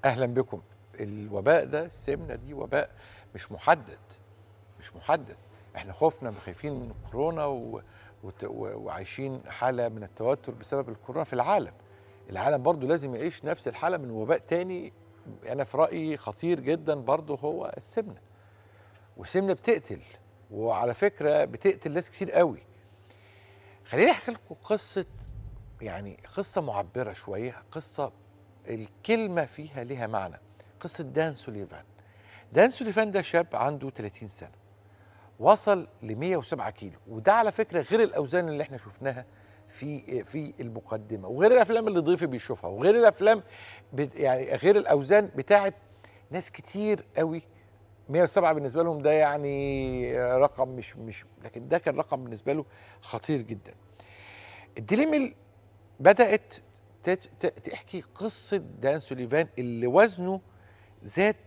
اهلا بكم الوباء ده السمنه دي وباء مش محدد مش محدد احنا خوفنا خايفين من الكورونا و... وت... و... وعايشين حاله من التوتر بسبب الكورونا في العالم العالم برضو لازم يعيش نفس الحاله من وباء تاني انا في رايي خطير جدا برضو هو السمنه والسمنه بتقتل وعلى فكره بتقتل ناس كتير قوي خليني احكي لكم قصه يعني قصه معبره شويه قصه الكلمه فيها ليها معنى قصه دان سوليفان دان سوليفان ده شاب عنده 30 سنه وصل ل 107 كيلو وده على فكره غير الاوزان اللي احنا شفناها في في المقدمه وغير الافلام اللي ضيفي بيشوفها وغير الافلام بت يعني غير الاوزان بتاعت ناس كتير قوي 107 بالنسبه لهم ده يعني رقم مش مش لكن ده كان رقم بالنسبه له خطير جدا الديليميل بدات تت- ت- تحكي قصه دان سوليفان اللي وزنه زاد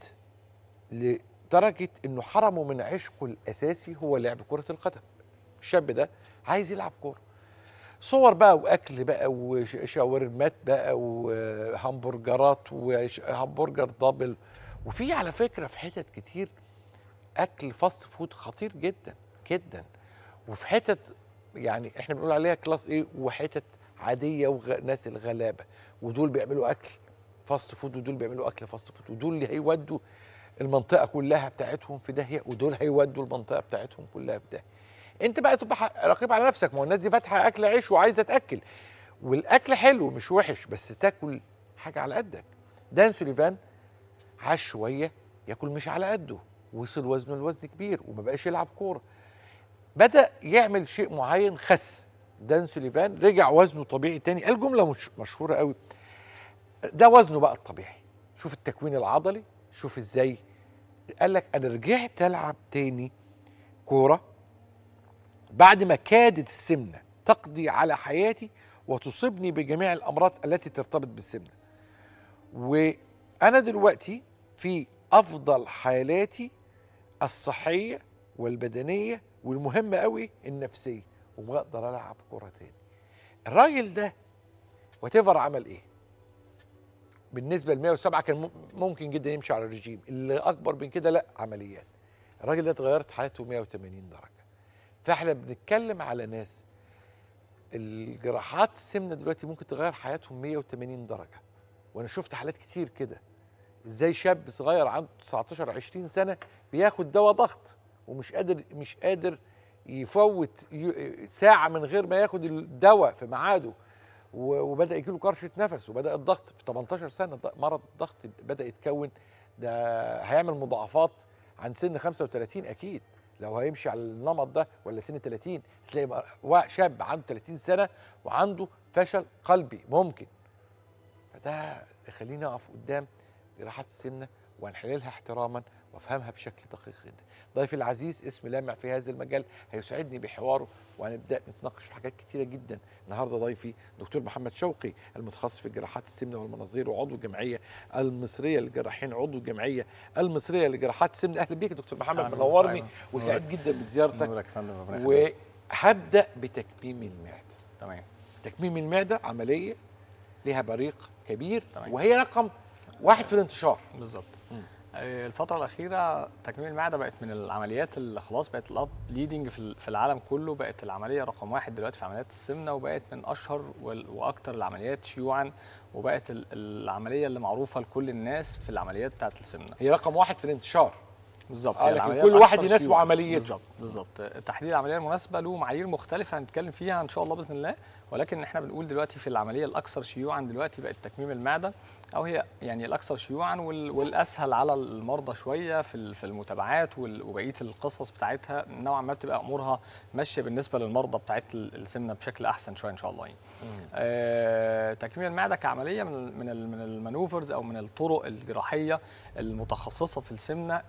لدرجه انه حرمه من عشقه الاساسي هو لعب كره القدم الشاب ده عايز يلعب كوره صور بقى واكل بقى وشاورمات بقى وهمبرجرات وهمبرجر دبل وفي على فكره في حتت كتير اكل فاست فود خطير جدا جدا وفي حتت يعني احنا بنقول عليها كلاس ايه وحتت عاديه وناس الغلابه ودول بيعملوا اكل فاست فود ودول بيعملوا اكل فاست فود ودول اللي هيودوا المنطقه كلها بتاعتهم في داهيه ودول هيودوا المنطقه بتاعتهم كلها في داهيه انت بقى تبقى ح- رقيب على نفسك ما هو الناس دي فاتحه اكل عيش وعايزه تاكل والاكل حلو مش وحش بس تاكل حاجه على قدك دان سوليفان عاش شويه ياكل مش على قده وصل وزنه لوزن كبير وما بقاش يلعب كوره بدا يعمل شيء معين خس دان سوليفان رجع وزنه طبيعي تاني قال جمله مش مشهوره قوي ده وزنه بقى الطبيعي شوف التكوين العضلي شوف ازاي قال لك انا رجعت العب تاني كوره بعد ما كادت السمنه تقضي على حياتي وتصيبني بجميع الامراض التي ترتبط بالسمنه وانا دلوقتي في افضل حالاتي الصحيه والبدنيه والمهمه قوي النفسيه وبقدر العب كره تاني الراجل ده وتفر عمل ايه بالنسبه ل 107 كان مم- ممكن جدا يمشي على الرجيم اللي اكبر من كده لا عمليات الراجل ده اتغيرت حياته 180 درجه فاحنا بنتكلم على ناس الجراحات السمنه دلوقتي ممكن تغير حياتهم 180 درجه وانا شفت حالات كتير كده ازاي شاب صغير عنده 19 20 سنه بياخد دواء ضغط ومش قادر مش قادر يفوت ي- ساعه من غير ما ياخد الدواء في ميعاده و- وبدا يجي له كرشه نفس وبدا الضغط في 18 سنه ض- مرض الضغط بدا يتكون ده هيعمل مضاعفات عن سن 35 اكيد لو هيمشي على النمط ده ولا سن 30 تلاقي بقى وا- شاب عنده 30 سنه وعنده فشل قلبي ممكن فده يخليني اقف قدام جراحات السمنه وانحللها احتراما وافهمها بشكل دقيق جدا. ضيفي العزيز اسم لامع في هذا المجال هيسعدني بحواره وهنبدا نتناقش في حاجات كتيره جدا. النهارده ضيفي دكتور محمد شوقي المتخصص في جراحات السمنه والمناظير وعضو الجمعيه المصريه للجراحين عضو الجمعيه المصريه لجراحات السمنه اهلا بيك يا دكتور محمد أهلاً منورني وسهلاً. وسعيد جدا بزيارتك نورك يا فندم ربنا يخليك وهبدا بتكميم المعده. تمام تكميم المعده عمليه لها بريق كبير تمام. وهي رقم واحد في الانتشار بالظبط آه، الفترة الأخيرة تكميم المعدة بقت من العمليات اللي خلاص بقت الأب ليدنج في ال- في العالم كله بقت العملية رقم واحد دلوقتي في عمليات السمنة وبقت من أشهر وال- وأكتر العمليات شيوعا وبقت ال- العملية اللي معروفة لكل الناس في العمليات بتاعت السمنة هي رقم واحد في الانتشار بالظبط آه، هي لكن العملية كل واحد الأكثر يناسبه شيوعاً. عمليته. بالظبط بالظبط تحديد العمليه المناسبه له معايير مختلفه هنتكلم فيها ان شاء الله باذن الله ولكن احنا بنقول دلوقتي في العمليه الاكثر شيوعا دلوقتي بقت تكميم المعده او هي يعني الاكثر شيوعا وال- والاسهل على المرضى شويه في ال- في المتابعات وال- وبقيه القصص بتاعتها نوعا ما بتبقى امورها ماشيه بالنسبه للمرضى بتاعت ال- السمنه بشكل احسن شويه ان شاء الله يعني. آه تكميم المعده كعمليه من ال من ال من المانوفرز او من الطرق الجراحيه المتخصصه في السمنه ال-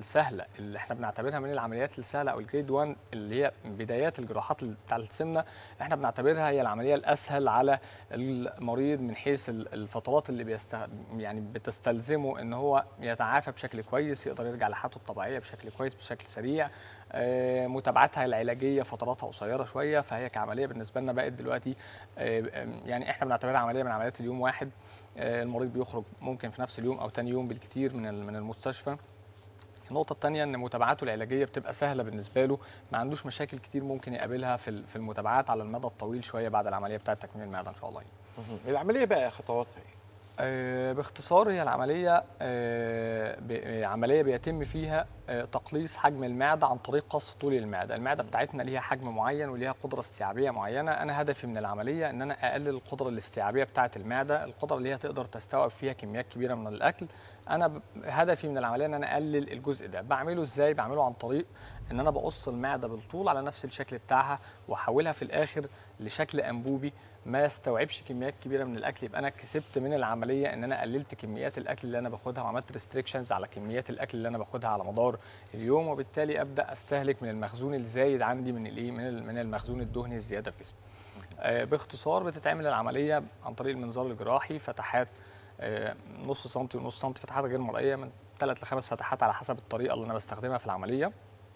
السهله اللي احنا بنعتبرها من العمليات السهله او الجريد 1 اللي هي بدايات الجراحات بتاع السمنه احنا بنعتبرها هي العمليه الاسهل على المريض من حيث ال- الفترات اللي بيست يعني بتستلزمه ان هو يتعافى بشكل كويس يقدر يرجع لحياته الطبيعيه بشكل كويس بشكل سريع آه، متابعتها العلاجيه فتراتها قصيره شويه فهي كعمليه بالنسبه لنا بقت دلوقتي آه، يعني احنا بنعتبرها عمليه من عمليات اليوم واحد آه، المريض بيخرج ممكن في نفس اليوم او تاني يوم بالكتير من ال- من المستشفى النقطة الثانية إن متابعاته العلاجية بتبقى سهلة بالنسبة له، ما عندوش مشاكل كتير ممكن يقابلها في ال- في المتابعات على المدى الطويل شوية بعد العملية بتاعة تكميم المعدة إن شاء الله. العمليه بقى خطواتها ايه؟ آه، باختصار هي العملية آه، ب- آه، عملية بيتم فيها آه، تقليص حجم المعدة عن طريق قص طول المعدة، المعدة بتاعتنا ليها حجم معين وليها قدرة استيعابية معينة، أنا هدفي من العملية إن أنا أقلل القدرة الاستيعابية بتاعة المعدة، القدرة اللي هي تقدر تستوعب فيها كميات كبيرة من الأكل، أنا ب- هدفي من العملية إن أنا أقلل الجزء ده، بعمله إزاي؟ بعمله عن طريق إن أنا بقص المعدة بالطول على نفس الشكل بتاعها وأحولها في الآخر لشكل أنبوبي ما يستوعبش كميات كبيره من الاكل يبقى انا كسبت من العمليه ان انا قللت كميات الاكل اللي انا باخدها وعملت ريستريكشنز على كميات الاكل اللي انا باخدها على مدار اليوم وبالتالي ابدا استهلك من المخزون الزايد عندي من الايه من ال- من المخزون الدهني الزياده في جسمي. آه، باختصار بتتعمل العمليه عن طريق المنظار الجراحي فتحات آه، نص سنتي ونص سنتي فتحات غير مرئيه من ثلاث لخمس فتحات على حسب الطريقه اللي انا بستخدمها في العمليه.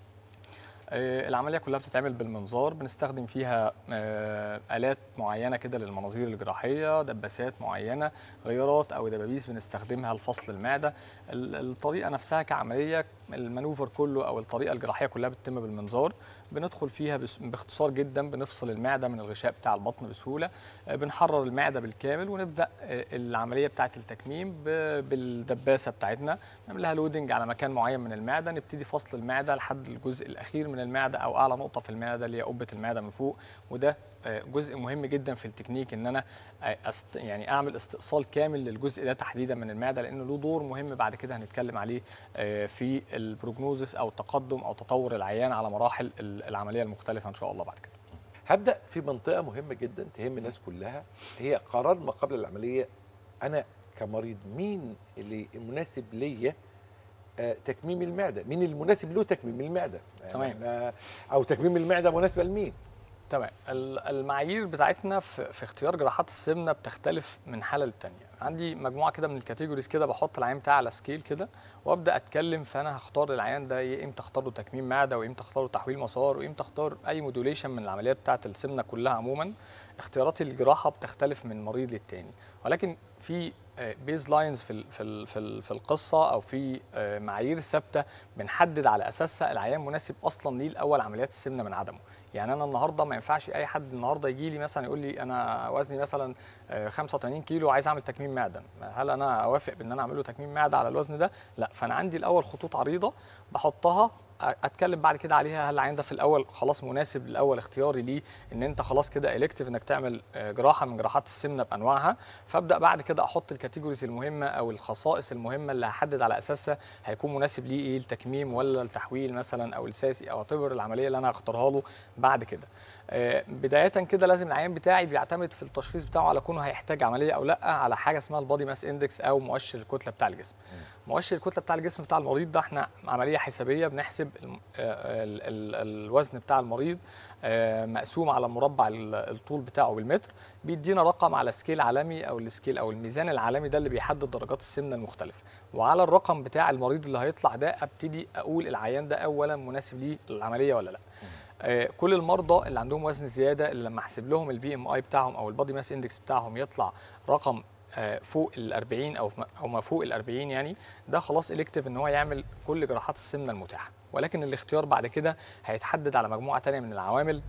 آه، العملية كلها بتتعمل بالمنظار بنستخدم فيها آه، آلات معينة كده للمناظير الجراحية دباسات معينة غيارات أو دبابيس بنستخدمها لفصل المعدة ال- الطريقة نفسها كعملية المانوفر كله أو الطريقة الجراحية كلها بتتم بالمنظار بندخل فيها بس- باختصار جدا بنفصل المعدة من الغشاء بتاع البطن بسهولة آه، بنحرر المعدة بالكامل ونبدأ آه، العملية بتاعة التكميم ب- بالدباسة بتاعتنا نعمل لها لودنج على مكان معين من المعدة نبتدي فصل المعدة لحد الجزء الأخير من المعدة أو أعلى نقطة في المعدة اللي هي قبة المعدة من فوق وده آه، جزء مهم جدا في التكنيك ان انا آه، أست يعني اعمل استئصال كامل للجزء ده تحديدا من المعده لانه له دور مهم بعد كده هنتكلم عليه آه، في البروجنوزس او تقدم او تطور العيان على مراحل ال- العمليه المختلفه ان شاء الله بعد كده هبدا في منطقه مهمه جدا تهم الناس كلها هي قرار ما قبل العمليه انا كمريض مين اللي مناسب ليا آه، تكميم المعده مين المناسب له تكميم المعده يعني تمام. إحنا- او تكميم المعده مناسبه لمين تمام ال- المعايير بتاعتنا في, في اختيار جراحات السمنه بتختلف من حاله للتانيه عندي مجموعه كده من الكاتيجوريز كده بحط العيان بتاعي على سكيل كده وابدا اتكلم فانا هختار العيان ده إيه، امتى اختار له تكميم معده وامتى اختار له تحويل مسار وامتى اختار اي مودوليشن من العمليات بتاعه السمنه كلها عموما اختيارات الجراحه بتختلف من مريض للتاني ولكن في بيز لاينز في ال في ال في, ال في القصه او في آه، معايير ثابته بنحدد على اساسها العيان مناسب اصلا ليه الاول عمليات السمنه من عدمه يعني انا النهارده ما ينفعش اي حد النهارده يجي لي مثلا يقول لي انا وزني مثلا آه، 85 كيلو وعايز اعمل تكميم معده هل انا اوافق بان انا اعمل له تكميم معده على الوزن ده لا فانا عندي الاول خطوط عريضه بحطها اتكلم بعد كده عليها هل العيان ده في الاول خلاص مناسب الاول اختياري ليه ان انت خلاص كده الكتيف انك تعمل آه، جراحه من جراحات السمنه بانواعها فابدا بعد كده احط الكاتيجوريز المهمه او الخصائص المهمه اللي هحدد على اساسها هيكون مناسب ليه ايه التكميم ولا التحويل مثلا او الساسي او اعتبر العمليه اللي انا هختارها له بعد كده آه، بدايه كده لازم العيان بتاعي بيعتمد في التشخيص بتاعه على كونه هيحتاج عمليه او لا على حاجه اسمها البادي ماس اندكس او مؤشر الكتله بتاع الجسم مؤشر الكتله بتاع الجسم بتاع المريض ده احنا عمليه حسابيه بنحسب الم- آه، ال- ال- الوزن بتاع المريض آه، مقسوم على مربع ال- الطول بتاعه بالمتر بيدينا رقم على سكيل عالمي او السكيل او الميزان العالمي ده اللي بيحدد درجات السمنه المختلفه وعلى الرقم بتاع المريض اللي هيطلع ده ابتدي اقول العيان ده اولا مناسب ليه العمليه ولا لا آه، كل المرضى اللي عندهم وزن زياده اللي لما احسب لهم البي ام اي بتاعهم او البادي ماس اندكس بتاعهم يطلع رقم آه، فوق ال 40 او في- او ما فوق ال 40 يعني ده خلاص الكتيف ان هو يعمل كل جراحات السمنه المتاحه ولكن الاختيار بعد كده هيتحدد على مجموعه تانية من العوامل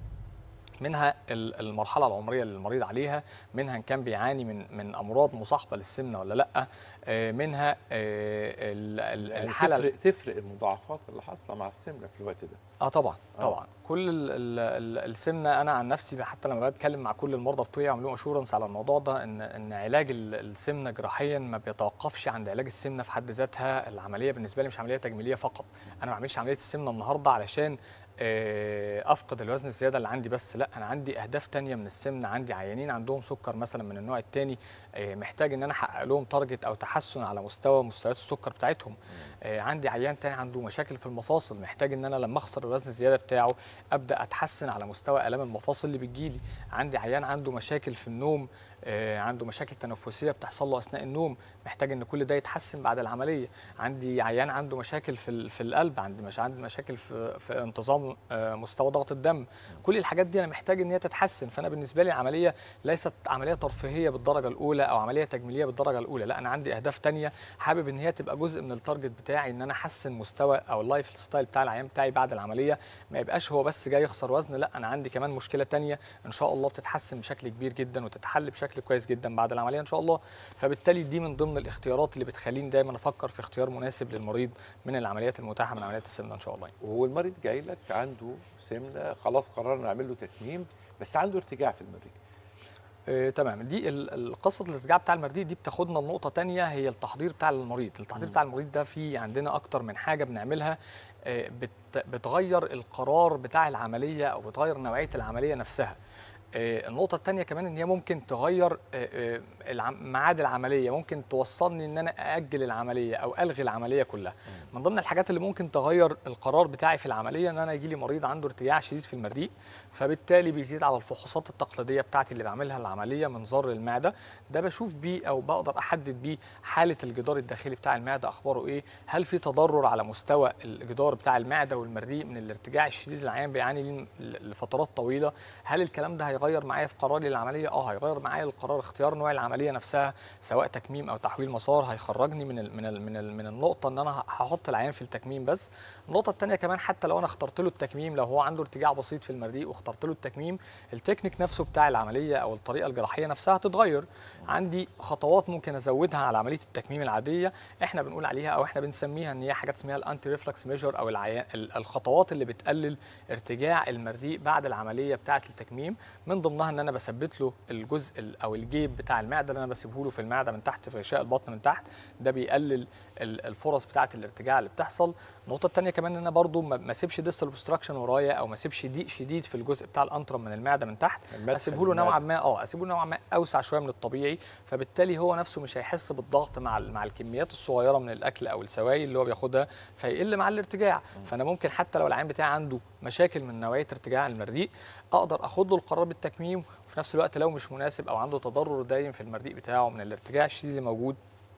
منها ال- المرحله العمريه اللي المريض عليها منها ان كان بيعاني من من امراض مصاحبه للسمنه ولا لا آه، منها آه، ال- ال- يعني الحاله تفرق تفرق المضاعفات اللي حاصله مع السمنه في الوقت ده اه طبعا آه. طبعا كل ال ال ال السمنه انا عن نفسي حتى لما بتكلم مع كل المرضى بتوعي عملوا اشورنس على الموضوع ده ان ان علاج ال- السمنه جراحيا ما بيتوقفش عند علاج السمنه في حد ذاتها العمليه بالنسبه لي مش عمليه تجميليه فقط انا ما بعملش عمليه السمنه النهارده علشان آه، افقد الوزن الزياده اللي عندي بس لا انا عندي اهداف تانية من السمنه عندي عيانين عندهم سكر مثلا من النوع الثاني محتاج ان انا احقق لهم تارجت او تحسن على مستوى مستويات السكر بتاعتهم آه، عندي عيان تاني عنده مشاكل في المفاصل محتاج ان انا لما اخسر الوزن الزياده بتاعه ابدا اتحسن على مستوى الام المفاصل اللي بتجيلي عندي عيان عنده مشاكل في النوم آه، عنده مشاكل تنفسيه بتحصل له اثناء النوم محتاج ان كل ده يتحسن بعد العمليه عندي عيان عنده مشاكل في ال- في القلب عندي مش عندي مشاكل في في انتظام آه، مستوى ضغط الدم كل الحاجات دي انا محتاج ان هي تتحسن فانا بالنسبه لي العمليه ليست عمليه ترفيهيه بالدرجه الاولى او عمليه تجميليه بالدرجه الاولى لا انا عندي اهداف تانية حابب ان هي تبقى جزء من التارجت بتاعي ان انا احسن مستوى او اللايف ستايل بتاع العيان بتاعي بعد العمليه ما يبقاش هو بس جاي يخسر وزن لا انا عندي كمان مشكله تانية ان شاء الله بتتحسن بشكل كبير جدا وتتحل بشكل كويس جدا بعد العمليه ان شاء الله فبالتالي دي من ضمن الاختيارات اللي بتخليني دايما افكر في اختيار مناسب للمريض من العمليات المتاحه من عمليات السمنه ان شاء الله وهو المريض جاي لك عنده سمنه خلاص قررنا نعمل له تكميم بس عنده ارتجاع في المريء آه، تمام دي ال- ال- قصه الارتجاع بتاع المريض دي بتاخدنا لنقطه تانية هي التحضير بتاع المريض التحضير مم. بتاع المريض ده في عندنا اكتر من حاجه بنعملها آه، بت- بتغير القرار بتاع العمليه او بتغير نوعيه العمليه نفسها آه، النقطة التانية كمان إن هي ممكن تغير آه، آه، العم- ميعاد العملية ممكن توصلني إن أنا أأجل العملية أو ألغي العملية كلها من ضمن الحاجات اللي ممكن تغير القرار بتاعي في العملية إن أنا يجي لي مريض عنده ارتجاع شديد في المريء فبالتالي بيزيد على الفحوصات التقليدية بتاعتي اللي بعملها العملية منظار المعدة ده بشوف بيه أو بقدر أحدد بيه حالة الجدار الداخلي بتاع المعدة أخباره إيه هل في تضرر على مستوى الجدار بتاع المعدة والمريء من الارتجاع الشديد اللي العيان بيعاني ليه لفترات طويلة هل الكلام ده هيغير معايا في قراري للعمليه اه هيغير معايا القرار اختيار نوع العمليه نفسها سواء تكميم او تحويل مسار هيخرجني من ال من ال من, ال من النقطه ان انا هحط العيان في التكميم بس النقطه الثانيه كمان حتى لو انا اخترت له التكميم لو هو عنده ارتجاع بسيط في المريء واخترت له التكميم التكنيك نفسه بتاع العمليه او الطريقه الجراحيه نفسها هتتغير عندي خطوات ممكن ازودها على عمليه التكميم العاديه احنا بنقول عليها او احنا بنسميها ان هي حاجات اسمها الانتي ريفلكس ميجر او العيان ال- الخطوات اللي بتقلل ارتجاع المريء بعد العمليه بتاعه التكميم من ضمنها ان انا بثبت له الجزء ال- او الجيب بتاع المعده اللي انا بسيبه له في المعده من تحت في غشاء البطن من تحت ده بيقلل ال- الفرص بتاعه الارتجاع اللي بتحصل النقطه الثانيه كمان ان انا برضو ما ما اسيبش ديستال اوبستراكشن ورايا او ما اسيبش ضيق شديد في الجزء بتاع الانترم من المعده من تحت المدخل اسيبه له نوعا المعدة. ما اه اسيبه له نوعا ما اوسع شويه من الطبيعي فبالتالي هو نفسه مش هيحس بالضغط مع ال- مع الكميات الصغيره من الاكل او السوائل اللي هو بياخدها فيقل مع الارتجاع فانا ممكن حتى لو العيان بتاعي عنده مشاكل من نوعيه ارتجاع المريء اقدر اخد له القرار بالتكميم وفي نفس الوقت لو مش مناسب او عنده تضرر دايم في المريء بتاعه من الارتجاع الشديد اللي موجود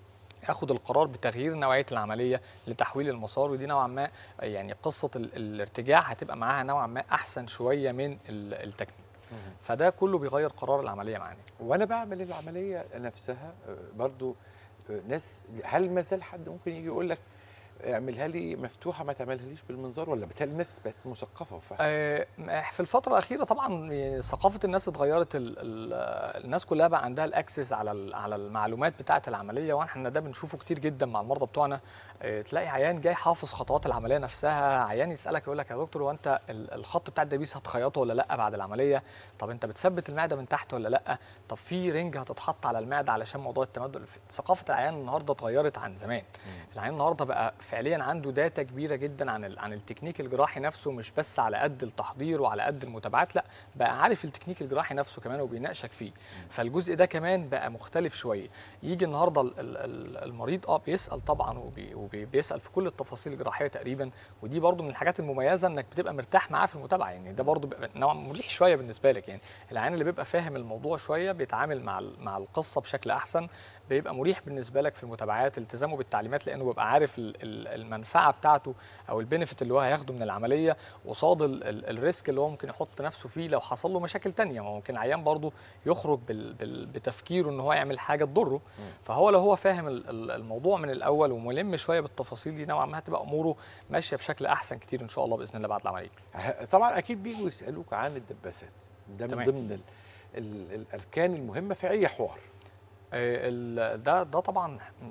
اخد القرار بتغيير نوعيه العمليه لتحويل المسار ودي نوعا ما يعني قصه ال- الارتجاع هتبقى معاها نوعا ما احسن شويه من ال- التكميم فده كله بيغير قرار العمليه معانا وانا بعمل العمليه نفسها آه، برضو آه، ناس هل ما زال حد ممكن يجي يقول لك اعملها لي مفتوحه ما تعملهاليش بالمنظار ولا بالتالي الناس بقت مثقفه وفاهمه آه، في الفترة الأخيرة طبعا ثقافة الناس اتغيرت ال ال الناس كلها بقى عندها الأكسس على ال- على المعلومات بتاعة العملية واحنا ده بنشوفه كتير جدا مع المرضى بتوعنا آه، تلاقي عيان جاي حافظ خطوات العملية نفسها عيان يسألك يقول لك يا دكتور هو أنت ال- الخط بتاع الدبيس هتخيطه ولا لأ بعد العملية طب أنت بتثبت المعدة من تحت ولا لأ طب في رنج هتتحط على المعدة علشان موضوع التمدد ثقافة العيان النهاردة اتغيرت عن زمان العيان النهارده بقى فعليا عنده داتا كبيره جدا عن ال- عن التكنيك الجراحي نفسه مش بس على قد التحضير وعلى قد المتابعات لا بقى عارف التكنيك الجراحي نفسه كمان وبيناقشك فيه فالجزء ده كمان بقى مختلف شويه يجي النهارده ال- ال- ال- المريض اه بيسال طبعا وبي- وبيسال في كل التفاصيل الجراحيه تقريبا ودي برضو من الحاجات المميزه انك بتبقى مرتاح معاه في المتابعه يعني ده برضو بيبقى نوعا مريح شويه بالنسبه لك يعني العيان اللي بيبقى فاهم الموضوع شويه بيتعامل مع ال- مع القصه بشكل احسن بيبقى مريح بالنسبه لك في المتابعات التزامه بالتعليمات لانه بيبقى عارف ال- ال- المنفعه بتاعته او البينفيت اللي هو هياخده من العمليه قصاد ال- ال- الريسك اللي هو ممكن يحط نفسه فيه لو حصل له مشاكل تانية ما هو ممكن العيان برضه يخرج بال بال بتفكيره ان هو يعمل حاجه تضره فهو لو هو فاهم ال- ال- الموضوع من الاول وملم شويه بالتفاصيل دي نوعا ما هتبقى اموره ماشيه بشكل احسن كتير ان شاء الله باذن الله بعد العمليه ه- طبعا اكيد بيجوا يسالوك عن الدباسات ده من تمام. ضمن ال ال الاركان المهمه في اي حوار آه، ال- ده ده طبعا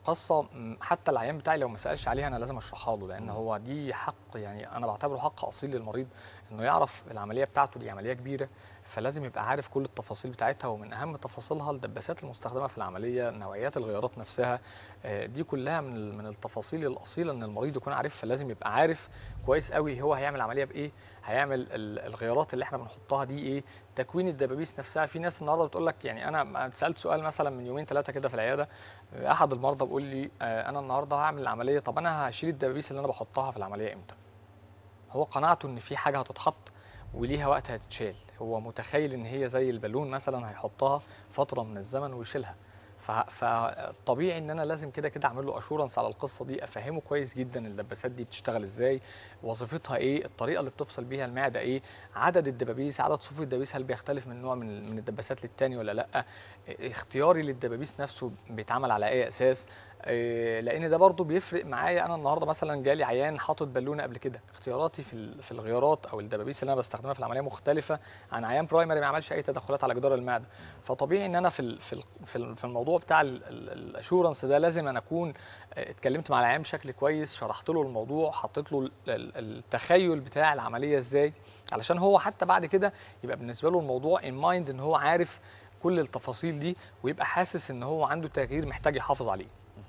قصه م، حتى العيان بتاعي لو ما سالش عليها انا لازم اشرحها له لان هو دي حق يعني انا بعتبره حق اصيل للمريض انه يعرف العمليه بتاعته دي عمليه كبيره فلازم يبقى عارف كل التفاصيل بتاعتها ومن اهم تفاصيلها الدباسات المستخدمه في العمليه نوعيات الغيارات نفسها آه، دي كلها من ال- من التفاصيل الاصيله ان المريض يكون عارف فلازم يبقى عارف كويس قوي هو هيعمل عمليه بايه هيعمل ال- الغيارات اللي احنا بنحطها دي ايه تكوين الدبابيس نفسها في ناس النهارده بتقول لك يعني انا سالت سؤال مثلا من يومين ثلاثه كده في العياده آه، احد المرضى بيقول لي آه، انا النهارده هعمل العمليه طب انا هشيل الدبابيس اللي انا بحطها في العمليه امتى هو قناعته ان في حاجه هتتحط وليها وقت هتتشال هو متخيل ان هي زي البالون مثلا هيحطها فتره من الزمن ويشيلها ف- فطبيعي ان انا لازم كده كده اعمل له اشورنس على القصه دي افهمه كويس جدا الدباسات دي بتشتغل ازاي وظيفتها ايه الطريقه اللي بتفصل بيها المعده ايه عدد الدبابيس عدد صفوف الدبابيس هل بيختلف من نوع من من الدباسات للتاني ولا لا اختياري للدبابيس نفسه بيتعمل على اي اساس إيه، لان ده برضو بيفرق معايا انا النهارده مثلا جالي عيان حاطط بالونه قبل كده اختياراتي في ال- في الغيارات او الدبابيس اللي انا بستخدمها في العمليه مختلفه عن عيان برايمري ما عملش اي تدخلات على جدار المعده فطبيعي ان انا في ال- في ال- في ال- في الموضوع بتاع الاشورنس ده لازم انا اكون آه، اتكلمت مع العيان بشكل كويس شرحت له الموضوع حطيت له ال- ال- التخيل بتاع العمليه ازاي علشان هو حتى بعد كده يبقى بالنسبه له الموضوع ان مايند ان هو عارف كل التفاصيل دي ويبقى حاسس ان هو عنده تغيير محتاج يحافظ عليه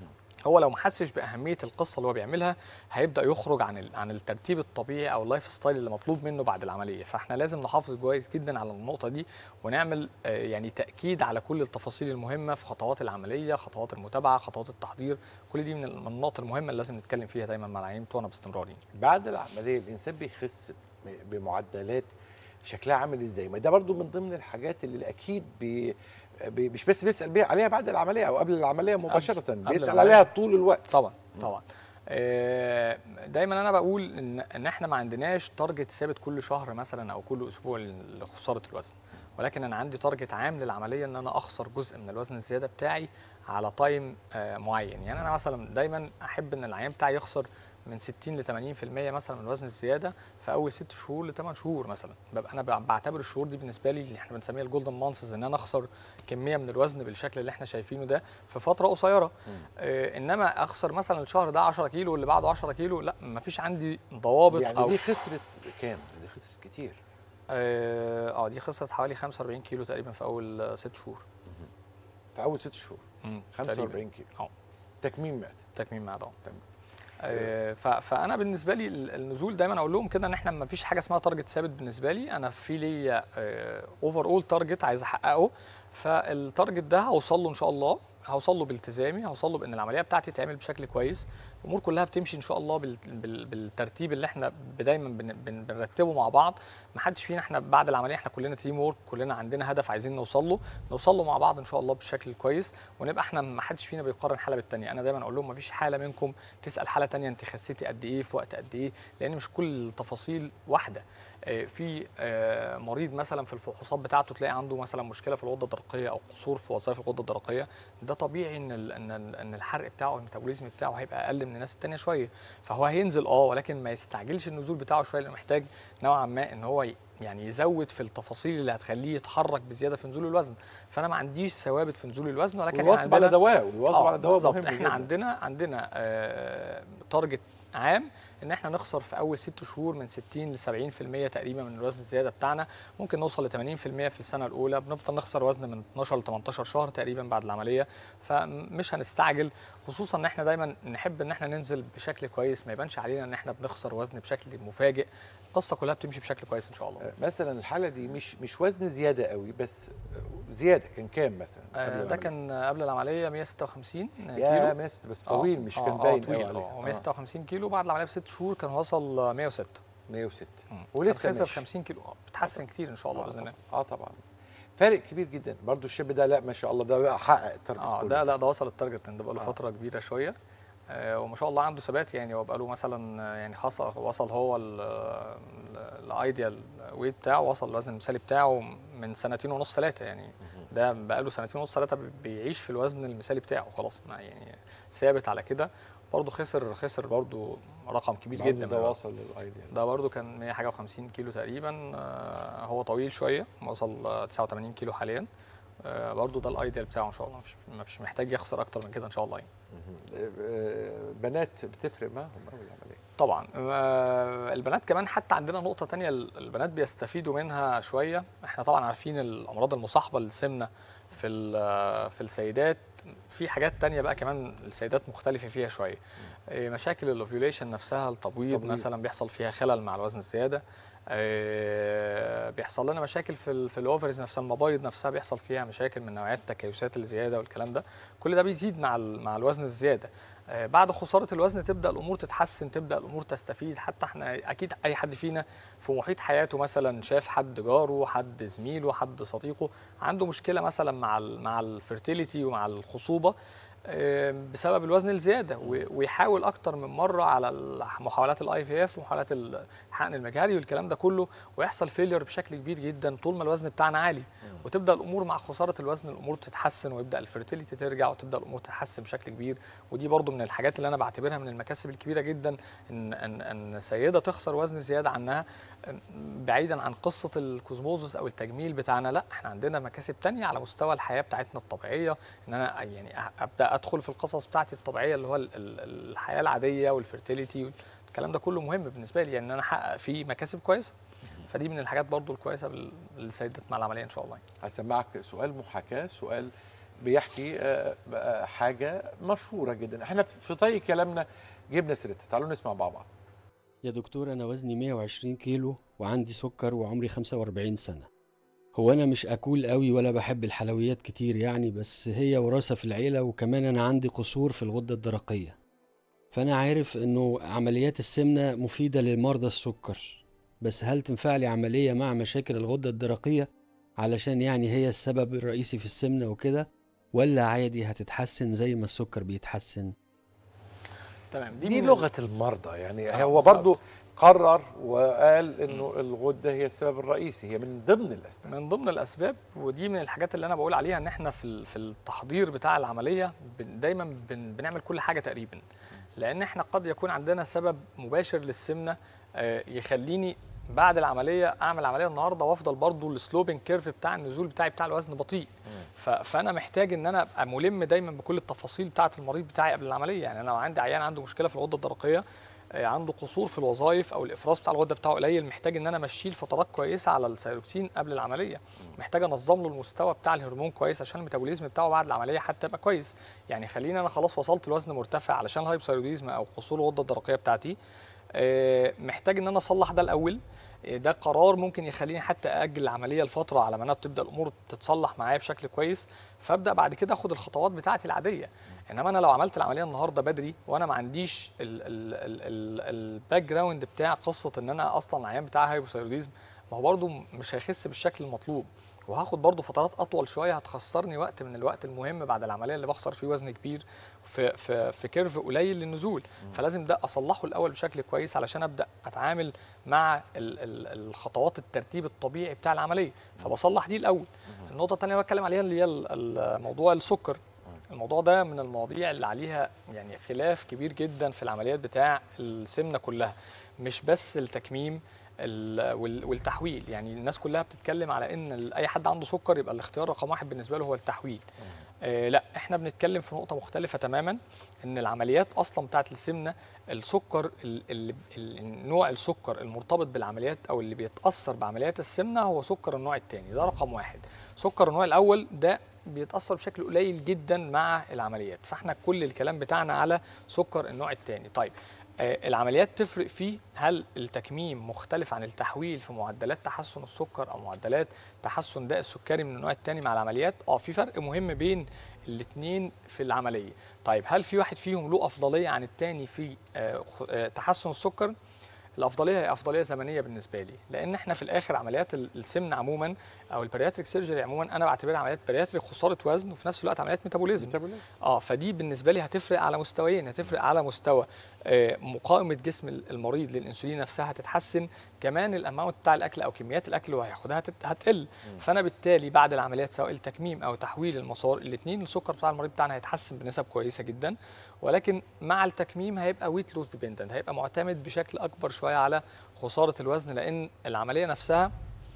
هو لو ما حسش باهميه القصه اللي هو بيعملها هيبدا يخرج عن ال- عن الترتيب الطبيعي او اللايف ستايل اللي مطلوب منه بعد العمليه فاحنا لازم نحافظ كويس جدا على النقطه دي ونعمل آه، يعني تاكيد على كل التفاصيل المهمه في خطوات العمليه خطوات المتابعه خطوات التحضير كل دي من ال- من النقط المهمه اللي لازم نتكلم فيها دايما مع العيانين بتوعنا باستمرار يعني. بعد العمليه الانسان بيخس بمعدلات شكلها عامل ازاي ما ده برضو من ضمن الحاجات اللي اكيد بي بي- مش بس بيسال بيها عليها بعد العمليه او قبل العمليه مباشره بيسال العملية. عليها طول الوقت طبعا طبعا آه، دايما انا بقول ان ان احنا ما عندناش تارجت ثابت كل شهر مثلا او كل اسبوع لخساره الوزن ولكن انا عندي تارجت عام للعمليه ان انا اخسر جزء من الوزن الزياده بتاعي على تايم آه، معين يعني انا مثلا دايما احب ان العيان بتاعي يخسر من 60 ل 80% مثلا من الوزن الزياده في اول ست شهور ل 8 شهور مثلا ببقى انا بع- بعتبر الشهور دي بالنسبه لي اللي احنا بنسميها الجولدن مانسز ان انا اخسر كميه من الوزن بالشكل اللي احنا شايفينه ده في فتره قصيره آه انما اخسر مثلا الشهر ده 10 كيلو واللي بعده 10 كيلو لا مفيش عندي ضوابط يعني او دي خسرت كام دي خسرت كتير اه آه، دي خسرت حوالي 45 كيلو تقريبا في اول آه، ست شهور في اول ست شهور مم، تقريباً. 45 كيلو اه تكميم معده تكميم معده تمام. آه، ف- فانا بالنسبه لي ال- النزول دايما اقول لهم كده ان احنا ما فيش حاجه اسمها تارجت ثابت بالنسبه لي انا في ليا اوفر اول تارجت عايز احققه فالتارجت ده هوصل له ان شاء الله هوصل له بالتزامي هوصل له بان العمليه بتاعتي تعمل بشكل كويس الامور كلها بتمشي ان شاء الله بال- بال- بالترتيب اللي احنا ب- دايما بن- بن- بنرتبه مع بعض ما حدش فينا احنا بعد العمليه احنا كلنا تيم وورك كلنا عندنا هدف عايزين نوصل له نوصل له مع بعض ان شاء الله بالشكل الكويس ونبقى احنا ما حدش فينا بيقارن حاله بالتانيه انا دايما اقول لهم ما فيش حاله منكم تسال حاله تانية انت خسيتي قد ايه في وقت قد ايه لان مش كل التفاصيل واحده آه، في آه، مريض مثلا في الفحوصات بتاعته تلاقي عنده مثلا مشكله في الغده الدرقيه او قصور في وظائف الغده الدرقيه ده طبيعي ان ال- ان ال- ان الحرق بتاعه والميتابوليزم بتاعه هيبقى اقل من الناس التانية شويه فهو هينزل اه ولكن ما يستعجلش النزول بتاعه شويه لانه محتاج نوعا ما ان هو ي- يعني يزود في التفاصيل اللي هتخليه يتحرك بزياده في نزول الوزن فانا ما عنديش ثوابت في نزول الوزن ولكن إحنا والوصف على عندنا- دواء والوصف آه، على دواء بالظبط. مهم احنا جداً. عندنا عندنا آه تارجت عام ان احنا نخسر في اول ست شهور من 60 ل 70% تقريبا من الوزن الزياده بتاعنا ممكن نوصل ل 80% في السنه الاولى بنفضل نخسر وزن من 12 ل 18 شهر تقريبا بعد العمليه فمش هنستعجل خصوصا ان احنا دايما نحب ان احنا ننزل بشكل كويس ما يبانش علينا ان احنا بنخسر وزن بشكل مفاجئ القصه كلها بتمشي بشكل كويس ان شاء الله آه، مثلا الحاله دي مش مش وزن زياده قوي بس آه، زياده كان كام مثلا قبل آه، ده العملية؟ كان قبل العمليه 156 يا كيلو مست بس طويل مش كان آه باين طويل قوي اه عليه 156 كيلو بعد العمليه بست شهور كان وصل 106 106 مم. ولسه كان خسر ماشي. 50 كيلو آه، بتحسن كتير ان شاء الله آه باذن الله طبعاً. اه طبعا فارق كبير جدا برضو الشاب ده لا ما شاء الله ده بقى حقق التارجت اه كله. ده لا ده وصل التارجت ده بقى له آه. فتره كبيره شويه آه وما شاء الله عنده ثبات يعني هو بقى له مثلا آه، يعني خاص وصل هو الايديال ويت بتاعه وصل الوزن المثالي بتاعه من سنتين ونص ثلاثه يعني ده بقى له سنتين ونص ثلاثه بيعيش في الوزن المثالي بتاعه خلاص ما يعني ثابت على كده برضه خسر خسر برضه رقم كبير برضو جدا ده من الوزن. وصل للايديال ده برضو كان 100 حاجه و50 كيلو تقريبا آه، هو طويل شويه وصل آه، 89 كيلو حاليا آه، برضو ده الايديال بتاعه ان شاء الله مش مش محتاج يخسر اكتر من كده ان شاء الله يعني. آه، بنات بتفرق معاهم قوي العمليه طبعا آه، البنات كمان حتى عندنا نقطة تانية ال- البنات بيستفيدوا منها شوية احنا طبعا عارفين الأمراض المصاحبة للسمنة في ال- في السيدات في حاجات تانية بقى كمان السيدات مختلفة فيها شوية آه، مشاكل الاوفيوليشن نفسها التبويض تبويض. مثلا بيحصل فيها خلل مع الوزن الزيادة آه، بيحصل لنا مشاكل في ال في الاوفرز نفسها المبايض نفسها بيحصل فيها مشاكل من نوعيات التكيسات الزياده والكلام ده كل ده بيزيد مع ال- مع الوزن الزياده آه، بعد خساره الوزن تبدا الامور تتحسن تبدا الامور تستفيد حتى احنا اكيد اي حد فينا في محيط حياته مثلا شاف حد جاره حد زميله حد صديقه عنده مشكله مثلا مع ال مع الفيرتيليتي ومع الخصوبه آه، بسبب الوزن الزياده و- ويحاول اكتر من مره على ال- محاولات الاي في اف ومحاولات الحقن المجهري والكلام ده كله ويحصل فيلير بشكل كبير جدا طول ما الوزن بتاعنا عالي وتبدا الامور مع خساره الوزن الامور تتحسن ويبدا الفيرتيليتي ترجع وتبدا الامور تتحسن بشكل كبير ودي برضو من الحاجات اللي انا بعتبرها من المكاسب الكبيره جدا ان ان ان سيده تخسر وزن زياده عنها أم، بعيدا عن قصه الكوزموزس او التجميل بتاعنا لا احنا عندنا مكاسب تانية على مستوى الحياه بتاعتنا الطبيعيه ان انا يعني أ- ابدا ادخل في القصص بتاعتي الطبيعيه اللي هو ال- ال- الحياه العاديه والفيرتيليتي الكلام ده كله مهم بالنسبه لي يعني ان انا احقق فيه مكاسب كويسه فدي من الحاجات برضو الكويسه بال- للسيدات مع العمليه ان شاء الله يعني. هسمعك سؤال محاكاه سؤال بيحكي آه، آه، حاجه مشهوره جدا احنا في طي كلامنا جبنا سيرتها تعالوا نسمع مع بعض يا دكتور أنا وزني 120 كيلو وعندي سكر وعمري 45 سنة هو أنا مش أكول قوي ولا بحب الحلويات كتير يعني بس هي وراثة في العيلة وكمان أنا عندي قصور في الغدة الدرقية فأنا عارف إنه عمليات السمنة مفيدة للمرضى السكر بس هل تنفع لي عملية مع مشاكل الغدة الدرقية علشان يعني هي السبب الرئيسي في السمنة وكده ولا عادي هتتحسن زي ما السكر بيتحسن تمام دي من- لغه المرضى يعني آه، هو بالظبط. برضو قرر وقال انه الغده هي السبب الرئيسي هي من ضمن الاسباب من ضمن الاسباب ودي من الحاجات اللي انا بقول عليها ان احنا في ال- في التحضير بتاع العمليه بن- دايما بن بنعمل كل حاجه تقريبا لان احنا قد يكون عندنا سبب مباشر للسمنه آه، يخليني بعد العمليه اعمل عمليه النهارده وافضل برضو السلوبنج كيرف بتاع النزول بتاعي بتاع الوزن بطيء ف- فانا محتاج ان انا ابقى ملم دايما بكل التفاصيل بتاعه المريض بتاعي قبل العمليه يعني انا لو عندي عيان عنده مشكله في الغده الدرقيه آه، عنده قصور في الوظائف او الافراز بتاع الغده بتاعه قليل محتاج ان انا امشيه لفترات كويسه على السيروكسين قبل العمليه محتاج انظم له المستوى بتاع الهرمون كويس عشان الميتابوليزم بتاعه بعد العمليه حتى يبقى كويس يعني خليني انا خلاص وصلت لوزن مرتفع علشان الهايبوثايروديزم او قصور الغده الدرقيه بتاعتي آه، محتاج ان انا اصلح ده الاول آه، ده قرار ممكن يخليني حتى اجل العمليه لفتره على ما انا تبدا الامور تتصلح معايا بشكل كويس فابدا بعد كده اخد الخطوات بتاعتي العاديه انما انا لو عملت العمليه النهارده بدري وانا ما عنديش الباك جراوند بتاع قصه ان انا اصلا عيان بتاع هايبوثايروديزم ما هو برضو مش هيخس بالشكل المطلوب وهاخد برضو فترات اطول شويه هتخسرني وقت من الوقت المهم بعد العمليه اللي بخسر فيه وزن كبير في في في كيرف قليل للنزول فلازم ده اصلحه الاول بشكل كويس علشان ابدا اتعامل مع ال ال الخطوات الترتيب الطبيعي بتاع العمليه فبصلح دي الاول النقطه الثانيه اللي بتكلم عليها اللي هي ال- ال- موضوع السكر الموضوع ده من المواضيع اللي عليها يعني خلاف كبير جدا في العمليات بتاع السمنه كلها مش بس التكميم ال- وال- والتحويل يعني الناس كلها بتتكلم على ان ال- اي حد عنده سكر يبقى الاختيار رقم واحد بالنسبه له هو التحويل آه لا احنا بنتكلم في نقطه مختلفه تماما ان العمليات اصلا بتاعت السمنه السكر ال- ال- ال- نوع السكر المرتبط بالعمليات او اللي بيتاثر بعمليات السمنه هو سكر النوع الثاني ده رقم واحد سكر النوع الاول ده بيتاثر بشكل قليل جدا مع العمليات فاحنا كل الكلام بتاعنا على سكر النوع الثاني طيب آه، العمليات تفرق في هل التكميم مختلف عن التحويل في معدلات تحسن السكر او معدلات تحسن داء السكري من النوع الثاني مع العمليات اه في فرق مهم بين الاثنين في العمليه طيب هل في واحد فيهم له افضليه عن الثاني في آه، خ- آه، تحسن السكر الافضليه هي افضليه زمنيه بالنسبه لي لان احنا في الاخر عمليات ال- السمن عموما او البرياتريك سيرجري عموما انا بعتبرها عمليات برياتريك خساره وزن وفي نفس الوقت عمليات ميتابوليزم اه فدي بالنسبه لي هتفرق على مستويين هتفرق على مستوى آه، مقاومه جسم المريض للانسولين نفسها هتتحسن كمان الاماونت بتاع الاكل او كميات الاكل اللي هو هياخدها هتت- هتقل فانا بالتالي بعد العمليات سواء التكميم او تحويل المسار الاثنين السكر بتاع المريض بتاعنا هيتحسن بنسب كويسه جدا ولكن مع التكميم هيبقى ويت لوز ديبندنت هيبقى معتمد بشكل اكبر شويه على خساره الوزن لان العمليه نفسها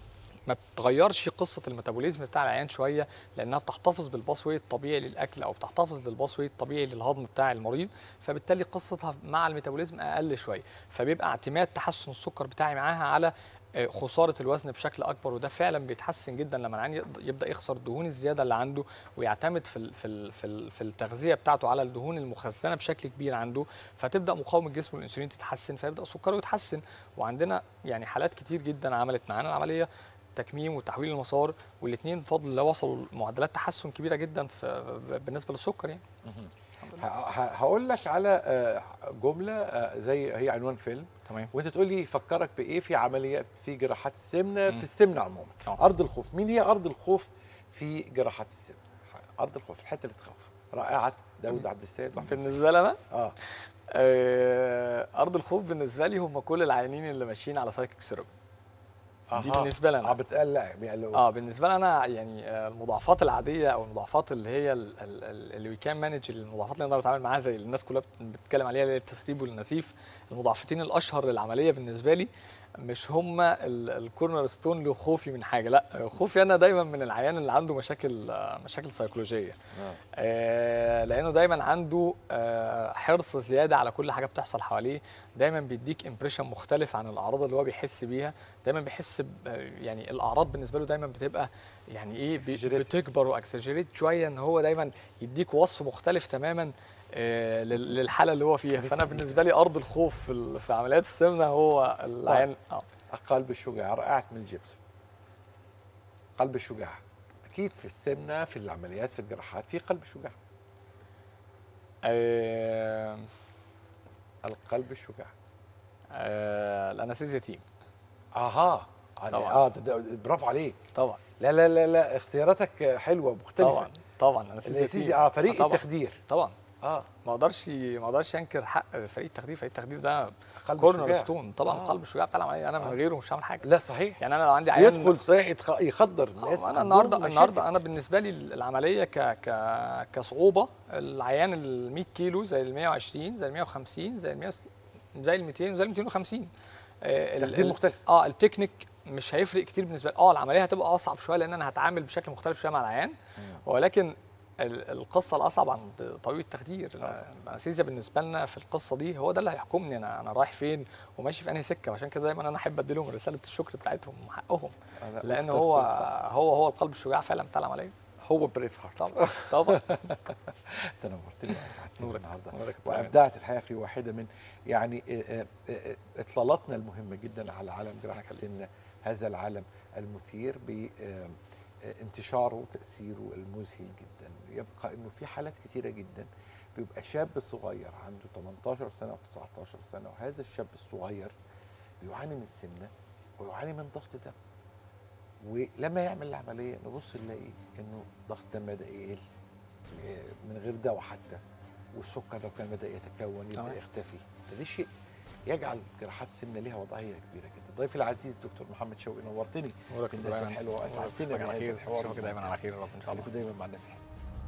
ما بتغيرش قصه الميتابوليزم بتاع العيان شويه لانها بتحتفظ بالباسوي الطبيعي للاكل او بتحتفظ بالباسوي الطبيعي للهضم بتاع المريض فبالتالي قصتها مع الميتابوليزم اقل شويه فبيبقى اعتماد تحسن السكر بتاعي معاها على آه، خساره الوزن بشكل اكبر وده فعلا بيتحسن جدا لما العيان يقد- يبدا يخسر الدهون الزياده اللي عنده ويعتمد في ال- في ال- في ال- في التغذيه بتاعته على الدهون المخزنه بشكل كبير عنده فتبدا مقاومه جسمه للانسولين تتحسن فيبدا سكره يتحسن وعندنا يعني حالات كتير جدا عملت معانا العمليه تكميم وتحويل المسار والاثنين بفضل الله وصلوا لمعدلات تحسن كبيره جدا في بالنسبه للسكر يعني ه- ه- هقول لك على آه، جمله آه، زي هي عنوان فيلم تمام وانت تقول لي فكرك بايه في عمليات في جراحات السمنه مم. في السمنه عموما آه. ارض الخوف مين هي ارض الخوف في جراحات السمنه ارض الخوف الحته اللي تخوف رائعه داود عبد السيد وأحمد بالنسبه لنا اه آه، ارض الخوف بالنسبه لي هم كل العيانين اللي ماشيين على سايكيك سيرب دي أها. بالنسبه لنا اه بتقلق بيقلقوا اه بالنسبه لي انا يعني آه، المضاعفات العاديه او المضاعفات اللي هي ال- ال- ال- اللي وي كان مانج المضاعفات اللي نقدر نتعامل معاها زي اللي الناس كلها بت- بتتكلم عليها اللي هي التسريب والنزيف المضاعفتين الاشهر للعمليه بالنسبه لي مش هم الكورنر ستون لخوفي من حاجه لا خوفي انا دايما من العيان اللي عنده مشاكل آه، مشاكل سيكولوجيه آه. آه، لانه دايما عنده آه، حرص زياده على كل حاجه بتحصل حواليه دايما بيديك امبريشن مختلف عن الاعراض اللي هو بيحس بيها دايما بيحس ب- يعني الاعراض بالنسبه له دايما بتبقى يعني ايه بي- Exaggerated. بتكبر واكسجريت شويه ان هو دايما يديك وصف مختلف تماما آه، لل- للحاله اللي هو فيها فانا بالنسبه لي ارض الخوف في ال- في عمليات السمنه هو العيان اه قلب الشجاع رقعت من الجبس قلب الشجاع اكيد في السمنه في العمليات في الجراحات في قلب الشجاع آه، القلب الشجاع آه، الانستيزيا تيم اها طبعاً. اه ده- ده- برافو عليك طبعا لا لا لا لا اختياراتك حلوه مختلفه طبعا طبعا الانستيزيا الأساسي- تيم اه فريق طبعا التخدير طبعا اه ما اقدرش ما اقدرش انكر حق فريق التخدير فريق التخدير ده قلب كورنر الشجاع. ستون طبعا آه. قلب الشجاع بتاع العمليه انا من آه. غيره مش هعمل حاجه لا صحيح يعني انا لو عندي عيان يدخل صحيح يتخ- يخدر الناس آه، انا عندهم النهارده مشاكل. النهارده انا بالنسبه لي العمليه ك ك كصعوبه العيان ال 100 كيلو زي ال 120 زي ال 150 زي ال 100 زي ال 200 زي ال 250 آه، ال- تخدير ال- مختلف. اه التكنيك مش هيفرق كتير بالنسبه لي اه العمليه هتبقى اصعب شويه لان انا هتعامل بشكل مختلف شويه مع العيان ولكن ال- القصه الاصعب عند طبيب التخدير الانستيزيا بالنسبه لنا في القصه دي هو ده اللي هيحكمني انا انا رايح فين وماشي في انهي سكه وعشان كده دايما انا احب اديلهم رساله الشكر بتاعتهم حقهم أنا لان مختلف هو خالص. هو هو القلب الشجاع فعلا بتاع العمليه هو بريف هارت طبعا طبعا انت نورتني واسعدتني نورك النهارده نورك يا طارق. وابدعت الحقيقه في واحده من يعني آه، آه، آه، اطلالاتنا المهمه جدا على عالم جراحه السمنه هذا العالم المثير بانتشاره وتاثيره المذهل جدا يبقى انه في حالات كثيره جدا بيبقى شاب صغير عنده 18 سنه و19 سنه وهذا الشاب الصغير بيعاني من سمنه ويعاني من ضغط دم ولما يعمل العمليه نبص نلاقي انه ضغط الدم بدا يقل آه، من غير دواء حتى والسكر لو كان بدا يتكون تمام. يبدا يختفي فده شيء يجعل جراحات السمنه ليها وضعيه كبيره جدا ضيفي العزيز دكتور محمد شوقي نورتني نورك الناس دايما الحلوه واسعدتني نورك على بهذا خير الحوار نشوفك دايما على خير يا رب ان شاء الله خليكم دايما مع الناس الحلوه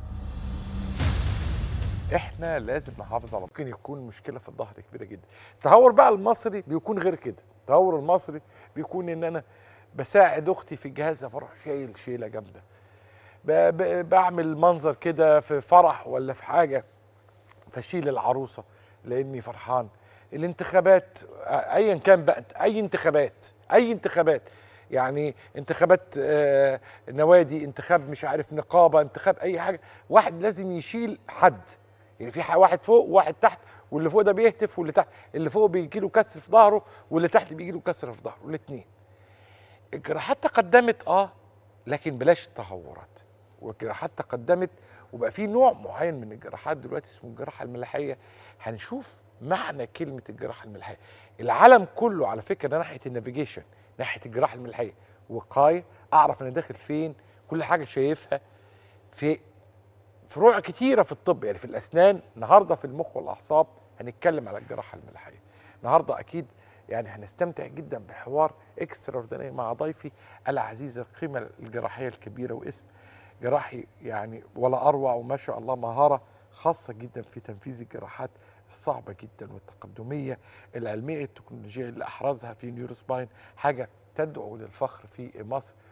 احنا لازم نحافظ على ممكن يكون مشكله في الظهر كبيره جدا التهور بقى المصري بيكون غير كده التهور المصري بيكون ان انا بساعد اختي في الجهاز فاروح شايل شيله جامده ب- ب- بعمل منظر كده في فرح ولا في حاجه فشيل العروسه لاني فرحان الانتخابات آه، ايا كان بقى اي انتخابات اي انتخابات يعني انتخابات آه، نوادي انتخاب مش عارف نقابه انتخاب اي حاجه واحد لازم يشيل حد يعني في ح- واحد فوق وواحد تحت واللي فوق ده بيهتف واللي تحت اللي فوق بيجي له كسر في ظهره واللي تحت بيجي له كسر في ظهره الاثنين الجراحات تقدمت اه لكن بلاش التهورات والجراحات تقدمت وبقى في نوع معين من الجراحات دلوقتي اسمه الجراحه الملاحيه هنشوف معنى كلمه الجراحه الملاحيه العالم كله على فكره ناحيه النافيجيشن ناحيه الجراحه الملاحيه وقايه اعرف انا داخل فين كل حاجه شايفها في فروع كتيره في الطب يعني في الاسنان النهارده في المخ والاعصاب هنتكلم على الجراحه الملاحيه النهارده اكيد يعني هنستمتع جدا بحوار اكسترا مع ضيفي العزيز القيمه الجراحيه الكبيره واسم جراحي يعني ولا اروع وما شاء الله مهاره خاصه جدا في تنفيذ الجراحات الصعبه جدا والتقدميه العلميه التكنولوجيه اللي احرزها في نيوروسباين حاجه تدعو للفخر في مصر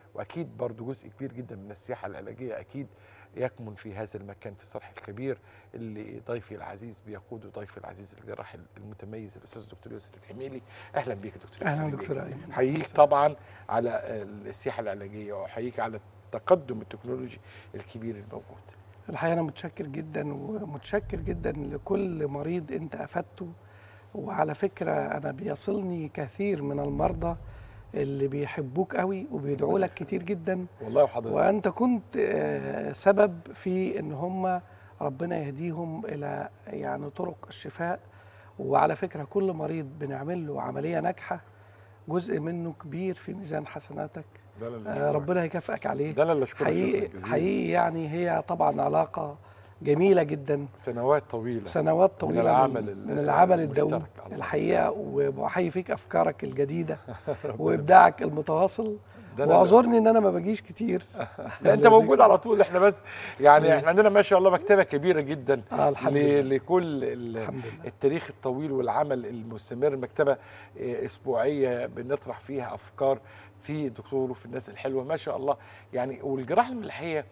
واكيد برضو جزء كبير جدا من السياحه العلاجيه اكيد يكمن في هذا المكان في الصرح الكبير اللي ضيفي العزيز بيقوده ضيفي العزيز الجراح المتميز الاستاذ الدكتور يوسف الحميلي اهلا بيك يا دكتور اهلا يوسف دكتور ايمن احييك طبعا على السياحه العلاجيه واحييك على التقدم التكنولوجي الكبير الموجود الحقيقه انا متشكر جدا ومتشكر جدا لكل مريض انت افدته وعلى فكره انا بيصلني كثير من المرضى اللي بيحبوك قوي وبيدعوا لك كتير جدا والله وحضرتك وانت كنت آه، سبب في ان هم ربنا يهديهم الى يعني طرق الشفاء وعلى فكره كل مريض بنعمل له عمليه ناجحه جزء منه كبير في ميزان حسناتك ده اللي آه، أشكرك. ربنا يكافئك عليه ده أنا اللي اشكرك شكراً حقيقي جزيلاً. حقيقي يعني هي طبعا علاقه جميله جدا سنوات طويله سنوات من طويله العمل من, ال- من العمل المشترك. الدؤوب الله الحقيقه وبحيي فيك افكارك الجديده وابداعك المتواصل ده أنا- واعذرني ان انا ما بجيش كتير لا انت موجود على طول احنا بس يعني ليه؟ احنا عندنا ما شاء الله مكتبه كبيره جدا آه الحمد ل- لله لكل ال- الحمد لله التاريخ الطويل والعمل المستمر مكتبه آه، اسبوعيه بنطرح فيها افكار في الدكتور وفي الناس الحلوه ما شاء الله يعني والجراحه الملحيه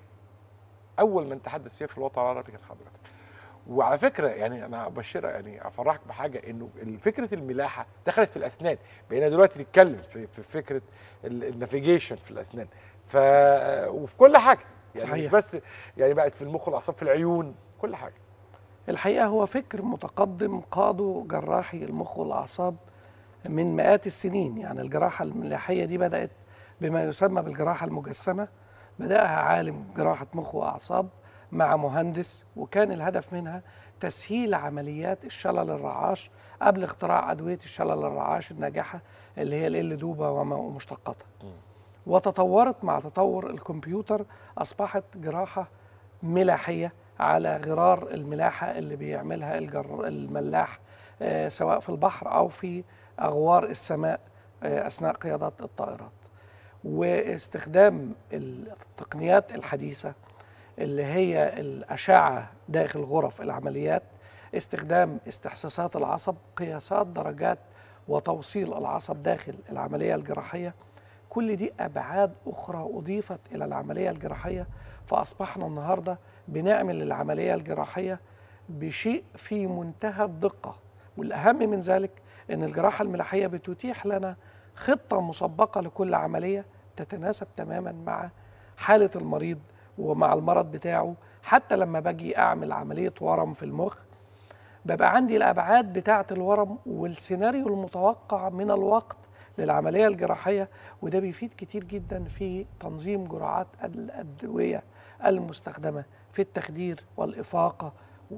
اول من تحدث فيها في الوطن العربي كان حضرتك وعلى فكره يعني انا ابشرك يعني افرحك بحاجه انه فكره الملاحه دخلت في الاسنان بقينا دلوقتي نتكلم في, في فكره ال- النافيجيشن في الاسنان ف وفي كل حاجه يعني صحيح. مش بس يعني بقت في المخ والاعصاب في العيون كل حاجه الحقيقه هو فكر متقدم قاده جراحي المخ والاعصاب من مئات السنين يعني الجراحه الملاحيه دي بدات بما يسمى بالجراحه المجسمه بداها عالم جراحه مخ واعصاب مع مهندس وكان الهدف منها تسهيل عمليات الشلل الرعاش قبل اختراع ادويه الشلل الرعاش الناجحه اللي هي ال دوبا وما- ومشتقاتها وتطورت مع تطور الكمبيوتر اصبحت جراحه ملاحيه على غرار الملاحه اللي بيعملها الجر الملاح آه، سواء في البحر او في اغوار السماء آه، اثناء قيادات الطائرات واستخدام التقنيات الحديثه اللي هي الاشعه داخل غرف العمليات استخدام استحساسات العصب قياسات درجات وتوصيل العصب داخل العمليه الجراحيه كل دي ابعاد اخرى اضيفت الى العمليه الجراحيه فاصبحنا النهارده بنعمل العمليه الجراحيه بشيء في منتهى الدقه والاهم من ذلك ان الجراحه الملاحيه بتتيح لنا خطه مسبقه لكل عمليه تتناسب تماما مع حاله المريض ومع المرض بتاعه حتى لما باجي اعمل عمليه ورم في المخ ببقى عندي الابعاد بتاعه الورم والسيناريو المتوقع من الوقت للعمليه الجراحيه وده بيفيد كتير جدا في تنظيم جرعات الادويه المستخدمه في التخدير والافاقه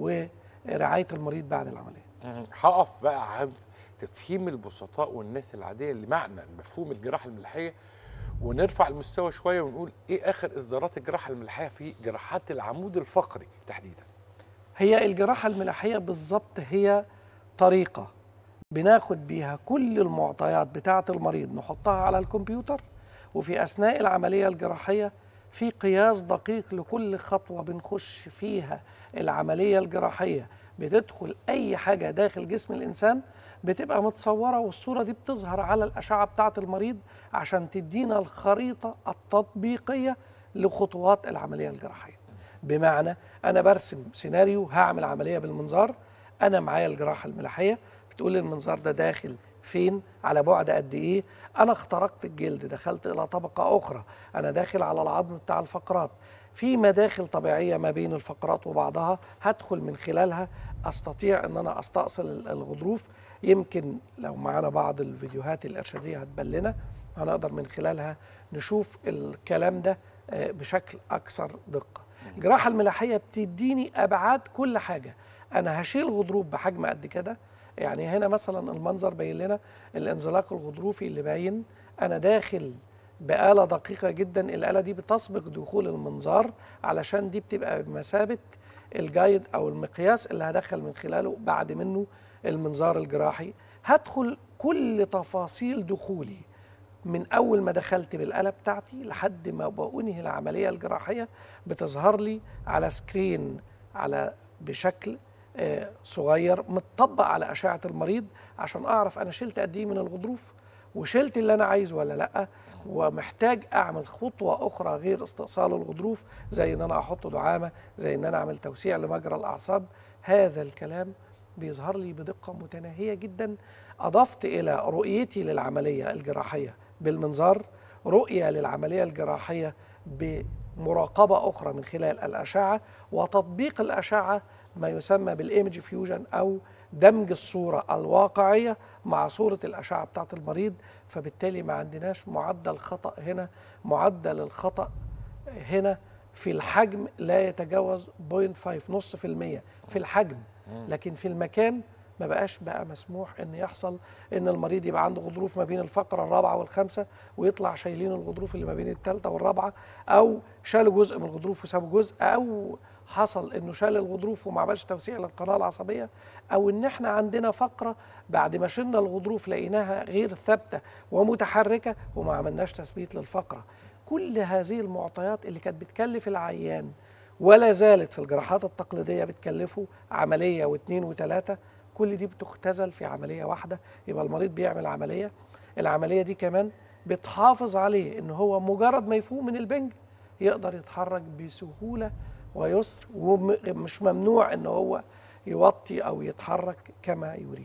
ورعايه المريض بعد العمليه. هقف بقى عند تفهيم البسطاء والناس العاديه لمعنى مفهوم الجراحه الملحيه ونرفع المستوى شويه ونقول ايه اخر اصدارات الجراحه الملحيه في جراحات العمود الفقري تحديدا هي الجراحه الملاحيه بالظبط هي طريقه بناخد بيها كل المعطيات بتاعه المريض نحطها على الكمبيوتر وفي اثناء العمليه الجراحيه في قياس دقيق لكل خطوه بنخش فيها العمليه الجراحيه بتدخل اي حاجه داخل جسم الانسان بتبقى متصوره والصوره دي بتظهر على الاشعه بتاعه المريض عشان تدينا الخريطه التطبيقيه لخطوات العمليه الجراحيه بمعنى انا برسم سيناريو هعمل عمليه بالمنظار انا معايا الجراحه الملاحيه بتقول لي المنظار ده داخل فين على بعد قد ايه انا اخترقت الجلد دخلت الى طبقه اخرى انا داخل على العظم بتاع الفقرات في مداخل طبيعيه ما بين الفقرات وبعضها هدخل من خلالها استطيع ان انا استأصل الغضروف يمكن لو معانا بعض الفيديوهات الارشاديه هتبان لنا هنقدر من خلالها نشوف الكلام ده آه، بشكل اكثر دقه الجراحه الملاحيه بتديني ابعاد كل حاجه انا هشيل غضروف بحجم قد كده يعني هنا مثلا المنظر باين لنا الانزلاق الغضروفي اللي باين انا داخل بآلة دقيقة جدا الآلة دي بتسبق دخول المنظار علشان دي بتبقى بمثابة الجايد أو المقياس اللي هدخل من خلاله بعد منه المنظار الجراحي هدخل كل تفاصيل دخولي من أول ما دخلت بالآلة بتاعتي لحد ما بأنهي العملية الجراحية بتظهر لي على سكرين على بشكل آه، صغير متطبق على أشعة المريض عشان أعرف أنا شلت قد إيه من الغضروف وشلت اللي أنا عايزه ولا لأ ومحتاج اعمل خطوه اخرى غير استئصال الغضروف زي ان انا احط دعامه زي ان انا اعمل توسيع لمجرى الاعصاب هذا الكلام بيظهر لي بدقه متناهيه جدا اضفت الى رؤيتي للعمليه الجراحيه بالمنظار رؤيه للعمليه الجراحيه بمراقبه اخرى من خلال الاشعه وتطبيق الاشعه ما يسمى بالايمج فيوجن او دمج الصوره الواقعيه مع صوره الاشعه بتاعه المريض فبالتالي ما عندناش معدل خطا هنا معدل الخطا هنا في الحجم لا يتجاوز 0.5 نص في المية في الحجم لكن في المكان ما بقاش بقى مسموح ان يحصل ان المريض يبقى عنده غضروف ما بين الفقره الرابعه والخامسه ويطلع شايلين الغضروف اللي ما بين الثالثه والرابعه او شالوا جزء من الغضروف وسابوا جزء او حصل انه شال الغضروف وما عملش توسيع للقناه العصبيه او ان احنا عندنا فقره بعد ما شلنا الغضروف لقيناها غير ثابته ومتحركه وما عملناش تثبيت للفقره كل هذه المعطيات اللي كانت بتكلف العيان ولا زالت في الجراحات التقليديه بتكلفه عمليه واثنين وثلاثه كل دي بتختزل في عمليه واحده يبقى المريض بيعمل عمليه العمليه دي كمان بتحافظ عليه ان هو مجرد ما يفوق من البنج يقدر يتحرك بسهوله ويسر ومش ممنوع ان هو يوطي او يتحرك كما يريد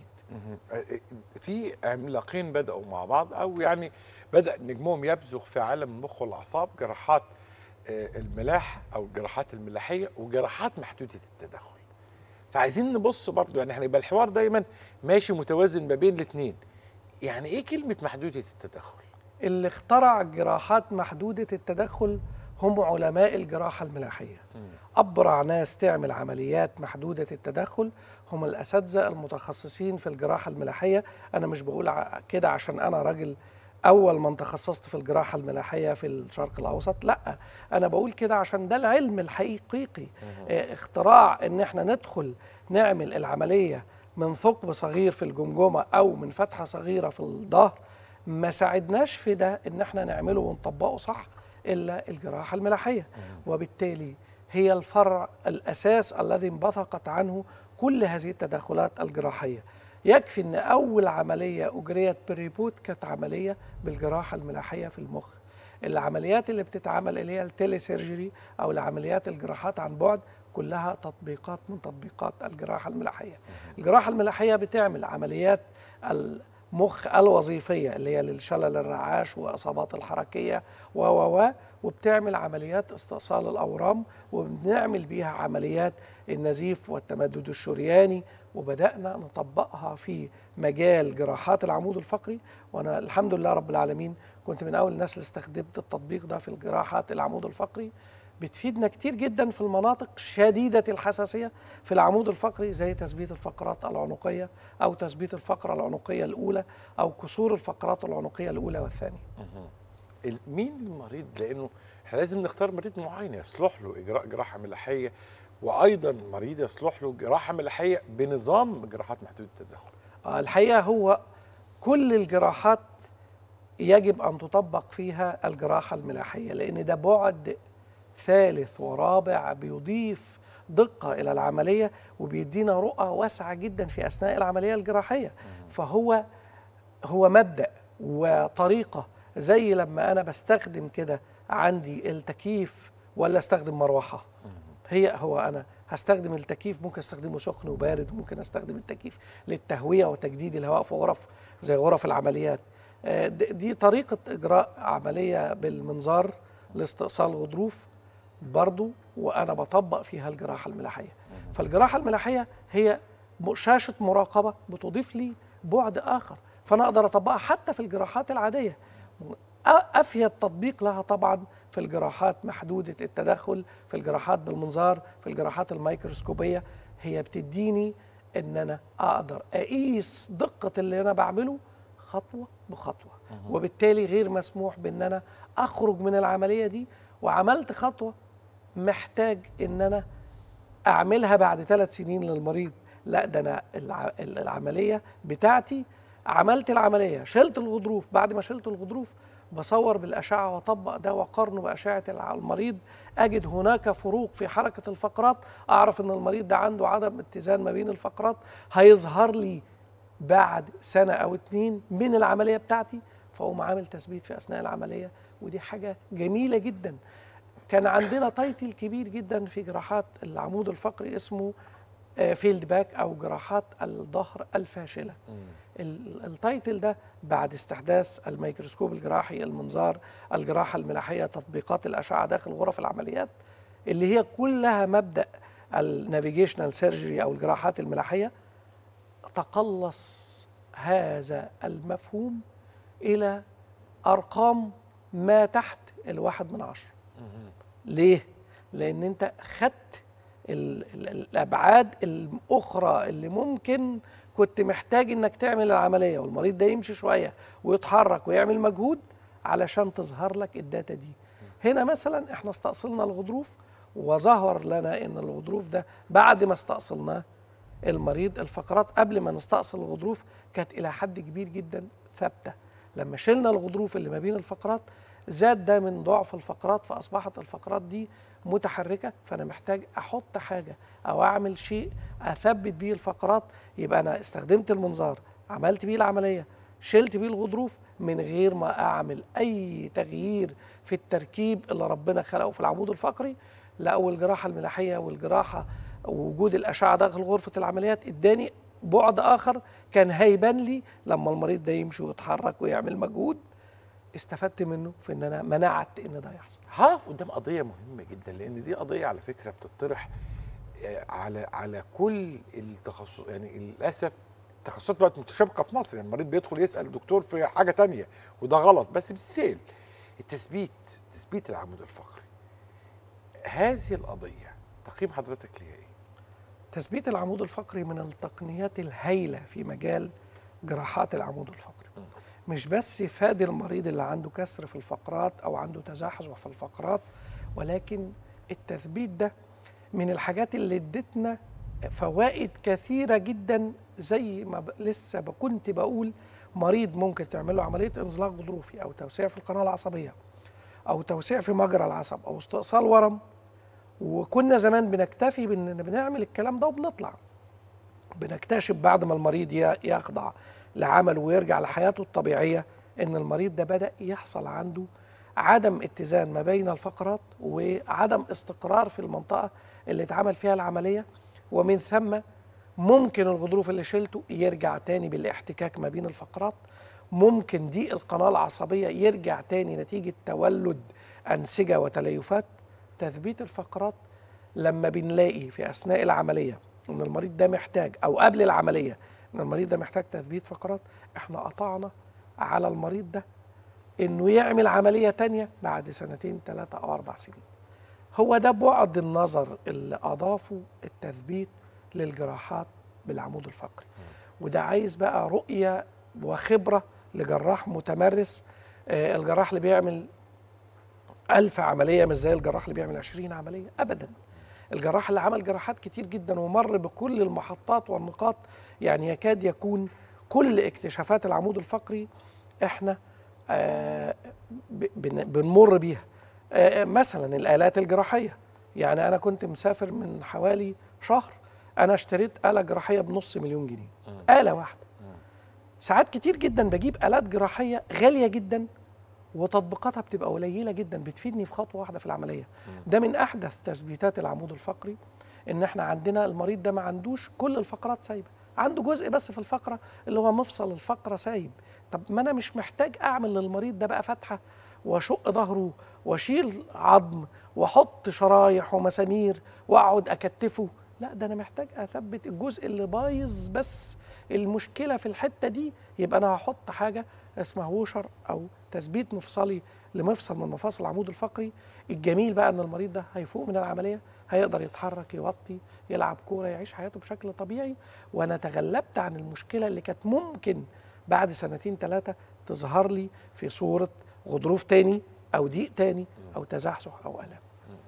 في عملاقين بدأوا مع بعض أو يعني بدأ نجمهم يبزغ في عالم المخ والأعصاب جراحات آه، الملاح أو الجراحات الملاحية وجراحات محدودة التدخل فعايزين نبص برضو يعني احنا يبقى الحوار دايما ماشي متوازن ما بين الاثنين يعني ايه كلمة محدودة التدخل؟ اللي اخترع جراحات محدودة التدخل هم علماء الجراحة الملاحية أبرع ناس تعمل عمليات محدودة التدخل هم الأساتذة المتخصصين في الجراحة الملاحية أنا مش بقول ع- كده عشان أنا راجل أول من تخصصت في الجراحة الملاحية في الشرق الأوسط لا أنا بقول كده عشان ده العلم الحقيقي اه، اختراع إن احنا ندخل نعمل العملية من ثقب صغير في الجمجمة أو من فتحة صغيرة في الظهر ما ساعدناش في ده إن احنا نعمله ونطبقه صح إلا الجراحة الملاحية وبالتالي هي الفرع الأساس الذي انبثقت عنه كل هذه التدخلات الجراحية يكفي أن أول عملية أجريت بالريبوت كانت عملية بالجراحة الملاحية في المخ العمليات اللي بتتعمل اللي هي التيلي سيرجري أو العمليات الجراحات عن بعد كلها تطبيقات من تطبيقات الجراحة الملاحية الجراحة الملاحية بتعمل عمليات المخ الوظيفية اللي هي للشلل الرعاش وإصابات الحركية و و و وبتعمل عمليات استئصال الأورام وبنعمل بيها عمليات النزيف والتمدد الشرياني وبدأنا نطبقها في مجال جراحات العمود الفقري وأنا الحمد لله رب العالمين كنت من أول الناس اللي استخدمت التطبيق ده في الجراحات العمود الفقري بتفيدنا كتير جدا في المناطق شديدة الحساسية في العمود الفقري زي تثبيت الفقرات العنقية أو تثبيت الفقرة العنقية الأولى أو كسور الفقرات العنقية الأولى والثانية ال- مين المريض لانه احنا لازم نختار مريض معين يصلح له اجراء جراحه ملاحيه وايضا مريض يصلح له جراحه ملاحيه بنظام جراحات محدوده التدخل آه، الحقيقة هو كل الجراحات يجب أن تطبق فيها الجراحة الملاحية لأن ده بعد ثالث ورابع بيضيف دقة إلى العملية وبيدينا رؤى واسعة جدا في أثناء العملية الجراحية فهو هو مبدأ وطريقة زي لما أنا بستخدم كده عندي التكييف ولا استخدم مروحة هي هو انا هستخدم التكييف ممكن استخدمه سخن وبارد وممكن استخدم التكييف للتهويه وتجديد الهواء في غرف زي غرف العمليات آه، د- دي طريقه اجراء عمليه بالمنظار لاستئصال غضروف برضو وانا بطبق فيها الجراحه الملاحيه فالجراحه الملاحيه هي م- شاشه مراقبه بتضيف لي بعد اخر فانا اقدر اطبقها حتى في الجراحات العاديه أ- افيد تطبيق لها طبعا في الجراحات محدوده التدخل في الجراحات بالمنظار في الجراحات الميكروسكوبيه هي بتديني ان انا اقدر اقيس دقه اللي انا بعمله خطوه بخطوه وبالتالي غير مسموح بان انا اخرج من العمليه دي وعملت خطوه محتاج ان انا اعملها بعد ثلاث سنين للمريض لا ده انا الع- العمليه بتاعتي عملت العمليه شلت الغضروف بعد ما شلت الغضروف بصور بالاشعه واطبق ده واقارنه باشعه الع- المريض اجد هناك فروق في حركه الفقرات اعرف ان المريض ده عنده عدم اتزان ما بين الفقرات هيظهر لي بعد سنه او اتنين من العمليه بتاعتي فاقوم عامل تثبيت في اثناء العمليه ودي حاجه جميله جدا كان عندنا تايتل كبير جدا في جراحات العمود الفقري اسمه فيلد باك او جراحات الظهر الفاشله ال- التايتل ده بعد استحداث الميكروسكوب الجراحي المنظار الجراحه الملاحيه تطبيقات الاشعه داخل غرف العمليات اللي هي كلها مبدا النافيجيشنال سيرجري او الجراحات الملاحيه تقلص هذا المفهوم الى ارقام ما تحت الواحد من عشره ليه لان انت خدت ال- ال- الابعاد الاخرى اللي ممكن كنت محتاج انك تعمل العمليه والمريض ده يمشي شويه ويتحرك ويعمل مجهود علشان تظهر لك الداتا دي هنا مثلا احنا استأصلنا الغضروف وظهر لنا ان الغضروف ده بعد ما استأصلناه المريض الفقرات قبل ما نستأصل الغضروف كانت الى حد كبير جدا ثابته لما شلنا الغضروف اللي ما بين الفقرات زاد ده من ضعف الفقرات فاصبحت الفقرات دي متحركه فانا محتاج احط حاجه او اعمل شيء اثبت بيه الفقرات يبقى انا استخدمت المنظار عملت بيه العمليه شلت بيه الغضروف من غير ما اعمل اي تغيير في التركيب اللي ربنا خلقه في العمود الفقري لا والجراحه الملاحيه والجراحه ووجود الاشعه داخل غرفه العمليات اداني بعد اخر كان هيبان لي لما المريض ده يمشي ويتحرك ويعمل مجهود استفدت منه في ان انا منعت ان ده يحصل هقف قدام قضيه مهمه جدا لان دي قضيه على فكره بتطرح آه، على على كل التخصص يعني للاسف التخصصات بقت متشابكه في مصر يعني المريض بيدخل يسال الدكتور في حاجه تانية وده غلط بس بالسيل التثبيت تثبيت العمود الفقري هذه القضيه تقييم حضرتك ليها ايه؟ تثبيت العمود الفقري من التقنيات الهائله في مجال جراحات العمود الفقري مش بس فاد المريض اللي عنده كسر في الفقرات او عنده تزحزح في الفقرات ولكن التثبيت ده من الحاجات اللي ادتنا فوائد كثيره جدا زي ما ب... لسه ب- كنت بقول مريض ممكن تعمل له عمليه انزلاق غضروفي او توسيع في القناه العصبيه او توسيع في مجرى العصب او استئصال ورم وكنا زمان بنكتفي بان بنعمل الكلام ده وبنطلع بنكتشف بعد ما المريض ي- يخضع لعمل ويرجع لحياته الطبيعيه ان المريض ده بدا يحصل عنده عدم اتزان ما بين الفقرات وعدم استقرار في المنطقه اللي اتعمل فيها العمليه ومن ثم ممكن الغضروف اللي شلته يرجع تاني بالاحتكاك ما بين الفقرات ممكن ضيق القناه العصبيه يرجع تاني نتيجه تولد انسجه وتليفات تثبيت الفقرات لما بنلاقي في اثناء العمليه ان المريض ده محتاج او قبل العمليه ان المريض ده محتاج تثبيت فقرات احنا قطعنا على المريض ده انه يعمل عمليه تانية بعد سنتين ثلاثه او اربع سنين هو ده بعد النظر اللي اضافه التثبيت للجراحات بالعمود الفقري وده عايز بقى رؤيه وخبره لجراح متمرس آه، الجراح اللي بيعمل ألف عملية مش زي الجراح اللي بيعمل 20 عملية أبدا الجراح اللي عمل جراحات كتير جدا ومر بكل المحطات والنقاط يعني يكاد يكون كل اكتشافات العمود الفقري احنا آه ب- بن- بنمر بيها آه مثلا الآلات الجراحية يعني أنا كنت مسافر من حوالي شهر أنا اشتريت آلة جراحية بنص مليون جنيه آلة واحدة ساعات كتير جدا بجيب آلات جراحية غالية جدا وتطبيقاتها بتبقى قليله جدا بتفيدني في خطوه واحده في العمليه ده من احدث تثبيتات العمود الفقري ان احنا عندنا المريض ده ما عندوش كل الفقرات سايبه عنده جزء بس في الفقره اللي هو مفصل الفقره سايب طب ما انا مش محتاج اعمل للمريض ده بقى فتحه واشق ظهره واشيل عظم واحط شرايح ومسامير واقعد اكتفه لا ده انا محتاج اثبت الجزء اللي بايظ بس المشكله في الحته دي يبقى انا هحط حاجه اسمها ووشر او تثبيت مفصلي لمفصل من مفاصل العمود الفقري الجميل بقى ان المريض ده هيفوق من العمليه هيقدر يتحرك يوطي يلعب كوره يعيش حياته بشكل طبيعي وانا تغلبت عن المشكله اللي كانت ممكن بعد سنتين ثلاثه تظهر لي في صوره غضروف تاني او ضيق تاني او تزحزح او الم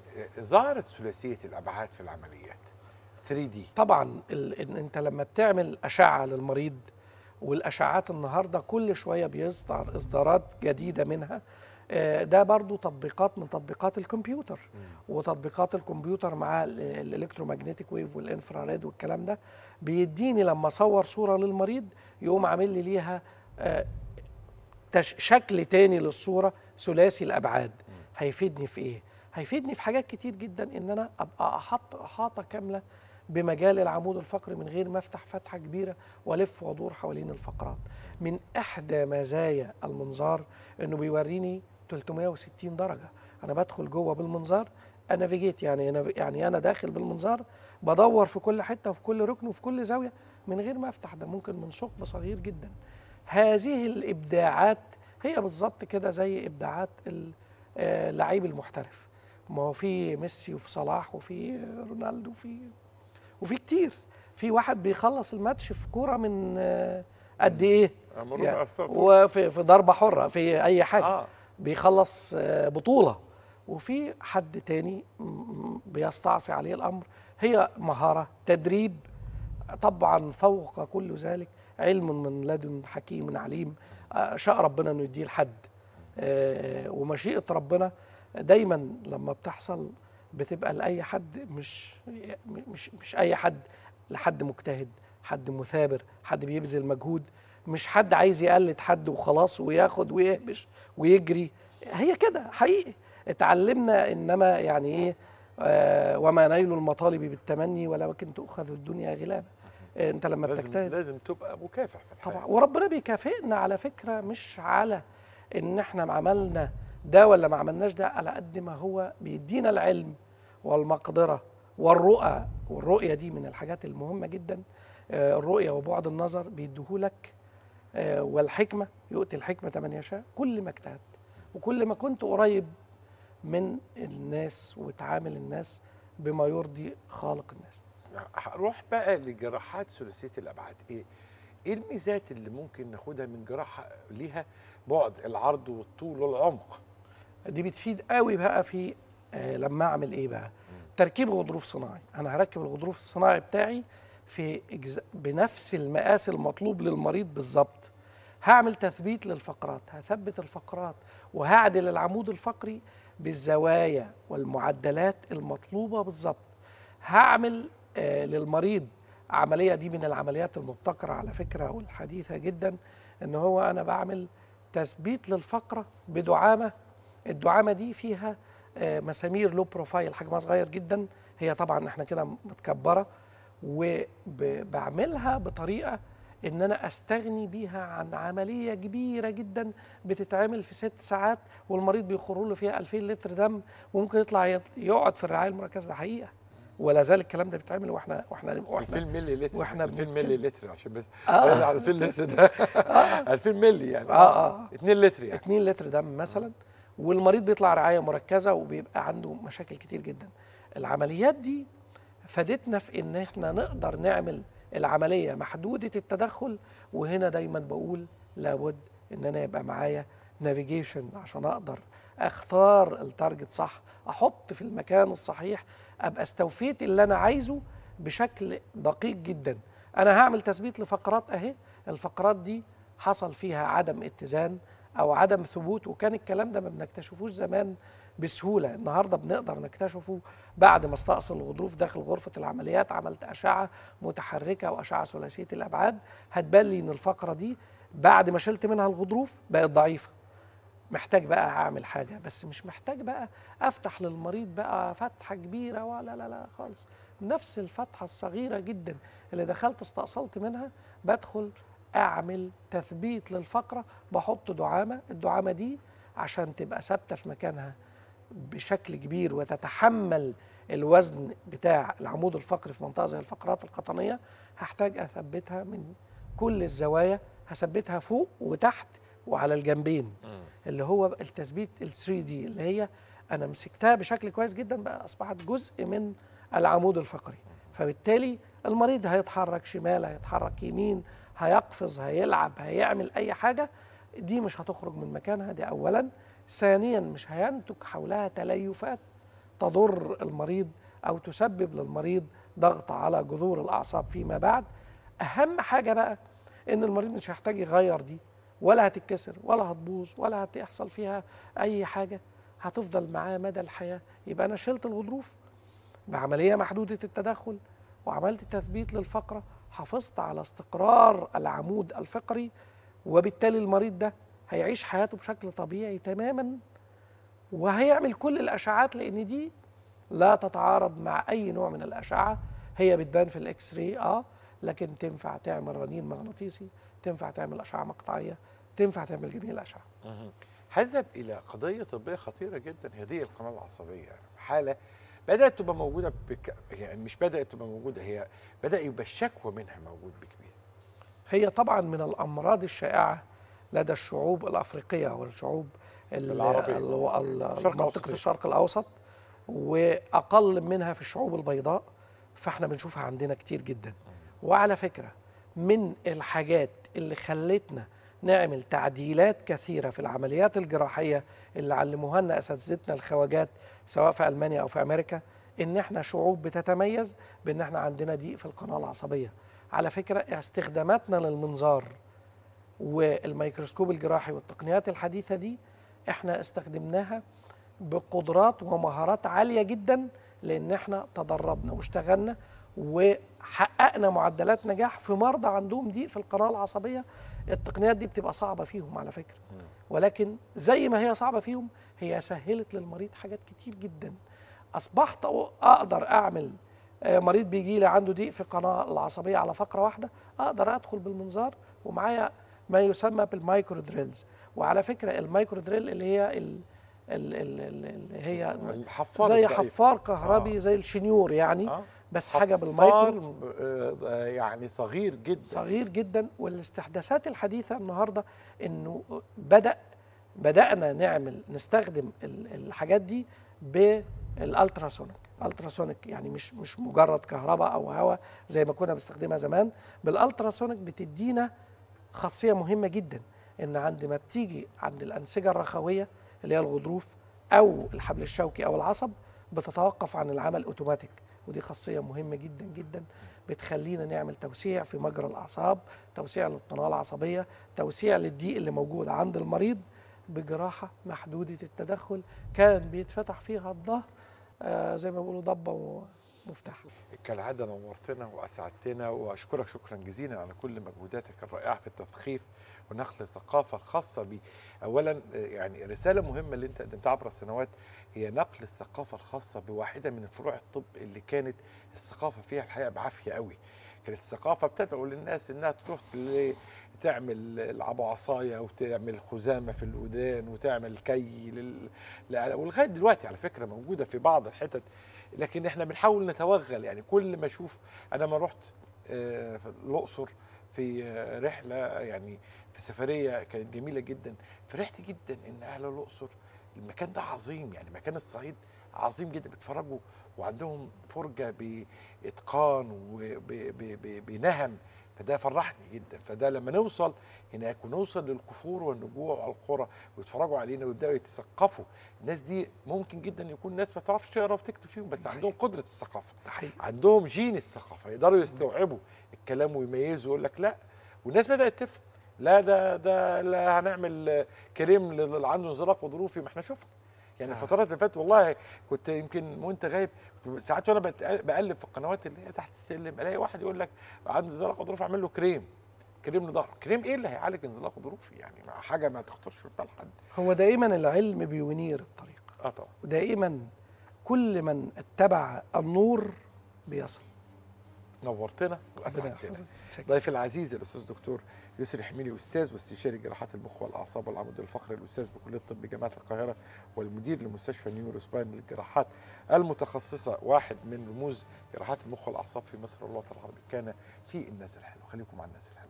ظهرت ثلاثيه الابعاد في العمليات 3 دي طبعا ال- إن انت لما بتعمل اشعه للمريض والاشعات النهارده كل شويه بيصدر اصدارات جديده منها آه، ده برضو تطبيقات من تطبيقات الكمبيوتر وتطبيقات الكمبيوتر مع الالكترومagnetic ويف والانفراريد والكلام ده بيديني لما اصور صوره للمريض يقوم عامل لي ليها آه، تش شكل تاني للصوره ثلاثي الابعاد هيفيدني في ايه هيفيدني في حاجات كتير جدا ان انا ابقى احط احاطه كامله بمجال العمود الفقري من غير ما افتح فتحه كبيره والف وادور حوالين الفقرات من احدى مزايا المنظار انه بيوريني 360 درجه انا بدخل جوه بالمنظار انافيجيت يعني أنا يعني انا داخل بالمنظار بدور في كل حته وفي كل ركن وفي كل زاويه من غير ما افتح ده ممكن من ثقب صغير جدا هذه الابداعات هي بالظبط كده زي ابداعات ال- آه، اللعيب المحترف ما هو في ميسي وفي صلاح وفي رونالدو وفي وفي كتير في واحد بيخلص الماتش في كوره من آه، قد ايه أمر يعني بأرصفة. وفي في ضربه حره في اي حاجه آه. بيخلص آه، بطوله وفي حد تاني م- م- بيستعصي عليه الامر هي مهاره تدريب طبعا فوق كل ذلك علم من لدن حكيم عليم آه، شاء ربنا انه يديه لحد آه، ومشيئه ربنا دايما لما بتحصل بتبقى لاي حد مش مش مش اي حد لحد مجتهد حد مثابر حد بيبذل مجهود مش حد عايز يقلد حد وخلاص وياخد ويهبش ويجري هي كده حقيقي اتعلمنا انما يعني ايه آه وما نيل المطالب بالتمني ولكن تؤخذ الدنيا غلابا آه انت لما لازم بتجتهد لازم تبقى مكافح في الحياه طبعا وربنا بيكافئنا على فكره مش على ان احنا عملنا ده ولا ما عملناش ده على قد ما هو بيدينا العلم والمقدره والرؤى والرؤيه دي من الحاجات المهمه جدا آه، الرؤيه وبعد النظر بيديهولك آه، والحكمه يؤتي الحكمه من يشاء كل ما اجتهدت وكل ما كنت قريب من الناس وتعامل الناس بما يرضي خالق الناس هروح بقى لجراحات ثلاثيه الابعاد ايه ايه الميزات اللي ممكن ناخدها من جراحه ليها بعد العرض والطول والعمق دي بتفيد قوي بقى في آه لما اعمل ايه بقى تركيب غضروف صناعي انا هركب الغضروف الصناعي بتاعي في إجزاء بنفس المقاس المطلوب للمريض بالظبط هعمل تثبيت للفقرات هثبت الفقرات وهعدل العمود الفقري بالزوايا والمعدلات المطلوبه بالظبط هعمل آه للمريض عمليه دي من العمليات المبتكره على فكره والحديثه جدا ان هو انا بعمل تثبيت للفقره بدعامه الدعامه دي فيها آه، مسامير لو بروفايل حجمها صغير جدا هي طبعا احنا كده متكبره وبعملها بطريقه ان انا استغني بيها عن عمليه كبيره جدا بتتعمل في ست ساعات والمريض بيخروا له فيها 2000 لتر دم وممكن يطلع يط- يقعد في الرعايه المركزه ده حقيقه ولا زال الكلام ده بيتعمل واحنا واحنا 2000 واحنا ملي لتر وإحنا 2000 بنتكلم. ملي لتر عشان بس آه. آه. 2000 لتر ده 2000 ملي يعني اه اه 2 لتر يعني 2 لتر دم مثلا والمريض بيطلع رعايه مركزه وبيبقى عنده مشاكل كتير جدا العمليات دي فادتنا في ان احنا نقدر نعمل العمليه محدوده التدخل وهنا دايما بقول لابد ان انا يبقى معايا نافيجيشن عشان اقدر اختار التارجت صح احط في المكان الصحيح ابقى استوفيت اللي انا عايزه بشكل دقيق جدا انا هعمل تثبيت لفقرات اهي الفقرات دي حصل فيها عدم اتزان او عدم ثبوت وكان الكلام ده ما بنكتشفوش زمان بسهوله النهارده بنقدر نكتشفه بعد ما استأصل الغضروف داخل غرفه العمليات عملت اشعه متحركه واشعه ثلاثيه الابعاد هتبان لي ان الفقره دي بعد ما شلت منها الغضروف بقت ضعيفه محتاج بقى هعمل حاجه بس مش محتاج بقى افتح للمريض بقى فتحه كبيره ولا لا لا خالص نفس الفتحه الصغيره جدا اللي دخلت استأصلت منها بدخل اعمل تثبيت للفقره بحط دعامه الدعامه دي عشان تبقى ثابته في مكانها بشكل كبير وتتحمل الوزن بتاع العمود الفقري في منطقه زي الفقرات القطنيه هحتاج اثبتها من كل الزوايا هثبتها فوق وتحت وعلى الجنبين اللي هو التثبيت ال 3 دي اللي هي انا مسكتها بشكل كويس جدا بقى اصبحت جزء من العمود الفقري فبالتالي المريض هيتحرك شمال هيتحرك يمين هيقفز هيلعب هيعمل اي حاجه دي مش هتخرج من مكانها دي اولا ثانيا مش هينتج حولها تليفات تضر المريض او تسبب للمريض ضغط على جذور الاعصاب فيما بعد اهم حاجه بقى ان المريض مش هيحتاج يغير دي ولا هتتكسر ولا هتبوظ ولا هتحصل فيها اي حاجه هتفضل معاه مدى الحياه يبقى انا شلت الغضروف بعمليه محدوده التدخل وعملت تثبيت للفقره حافظت على استقرار العمود الفقري وبالتالي المريض ده هيعيش حياته بشكل طبيعي تماما وهيعمل كل الاشعاعات لان دي لا تتعارض مع اي نوع من الاشعه هي بتبان في الاكس راي اه لكن تنفع تعمل رنين مغناطيسي تنفع تعمل اشعه مقطعيه تنفع تعمل جميع الاشعه هذهب الى قضيه طبيه خطيره جدا هي دي القناه العصبيه يعني حاله بدات تبقى موجوده بك يعني مش بدات تبقى موجوده هي بدا يبقى الشكوى منها موجود بكبير هي طبعا من الامراض الشائعه لدى الشعوب الافريقيه والشعوب ال- العربية. ال- ال- الشرق الأوسط. منطقه الشرق الاوسط واقل منها في الشعوب البيضاء فاحنا بنشوفها عندنا كتير جدا وعلى فكره من الحاجات اللي خلتنا نعمل تعديلات كثيره في العمليات الجراحيه اللي علموها لنا اساتذتنا الخواجات سواء في المانيا او في امريكا ان احنا شعوب بتتميز بان احنا عندنا ضيق في القناه العصبيه على فكره استخداماتنا للمنظار والميكروسكوب الجراحي والتقنيات الحديثه دي احنا استخدمناها بقدرات ومهارات عاليه جدا لان احنا تدربنا واشتغلنا وحققنا معدلات نجاح في مرضى عندهم ضيق في القناه العصبيه التقنيات دي بتبقى صعبه فيهم على فكره ولكن زي ما هي صعبه فيهم هي سهلت للمريض حاجات كتير جدا اصبحت اقدر اعمل آه، مريض بيجي لي عنده ضيق في القناه العصبيه على فقره واحده اقدر ادخل بالمنظار ومعايا ما يسمى بالمايكرو دريلز وعلى فكره المايكرو دريل اللي هي ال ال ال ال اللي هي الحفار زي الضعيف. حفار كهربي آه. زي الشنيور يعني آه. بس حاجه بالمايكرو حفار، آه، يعني صغير جدا صغير جدا والاستحداثات الحديثه النهارده انه بدا بدانا نعمل نستخدم ال- الحاجات دي بالالتراسونيك التراسونيك يعني مش مش مجرد كهرباء او هواء زي ما كنا بنستخدمها زمان بالالتراسونيك بتدينا خاصيه مهمه جدا ان عندما بتيجي عند الانسجه الرخويه اللي هي الغضروف او الحبل الشوكي او العصب بتتوقف عن العمل اوتوماتيك ودي خاصيه مهمه جدا جدا بتخلينا نعمل توسيع في مجرى الاعصاب توسيع للقناه العصبيه توسيع للضيق اللي موجود عند المريض بجراحه محدوده التدخل كان بيتفتح فيها الظهر آه زي ما بيقولوا ضبه ومفتاح كالعاده نورتنا واسعدتنا واشكرك شكرا جزيلا على كل مجهوداتك الرائعه في التثقيف ونقل الثقافه الخاصه بي اولا آه، يعني رساله مهمه اللي انت قدمتها عبر السنوات هي نقل الثقافه الخاصه بواحده من فروع الطب اللي كانت الثقافه فيها الحقيقه بعافيه قوي كانت الثقافه بتدعو للناس انها تروح ل- تعمل العبوا عصايه وتعمل خزامه في الودان وتعمل كي لل... لا- ولغايه دلوقتي على فكره موجوده في بعض الحتت لكن احنا بنحاول نتوغل يعني كل ما اشوف انا ما رحت آه، في الاقصر في آه، رحله يعني في سفريه كانت جميله جدا فرحت جدا ان اهل الاقصر المكان ده عظيم يعني مكان الصعيد عظيم جدا بيتفرجوا وعندهم فرجه باتقان وبنهم فده فرحني جدا فده لما نوصل هناك ونوصل للكفور والنجوع والقرى ويتفرجوا علينا ويبداوا يتثقفوا الناس دي ممكن جدا يكون ناس ما تعرفش تقرا وتكتب فيهم بس عندهم قدره الثقافه ده حقيقي عندهم جين الثقافه يقدروا يستوعبوا الكلام ويميزوا يقول لك لا والناس بدات تفهم لا ده ده لا هنعمل كريم اللي عنده انزلاق غضروفي ما احنا شفنا يعني آه. الفترات اللي فاتت والله كنت يمكن وانت غايب ساعات وانا بت- بقلب في القنوات اللي هي تحت السلم الاقي واحد يقول لك عنده انزلاق غضروفي اعمل له كريم كريم لظهره كريم ايه اللي هيعالج انزلاق غضروفي يعني مع حاجه ما تخطرش في بال حد هو دائما العلم بينير الطريق اه طبعا ودائما كل من اتبع النور بيصل نورتنا ربنا واسعدتنا يحفظك. شكراً. ضيفي العزيز الاستاذ دكتور يسري حميلي استاذ واستشاري جراحات المخ والاعصاب والعمود الفقري الاستاذ بكليه الطب جامعه القاهره والمدير لمستشفى نيورو سباين للجراحات المتخصصه واحد من رموز جراحات المخ والاعصاب في مصر والوطن العربي كان في الناس الحلو خليكم مع الناس الحلو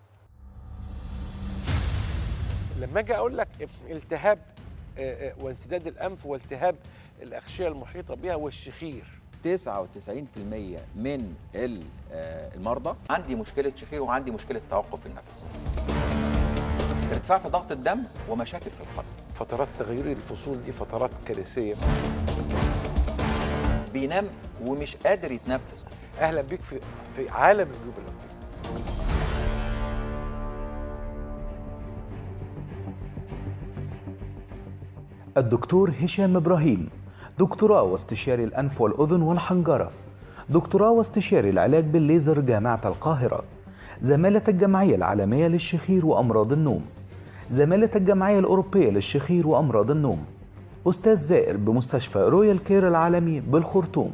لما اجي اقول لك التهاب آه، آه، وانسداد الانف والتهاب الاغشيه المحيطه بها والشخير 99% من ال- آه، المرضى عندي مشكله شخير وعندي مشكله توقف النفس ارتفاع في ضغط الدم ومشاكل في القلب فترات تغيير الفصول دي فترات كارثيه بينام ومش قادر يتنفس اهلا بيك في في عالم الجيوب الانفيه الدكتور هشام إبراهيم دكتوراه واستشاري الأنف والأذن والحنجرة دكتوراه واستشاري العلاج بالليزر جامعة القاهرة زمالة الجمعية العالمية للشخير وأمراض النوم زمالة الجمعية الأوروبية للشخير وأمراض النوم أستاذ زائر بمستشفى رويال كير العالمي بالخرطوم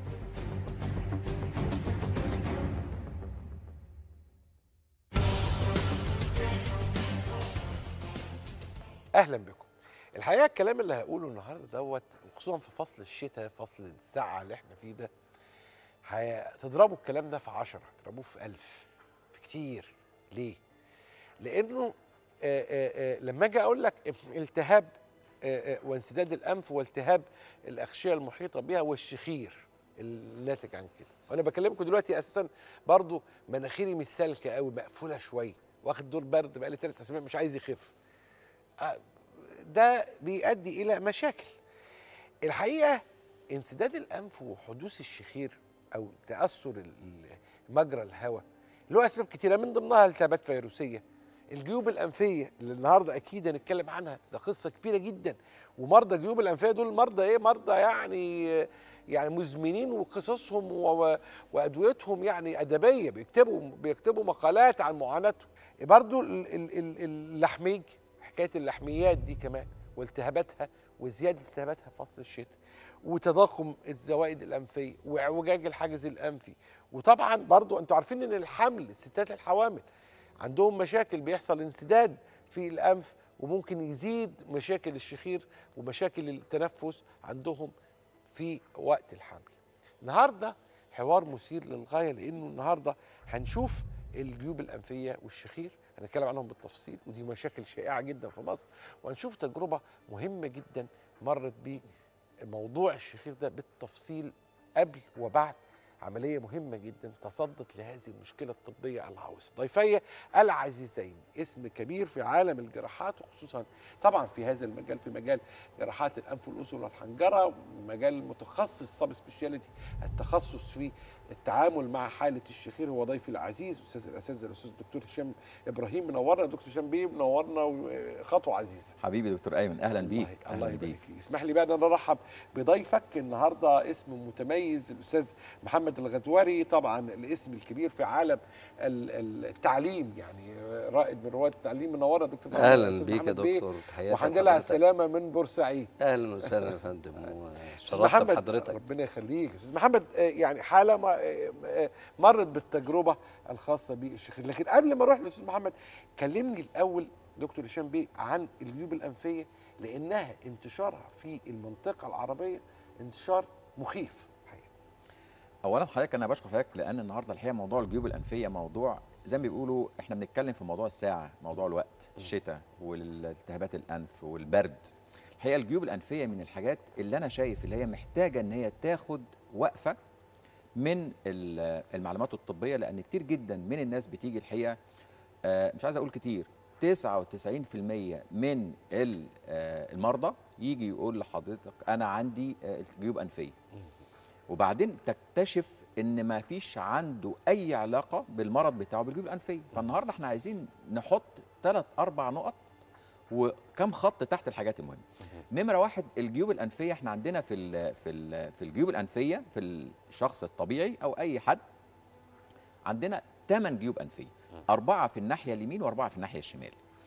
اهلا بكم الحقيقه الكلام اللي هقوله النهارده دوت خصوصا في فصل الشتاء فصل السقعه اللي احنا فيه ده هتضربوا الكلام ده في عشرة تضربوه في ألف في كتير ليه؟ لأنه آآ آآ لما أجي أقول لك التهاب آآ وانسداد الأنف والتهاب الأغشية المحيطة بها والشخير الناتج عن كده وأنا بكلمكم دلوقتي أساسا برضو مناخيري مش سالكة قوي مقفولة شوية واخد دور برد بقالي ثلاث أسابيع مش عايز يخف ده بيؤدي الى مشاكل الحقيقه انسداد الانف وحدوث الشخير او تاثر مجرى الهواء له اسباب كتيره من ضمنها التهابات فيروسيه الجيوب الانفيه اللي النهارده اكيد هنتكلم عنها ده قصه كبيره جدا ومرضى الجيوب الانفيه دول مرضى ايه مرضى يعني يعني مزمنين وقصصهم وادويتهم يعني ادبيه بيكتبوا بيكتبوا مقالات عن معاناتهم برضو اللحميج حكايه اللحميات دي كمان والتهاباتها وزياده التهاباتها في فصل الشتاء وتضخم الزوائد الانفيه واعوجاج الحاجز الانفي وطبعا برضو انتوا عارفين ان الحمل الستات الحوامل عندهم مشاكل بيحصل انسداد في الانف وممكن يزيد مشاكل الشخير ومشاكل التنفس عندهم في وقت الحمل النهارده حوار مثير للغايه لانه النهارده هنشوف الجيوب الانفيه والشخير هنتكلم عنهم بالتفصيل ودي مشاكل شائعه جدا في مصر وهنشوف تجربه مهمه جدا مرت بموضوع الشخير ده بالتفصيل قبل وبعد عمليه مهمه جدا تصدت لهذه المشكله الطبيه العويصه ضيفي العزيزين اسم كبير في عالم الجراحات وخصوصا طبعا في هذا المجال في مجال جراحات الانف والاذن والحنجره مجال متخصص سب سبيشاليتي التخصص في التعامل مع حاله الشخير هو ضيفي العزيز استاذ الاساتذه الاستاذ الدكتور هشام ابراهيم منورنا دكتور هشام بيه منورنا خطوه عزيزه حبيبي دكتور ايمن اهلا بيك الله يبارك فيك اسمح لي بقى ان انا ارحب بضيفك النهارده اسم متميز الاستاذ محمد الغدواري طبعا الاسم الكبير في عالم التعليم يعني رائد من رواد التعليم منورنا دكتور اهلا بيك يا دكتور تحياتي وحمد لله على السلامه من بورسعيد اهلا وسهلا يا فندم وشرفت بحضرتك ربنا يخليك استاذ محمد يعني حاله مرت بالتجربه الخاصه بالشخير لكن قبل ما اروح للاستاذ محمد كلمني الاول دكتور هشام بيه عن الجيوب الانفيه لانها انتشارها في المنطقه العربيه انتشار مخيف حقيقة. اولا حضرتك انا بشكر حضرتك لان النهارده الحقيقه موضوع الجيوب الانفيه موضوع زي ما بيقولوا احنا بنتكلم في موضوع الساعه موضوع الوقت الشتاء والالتهابات الانف والبرد الحقيقه الجيوب الانفيه من الحاجات اللي انا شايف اللي هي محتاجه ان هي تاخد وقفه من المعلومات الطبيه لان كتير جدا من الناس بتيجي الحقيقه مش عايز اقول كتير 99% من المرضى يجي يقول لحضرتك انا عندي جيوب انفيه وبعدين تكتشف ان ما فيش عنده اي علاقه بالمرض بتاعه بالجيوب الانفيه فالنهارده احنا عايزين نحط ثلاث اربع نقط وكم خط تحت الحاجات المهمه نمره واحد الجيوب الانفيه احنا عندنا في ال في ال في الجيوب الانفيه في الشخص الطبيعي او اي حد عندنا ثمان جيوب انفيه اربعه في الناحيه اليمين واربعه في الناحيه الشمال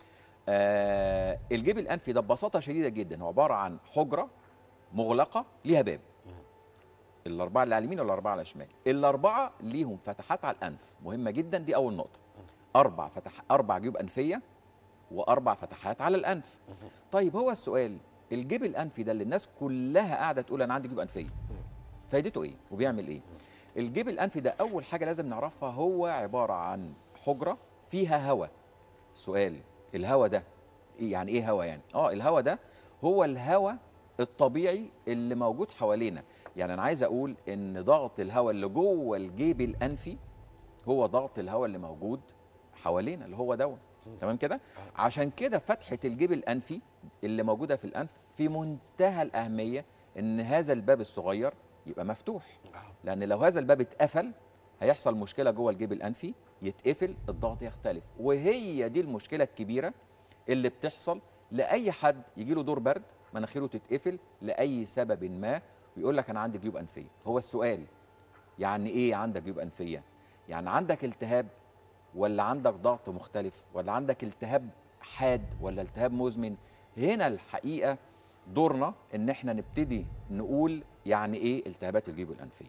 آه الجيب الانفي ده ببساطه شديده جدا هو عباره عن حجره مغلقه ليها باب الاربعه اللي على اليمين والاربعه على الشمال الاربعه ليهم فتحات على الانف مهمه جدا دي اول نقطه اربع فتح اربع جيوب انفيه واربع فتحات على الانف طيب هو السؤال الجيب الانفي ده اللي الناس كلها قاعده تقول انا عندي جيب انفيه فايدته ايه وبيعمل ايه الجيب الانفي ده اول حاجه لازم نعرفها هو عباره عن حجره فيها هواء سؤال الهواء ده إيه يعني ايه هواء يعني اه الهواء ده هو الهواء الطبيعي اللي موجود حوالينا يعني انا عايز اقول ان ضغط الهواء اللي جوه الجيب الانفي هو ضغط الهواء اللي موجود حوالينا اللي هو دوت تمام كده عشان كده فتحه الجيب الانفي اللي موجوده في الانف في منتهى الاهميه ان هذا الباب الصغير يبقى مفتوح لان لو هذا الباب اتقفل هيحصل مشكله جوه الجيب الانفي يتقفل الضغط يختلف وهي دي المشكله الكبيره اللي بتحصل لاي حد يجي له دور برد مناخيره تتقفل لاي سبب ما ويقول لك انا عندي جيوب انفيه هو السؤال يعني ايه عندك جيوب انفيه يعني عندك التهاب ولا عندك ضغط مختلف ولا عندك التهاب حاد ولا التهاب مزمن هنا الحقيقه دورنا ان احنا نبتدي نقول يعني ايه التهابات الجيوب الانفيه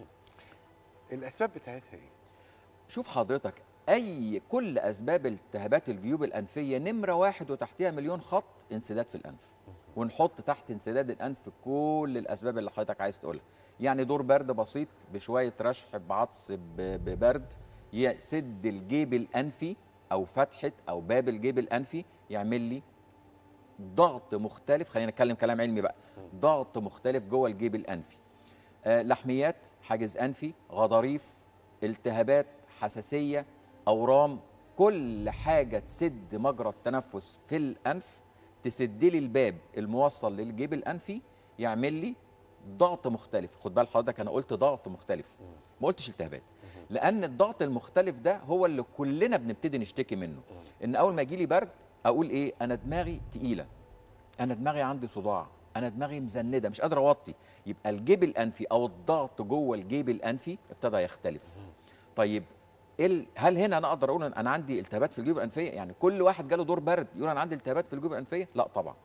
الاسباب بتاعتها ايه شوف حضرتك اي كل اسباب التهابات الجيوب الانفيه نمره واحد وتحتها مليون خط انسداد في الانف ونحط تحت انسداد الانف كل الاسباب اللي حضرتك عايز تقولها يعني دور برد بسيط بشويه رشح بعطس ب- ببرد يسد الجيب الانفي او فتحه او باب الجيب الانفي يعمل لي ضغط مختلف خلينا نتكلم كلام علمي بقى ضغط مختلف جوه الجيب الانفي آه، لحميات حاجز انفي غضاريف التهابات حساسيه اورام كل حاجه تسد مجرى التنفس في الانف تسد لي الباب الموصل للجيب الانفي يعمل لي ضغط مختلف خد بال حضرتك انا قلت ضغط مختلف ما قلتش التهابات لان الضغط المختلف ده هو اللي كلنا بنبتدي نشتكي منه ان اول ما يجي لي برد اقول ايه انا دماغي تقيله انا دماغي عندي صداع انا دماغي مزنده مش قادر اوطي يبقى الجيب الانفي او الضغط جوه الجيب الانفي ابتدى يختلف طيب إيه ال- هل هنا انا اقدر اقول إن انا عندي التهابات في الجيوب الانفيه يعني كل واحد جاله دور برد يقول انا عندي التهابات في الجيوب الانفيه لا طبعا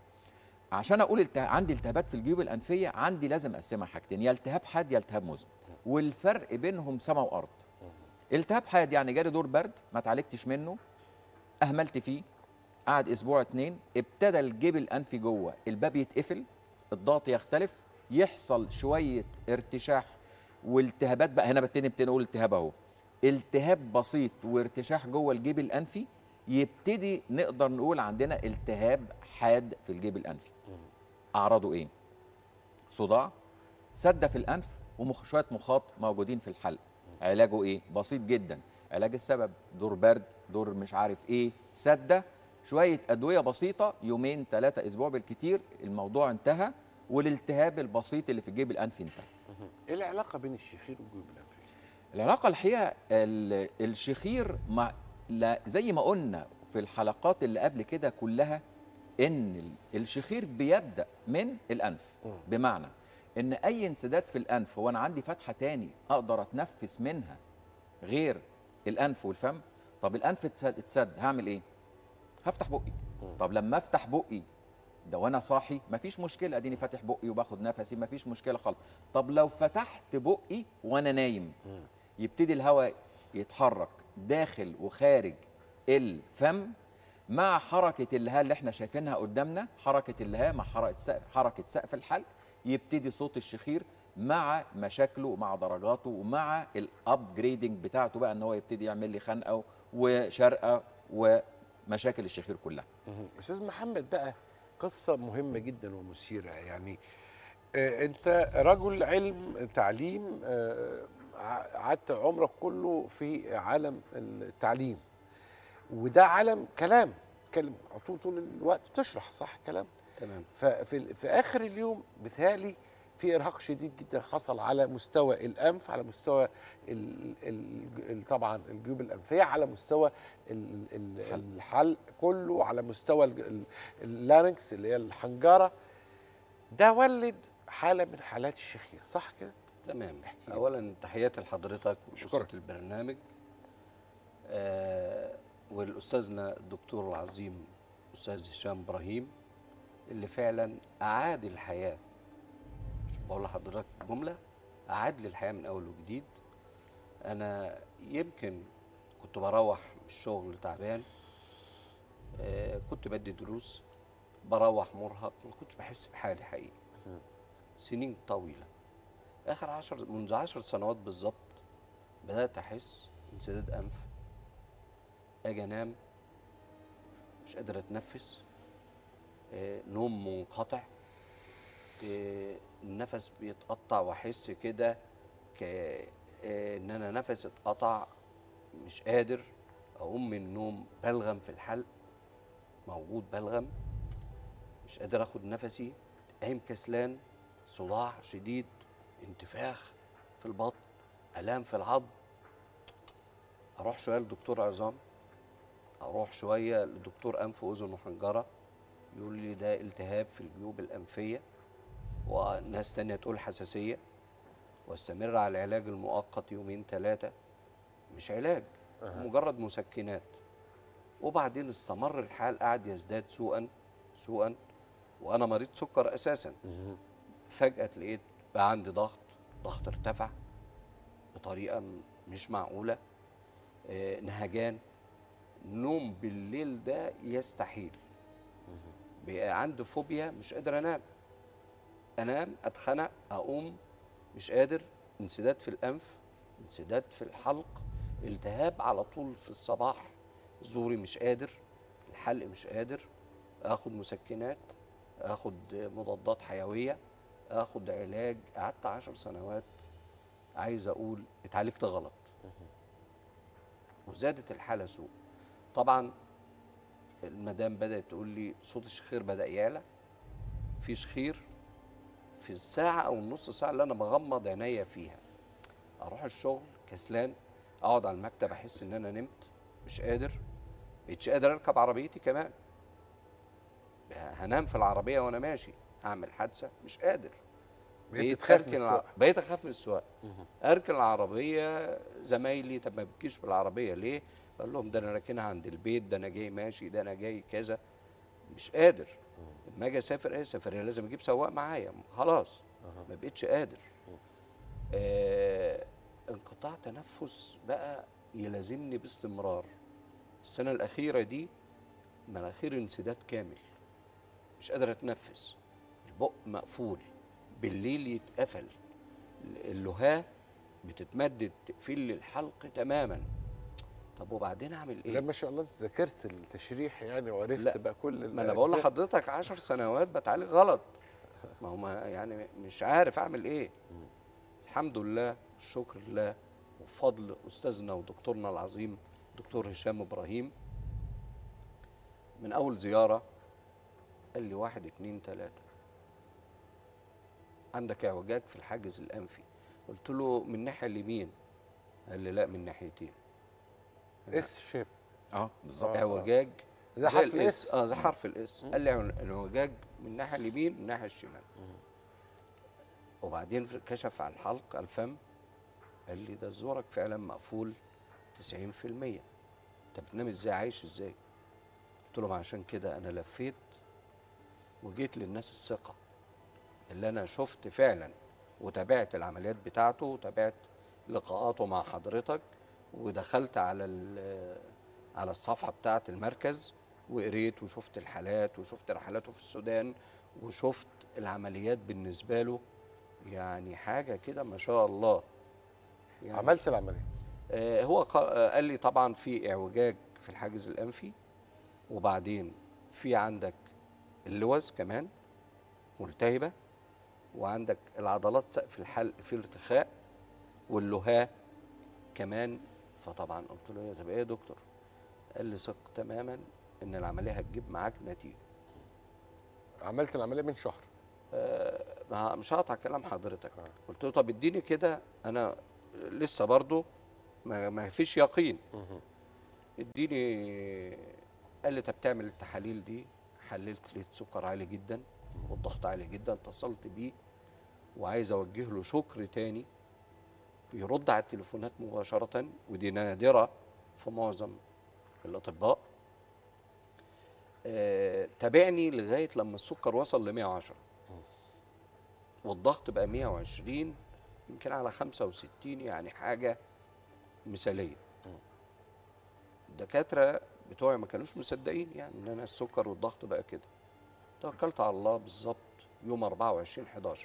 عشان اقول الته... عندي التهابات في الجيوب الانفيه عندي لازم اقسمها حاجتين يا التهاب حاد يا التهاب مزمن والفرق بينهم سماء وارض التهاب حاد يعني جالي دور برد ما اتعالجتش منه اهملت فيه قعد اسبوع اتنين ابتدى الجيب الانفي جوه الباب يتقفل الضغط يختلف يحصل شويه ارتشاح والتهابات بقى هنا ببتدي نبتدي نقول التهاب اهو التهاب بسيط وارتشاح جوه الجيب الانفي يبتدي نقدر نقول عندنا التهاب حاد في الجيب الانفي اعراضه ايه صداع سده في الانف وشويه مخاط موجودين في الحلق علاجه ايه بسيط جدا علاج السبب دور برد دور مش عارف ايه سده شويه ادويه بسيطه يومين ثلاثه اسبوع بالكتير الموضوع انتهى والالتهاب البسيط اللي في الجيب الانفي انتهى ايه العلاقه بين الشخير والجيوب الانفيه العلاقه الحقيقه ال- الشخير مع لا زي ما قلنا في الحلقات اللي قبل كده كلها ان ال- الشخير بيبدا من الانف بمعنى ان اي انسداد في الانف هو انا عندي فتحه تاني اقدر اتنفس منها غير الانف والفم طب الانف اتسد- اتسد هعمل ايه هفتح بقي طب لما افتح بقي ده وانا صاحي مفيش مشكله اديني فاتح بقي وباخد نفسي مفيش مشكله خالص طب لو فتحت بقي وانا نايم يبتدي الهواء يتحرك داخل وخارج الفم مع حركه الهواء اللي احنا شايفينها قدامنا حركه الهواء مع حركه سقف حركه سقف الحلق يبتدي صوت الشخير مع مشاكله ومع درجاته ومع الابجريدنج بتاعته بقى ان هو يبتدي يعمل لي خنقه وشرقه ومشاكل الشخير كلها استاذ محمد بقى قصه مهمه جدا ومثيره يعني آه انت رجل علم تعليم آه ع- قعدت عمرك كله في عالم التعليم وده عالم كلام تتكلم طول طول الوقت بتشرح صح كلام تمام ففي ال- في اخر اليوم بتهالي في ارهاق شديد جدا حصل على مستوى الانف على مستوى ال ال ال طبعا الجيوب الانفيه على مستوى ال ال الحلق كله على مستوى ال- ال- اللارنكس اللي هي الحنجره ده ولد حاله من حالات الشخير صح كده؟ تمام اولا تحياتي لحضرتك أشكرك. واسره البرنامج آه والاستاذنا الدكتور العظيم استاذ هشام ابراهيم اللي فعلا اعاد الحياه مش بقول لحضرتك جمله اعاد لي الحياه من اول وجديد انا يمكن كنت بروح من الشغل تعبان آه كنت بدي دروس بروح مرهق ما كنتش بحس بحالي حقيقي سنين طويله اخر عشر منذ عشر سنوات بالظبط بدات احس انسداد انف اجي انام مش قادر اتنفس آه، نوم منقطع آه، النفس بيتقطع واحس كده ك آه، ان انا نفسي اتقطع مش قادر اقوم من النوم بلغم في الحلق موجود بلغم مش قادر اخد نفسي قايم كسلان صداع شديد انتفاخ في البطن الام في العظم اروح شويه لدكتور عظام اروح شويه لدكتور انف واذن وحنجره يقول لي ده التهاب في الجيوب الانفيه وناس تانية تقول حساسيه واستمر على العلاج المؤقت يومين ثلاثه مش علاج مجرد مسكنات وبعدين استمر الحال قعد يزداد سوءا سوءا وانا مريض سكر اساسا فجاه لقيت بقى عندي ضغط ضغط ارتفع بطريقه م- مش معقوله آه، نهجان نوم بالليل ده يستحيل بقى عندي فوبيا مش قادر انام انام اتخنق اقوم مش قادر انسداد في الانف انسداد في الحلق التهاب على طول في الصباح زوري مش قادر الحلق مش قادر اخد مسكنات اخد مضادات حيويه اخد علاج قعدت عشر سنوات عايز اقول اتعالجت غلط وزادت الحاله سوء طبعا المدام بدات تقول لي صوت الشخير بدا يعلى في شخير في الساعه او النص ساعه اللي انا بغمض عينيا فيها اروح الشغل كسلان اقعد على المكتب احس ان انا نمت مش قادر مش قادر اركب عربيتي كمان هنام في العربيه وانا ماشي هعمل حادثه مش قادر بقيت بقيت تخاف من اركن الع- السواقة. بقيت اخاف من السواقه اركن العربيه زمايلي طب ما بتجيش بالعربيه ليه؟ اقول لهم ده انا راكنها عند البيت ده انا جاي ماشي ده انا جاي كذا مش قادر لما اجي اسافر اي سفريه لازم اجيب سواق معايا خلاص ما بقتش قادر آه انقطاع تنفس بقى يلازمني باستمرار السنه الاخيره دي مناخير انسداد كامل مش قادر اتنفس البق مقفول بالليل يتقفل اللهاه بتتمدد تقفل لي الحلق تماما طب وبعدين اعمل لا ايه ما شاء الله انت ذاكرت التشريح يعني وعرفت لا، بقى كل ما انا بقول الأجزاء. لحضرتك عشر سنوات بتعالج غلط ما هو ما يعني مش عارف اعمل ايه الحمد لله الشكر لله وفضل استاذنا ودكتورنا العظيم دكتور هشام ابراهيم من اول زياره قال لي واحد اتنين تلاته عندك اعوجاج في الحاجز الانفي قلت له من الناحيه اليمين قال لي لا من ناحيتين اس شيب اه بالظبط اعوجاج زي حرف الإس. الاس اه زي حرف الاس قال لي عن- اعوجاج من الناحيه اليمين من الناحيه الشمال وبعدين في- كشف على الحلق على الفم قال لي ده زورك فعلا مقفول 90% انت بتنام ازاي عايش ازاي قلت لهم عشان كده انا لفيت وجيت للناس الثقه اللي انا شفت فعلا وتابعت العمليات بتاعته وتابعت لقاءاته مع حضرتك ودخلت على ال- على الصفحه بتاعه المركز وقريت وشفت الحالات وشفت رحلاته في السودان وشفت العمليات بالنسبه له يعني حاجه كده ما شاء الله يعني عملت العمليه آه، هو قا- آه، قال لي طبعا في اعوجاج في الحاجز الانفي وبعدين في عندك اللوز كمان ملتهبه وعندك العضلات سقف الحلق في ارتخاء واللهاه كمان فطبعا قلت له يا طب ايه يا دكتور قال لي ثق تماما ان العمليه هتجيب معاك نتيجه عملت العمليه من شهر آه، ما- مش هقطع كلام حضرتك قلت له طب اديني كده انا لسه برضو ما, ما فيش يقين اديني قال لي طب تعمل التحاليل دي حللت لقيت سكر عالي جدا والضغط عالي جدا اتصلت بيه وعايز اوجه له شكر تاني بيرد على التليفونات مباشرة ودي نادرة في معظم الأطباء آه، تابعني لغاية لما السكر وصل ل 110 والضغط بقى 120 يمكن على 65 يعني حاجة مثالية الدكاترة بتوعي ما كانوش مصدقين يعني ان انا السكر والضغط بقى كده توكلت على الله بالظبط يوم 24 11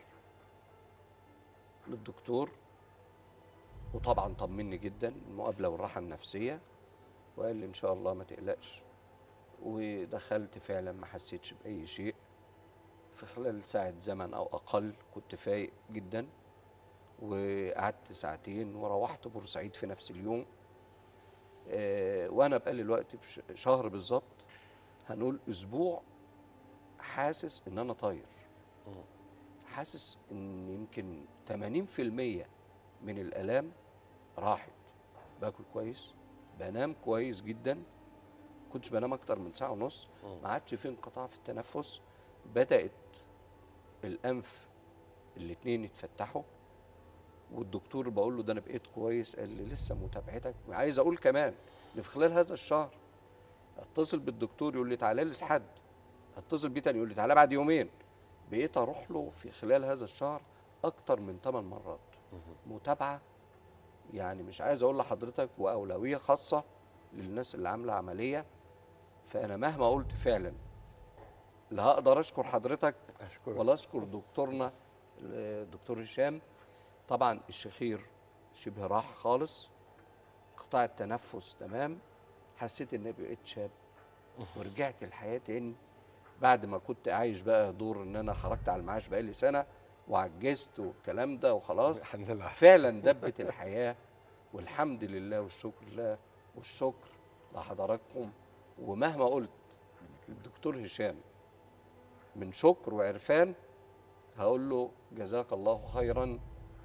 للدكتور وطبعا طمني جدا المقابله والراحه النفسيه وقال لي ان شاء الله ما تقلقش ودخلت فعلا ما حسيتش باي شيء في خلال ساعه زمن او اقل كنت فايق جدا وقعدت ساعتين وروحت بورسعيد في نفس اليوم آه، وانا بقالي الوقت بش- شهر بالظبط هنقول اسبوع حاسس ان انا طاير حاسس ان يمكن 80% من الالام راحت باكل كويس بنام كويس جدا كنتش بنام اكتر من ساعه ونص ما عادش في انقطاع في التنفس بدات الانف الاتنين يتفتحوا والدكتور بقول له ده انا بقيت كويس قال لي لسه متابعتك عايز اقول كمان ان في خلال هذا الشهر اتصل بالدكتور يقول لي تعالى لي الحد اتصل بيه تاني يقول لي تعالى بعد يومين بقيت اروح له في خلال هذا الشهر اكتر من 8 مرات متابعه يعني مش عايز اقول لحضرتك واولويه خاصه للناس اللي عامله عمليه فانا مهما قلت فعلا لا هقدر اشكر حضرتك اشكرك ولا اشكر دكتورنا الدكتور هشام طبعا الشخير شبه راح خالص قطاع التنفس تمام حسيت اني بقيت شاب ورجعت الحياه تاني بعد ما كنت عايش بقى دور ان انا خرجت على المعاش بقالي سنه وعجزت والكلام ده وخلاص الحمد لله فعلا دبت الحياه والحمد لله والشكر لله والشكر لحضراتكم ومهما قلت الدكتور هشام من شكر وعرفان هقول له جزاك الله خيرا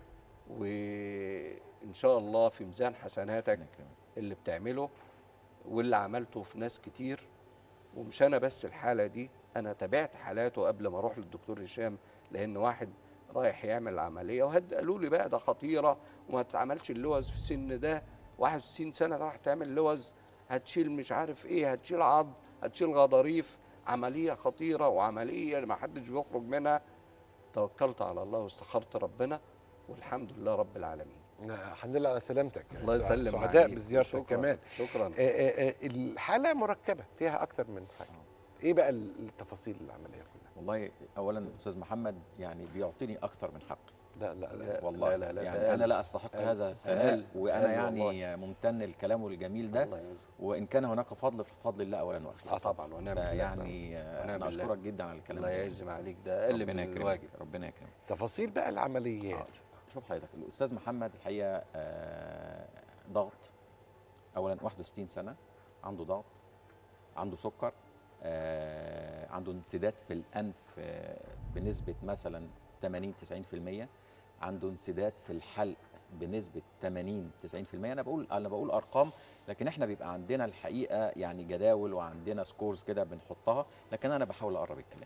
وان شاء الله في ميزان حسناتك اللي بتعمله واللي عملته في ناس كتير ومش انا بس الحاله دي انا تابعت حالاته قبل ما اروح للدكتور هشام لان واحد رايح يعمل عمليه وهد قالوا لي بقى ده خطيره وما تتعملش اللوز في سن ده 61 سنه راح تعمل لوز هتشيل مش عارف ايه هتشيل عض هتشيل غضاريف عمليه خطيره وعمليه ما حدش بيخرج منها توكلت على الله واستخرت ربنا والحمد لله رب العالمين الحمد لله على سلامتك الله يسلم سعداء عليك. بزيارتك شكراً. كمان شكرا آه، آه، آه، الحاله مركبه فيها اكتر من حاجه ايه بقى التفاصيل العمليه كلها والله اولا استاذ محمد يعني بيعطيني اكثر من حقي لا لا لا لا، والله لا لا لا يعني ده انا لا استحق قال- هذا قال- الثناء وانا قال يعني والله. ممتن لكلامه الجميل ده الله يعزك وان كان هناك فضل ففضل الله اولا واخيرا اه طبعا ونعم بالله يعني آه، ونعم انا بالله. اشكرك جدا على الكلام الله ده يعزم عليك ده اقل ربنا من يكرمك الواجب ربنا يكرمك تفاصيل بقى العمليات شوف حضرتك الاستاذ محمد الحقيقه آه، ضغط اولا 61 سنه عنده ضغط عنده سكر آه، عنده انسداد في الانف آه، بنسبه مثلا 80 90% عنده انسداد في الحلق بنسبه 80 90% انا بقول انا بقول ارقام لكن احنا بيبقى عندنا الحقيقه يعني جداول وعندنا سكورز كده بنحطها لكن انا بحاول اقرب الكلام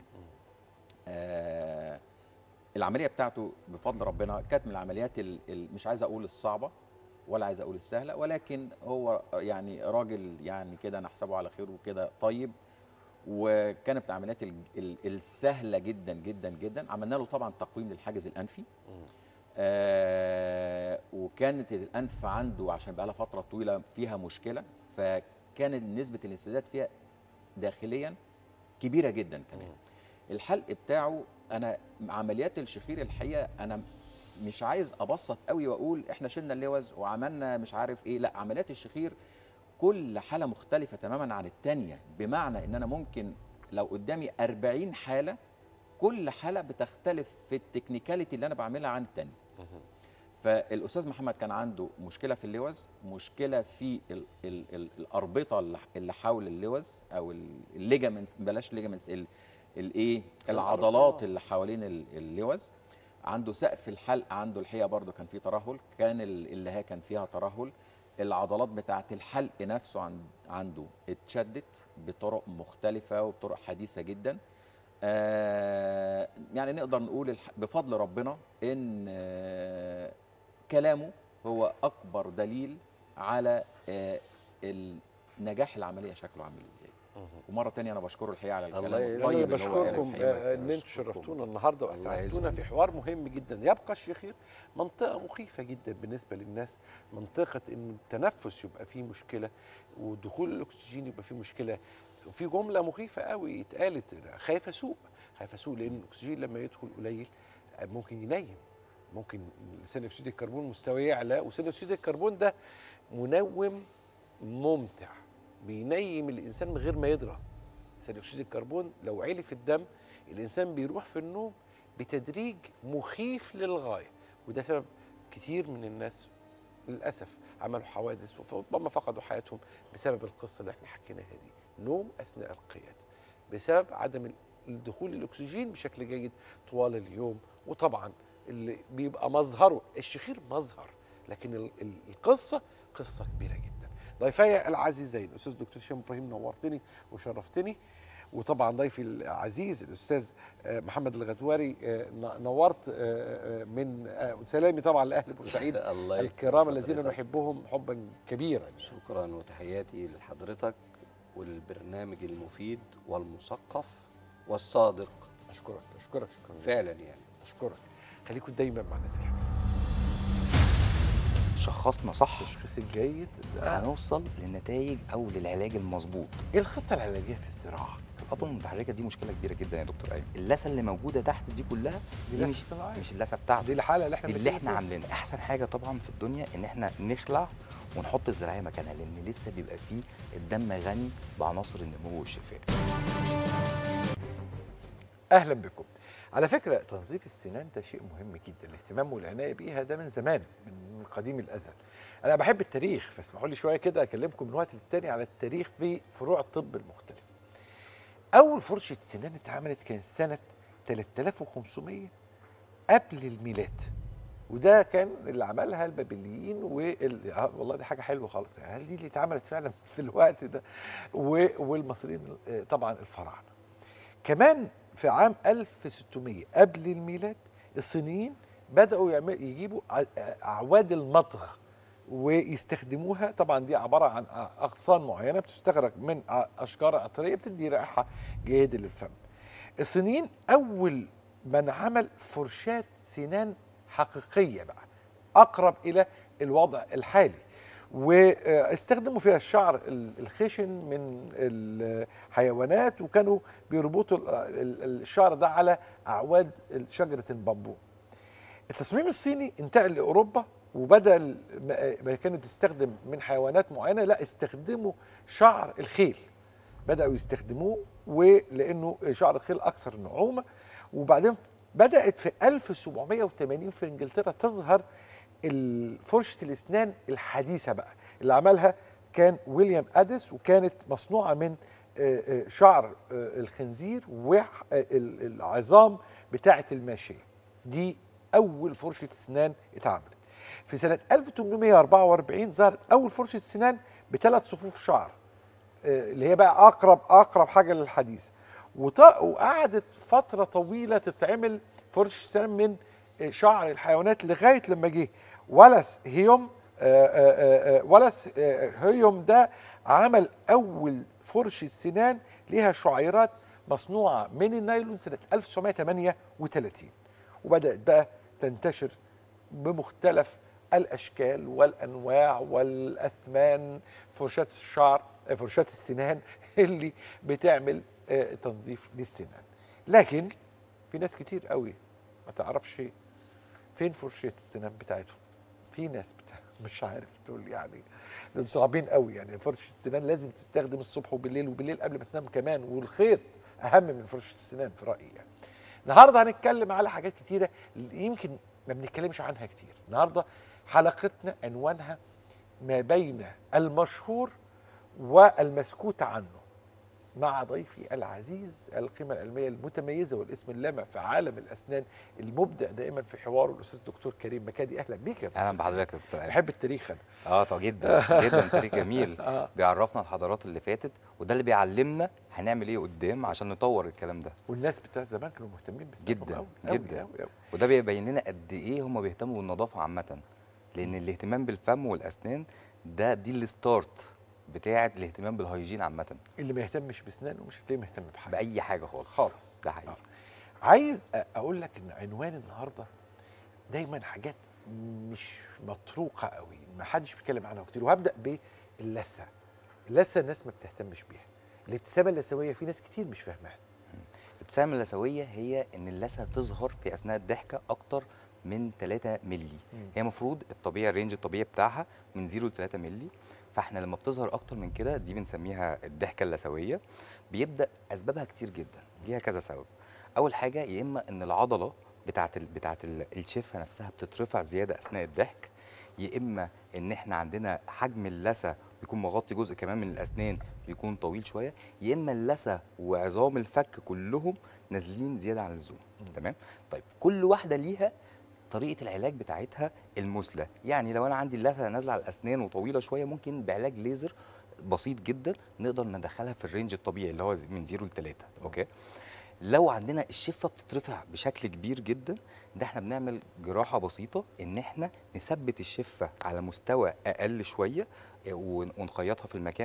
آه العمليه بتاعته بفضل ربنا كانت من العمليات ال- ال- مش عايز اقول الصعبه ولا عايز اقول السهله ولكن هو يعني راجل يعني كده نحسبه على خير وكده طيب وكانت من العمليات ال- ال- السهله جدا جدا جدا عملنا له طبعا تقويم للحاجز الانفي آه وكانت الانف عنده عشان بقى لها فتره طويله فيها مشكله فكانت نسبه الانسداد فيها داخليا كبيره جدا كمان الحلق بتاعه انا عمليات الشخير الحقيقه انا مش عايز ابسط قوي واقول احنا شلنا اللوز وعملنا مش عارف ايه لا عمليات الشخير كل حاله مختلفه تماما عن الثانيه بمعنى ان انا ممكن لو قدامي 40 حاله كل حاله بتختلف في التكنيكاليتي اللي انا بعملها عن الثانيه فالاستاذ محمد كان عنده مشكله في اللوز مشكله في ال ال ال الاربطه اللي- اللي حول اللوز او الليجامنتس بلاش ليجامنتس الايه العضلات اللي حوالين ال- اللوز عنده سقف الحلق عنده الحقيقه برضو كان فيه ترهل كان ال- اللي هي كان فيها ترهل العضلات بتاعه الحلق نفسه عن- عنده اتشدت بطرق مختلفه وبطرق حديثه جدا آه يعني نقدر نقول الح- بفضل ربنا ان آه كلامه هو اكبر دليل على آه نجاح العمليه شكله عامل ازاي ومره تانية انا بشكره الحقيقه على الكلام الله يجزاك. انا طيب اللي هو قاله بشكركم الحقيقة. آه، ان انتم بشكركم. شرفتونا النهارده الله واسعدتونا يعزك. في حوار مهم جدا يبقى الشخير منطقه مخيفه جدا بالنسبه للناس منطقه ان التنفس يبقى فيه مشكله ودخول الاكسجين يبقى فيه مشكله وفي جمله مخيفه قوي اتقالت خايف اسوق خايف اسوق لان الاكسجين لما يدخل قليل آه، ممكن ينيم ممكن ثاني اكسيد الكربون مستواه يعلى وثاني اكسيد الكربون ده منوم ممتع بينيم الانسان من غير ما يدرى ثاني اكسيد الكربون لو عالي في الدم الانسان بيروح في النوم بتدريج مخيف للغايه وده سبب كتير من الناس للاسف عملوا حوادث وربما فقدوا حياتهم بسبب القصه اللي احنا حكيناها دي نوم اثناء القياده بسبب عدم الدخول الاكسجين بشكل جيد طوال اليوم وطبعا اللي بيبقى مظهره الشخير مظهر لكن ال- ال- القصه قصه كبيره جدا ضيفي العزيزين الاستاذ دكتور هشام ابراهيم نورتني وشرفتني وطبعا ضيفي العزيز الاستاذ آه، محمد الغدواري آه، ن- نورت آه، آه، من آه، سلامي طبعا لاهل بورسعيد الله الكرام يكرم الذين حضرتك. نحبهم حبا كبيرا شكرا وتحياتي لحضرتك والبرنامج المفيد والمثقف والصادق اشكرك اشكرك شكرا فعلا يعني اشكرك خليكم دايما مع الناس الحلوه شخصنا صح التشخيص الجيد هنوصل للنتائج او للعلاج المظبوط ايه الخطه العلاجيه في الزراعه؟ الأطقم المتحركه دي مشكله كبيره جدا يا دكتور ايمن اللثه اللي موجوده تحت دي كلها دي دي لثة مش صناعية. مش اللثه بتاعته دي الحاله اللي احنا دي اللي بنتكلم احنا فيها. عاملينها احسن حاجه طبعا في الدنيا ان احنا نخلع ونحط الزراعيه مكانها لان لسه بيبقى فيه الدم غني بعناصر النمو والشفاء اهلا بكم على فكره تنظيف السنان ده شيء مهم جدا الاهتمام والعنايه بيها ده من زمان من قديم الازل انا بحب التاريخ فاسمحوا لي شويه كده اكلمكم من وقت للتاني على التاريخ في فروع الطب المختلفه اول فرشه سنان اتعملت كانت سنه 3500 قبل الميلاد وده كان اللي عملها البابليين وال... آه والله دي حاجه حلوه خالص يعني هل دي اللي اتعملت فعلا في الوقت ده و... والمصريين آه، طبعا الفراعنه كمان في عام 1600 قبل الميلاد الصينيين بدأوا يعمل يجيبوا ع- أعواد المضغ ويستخدموها طبعا دي عبارة عن أغصان معينة بتستخرج من ع- أشجار عطرية بتدي رائحة جيدة للفم الصينيين أول من عمل فرشاة سنان حقيقية بقى أقرب إلى الوضع الحالي واستخدموا فيها الشعر ال- الخشن من الحيوانات وكانوا بيربطوا ال- ال- الشعر ده على اعواد شجره البامبو. التصميم الصيني انتقل لاوروبا وبدل ما ما كانت بتستخدم من حيوانات معينه لا استخدموا شعر الخيل. بداوا يستخدموه ولانه شعر الخيل اكثر نعومه وبعدين بدات في 1780 في انجلترا تظهر ال- فرشه الاسنان الحديثه بقى اللي عملها كان ويليام اديس وكانت مصنوعه من آه، آه، شعر آه، الخنزير والعظام بتاعه الماشيه دي اول فرشه اسنان اتعملت في سنه 1844 ظهرت اول فرشه سنان بثلاث صفوف شعر آه، اللي هي بقى اقرب اقرب حاجه للحديث وط- وقعدت فتره طويله تتعمل فرش سنان من آه، شعر الحيوانات لغايه لما جه ولس هيوم آه، آه، آه، ولس آه، هيوم ده عمل اول فرشه سنان ليها شعيرات مصنوعه من النايلون سنه 1938 وبدات بقى تنتشر بمختلف الاشكال والانواع والاثمان فرشات الشعر آه، فرشات السنان اللي بتعمل آه، تنظيف للسنان لكن في ناس كتير قوي ما تعرفش فين فرشة السنان بتاعتهم في ناس بتاع مش عارف تقول يعني دول صعبين قوي يعني فرشة السنان لازم تستخدم الصبح وبالليل وبالليل قبل ما تنام كمان والخيط اهم من فرشة السنان في رأيي يعني النهارده هنتكلم على حاجات كتيرة يمكن ما بنتكلمش عنها كتير النهارده حلقتنا عنوانها ما بين المشهور والمسكوت عنه مع ضيفي العزيز القيمة العلمية المتميزة والاسم اللامع في عالم الأسنان المبدع دائما في حواره الأستاذ دكتور كريم مكادي أهلا بيك يا اهلا بحضرتك يا دكتور ايمن بحب التاريخ أنا اه طب جدا جدا تاريخ جميل آه. بيعرفنا الحضارات اللي فاتت وده اللي بيعلمنا هنعمل ايه قدام عشان نطور الكلام ده والناس بتاع زمان كانوا مهتمين بأسنانهم جدا أوي، أوي، جدا أوي، أوي. وده بيبين لنا قد ايه هم بيهتموا بالنظافه عامه لان الاهتمام بالفم والاسنان ده دي الستارت بتاعه الاهتمام بالهيجين عامه اللي ما يهتمش بأسنانه مش هتلاقيه مهتم بحاجة باي حاجه خالص خالص. ده حقيقي عايز أ- أقول لك إن عنوان النهاردة دايما حاجات مش مطروقة قوي ما حدش بيتكلم عنها كتير وهبدأ باللثة اللثة الناس ما بتهتمش بيها الابتسامة اللثوية في ناس كتير مش فاهماها الابتسامه اللثويه هي ان اللثه تظهر في اثناء الضحكه اكتر من 3 مللي مم. هي المفروض الطبيعي الرينج الطبيعي بتاعها من 0 ل 3 مللي فاحنا لما بتظهر اكتر من كده دي بنسميها الضحكه اللثويه بيبدا اسبابها كتير جدا ليها كذا سبب اول حاجه يا اما ان العضله بتاعه ال بتاعه ال- الشفه نفسها بتترفع زياده اثناء الضحك يا اما ان احنا عندنا حجم اللثه بيكون مغطي جزء كمان من الاسنان بيكون طويل شويه يا اما اللثه وعظام الفك كلهم نازلين زياده عن اللزوم تمام طيب كل واحده ليها طريقه العلاج بتاعتها المثلى يعني لو انا عندي اللثه نازله على الاسنان وطويله شويه ممكن بعلاج ليزر بسيط جدا نقدر ندخلها في الرينج الطبيعي اللي هو من 0 ل 3 اوكي لو عندنا الشفه بتترفع بشكل كبير جدا ده احنا بنعمل جراحه بسيطه ان احنا نثبت الشفه على مستوى اقل شويه ون- ونخيطها في المكان ده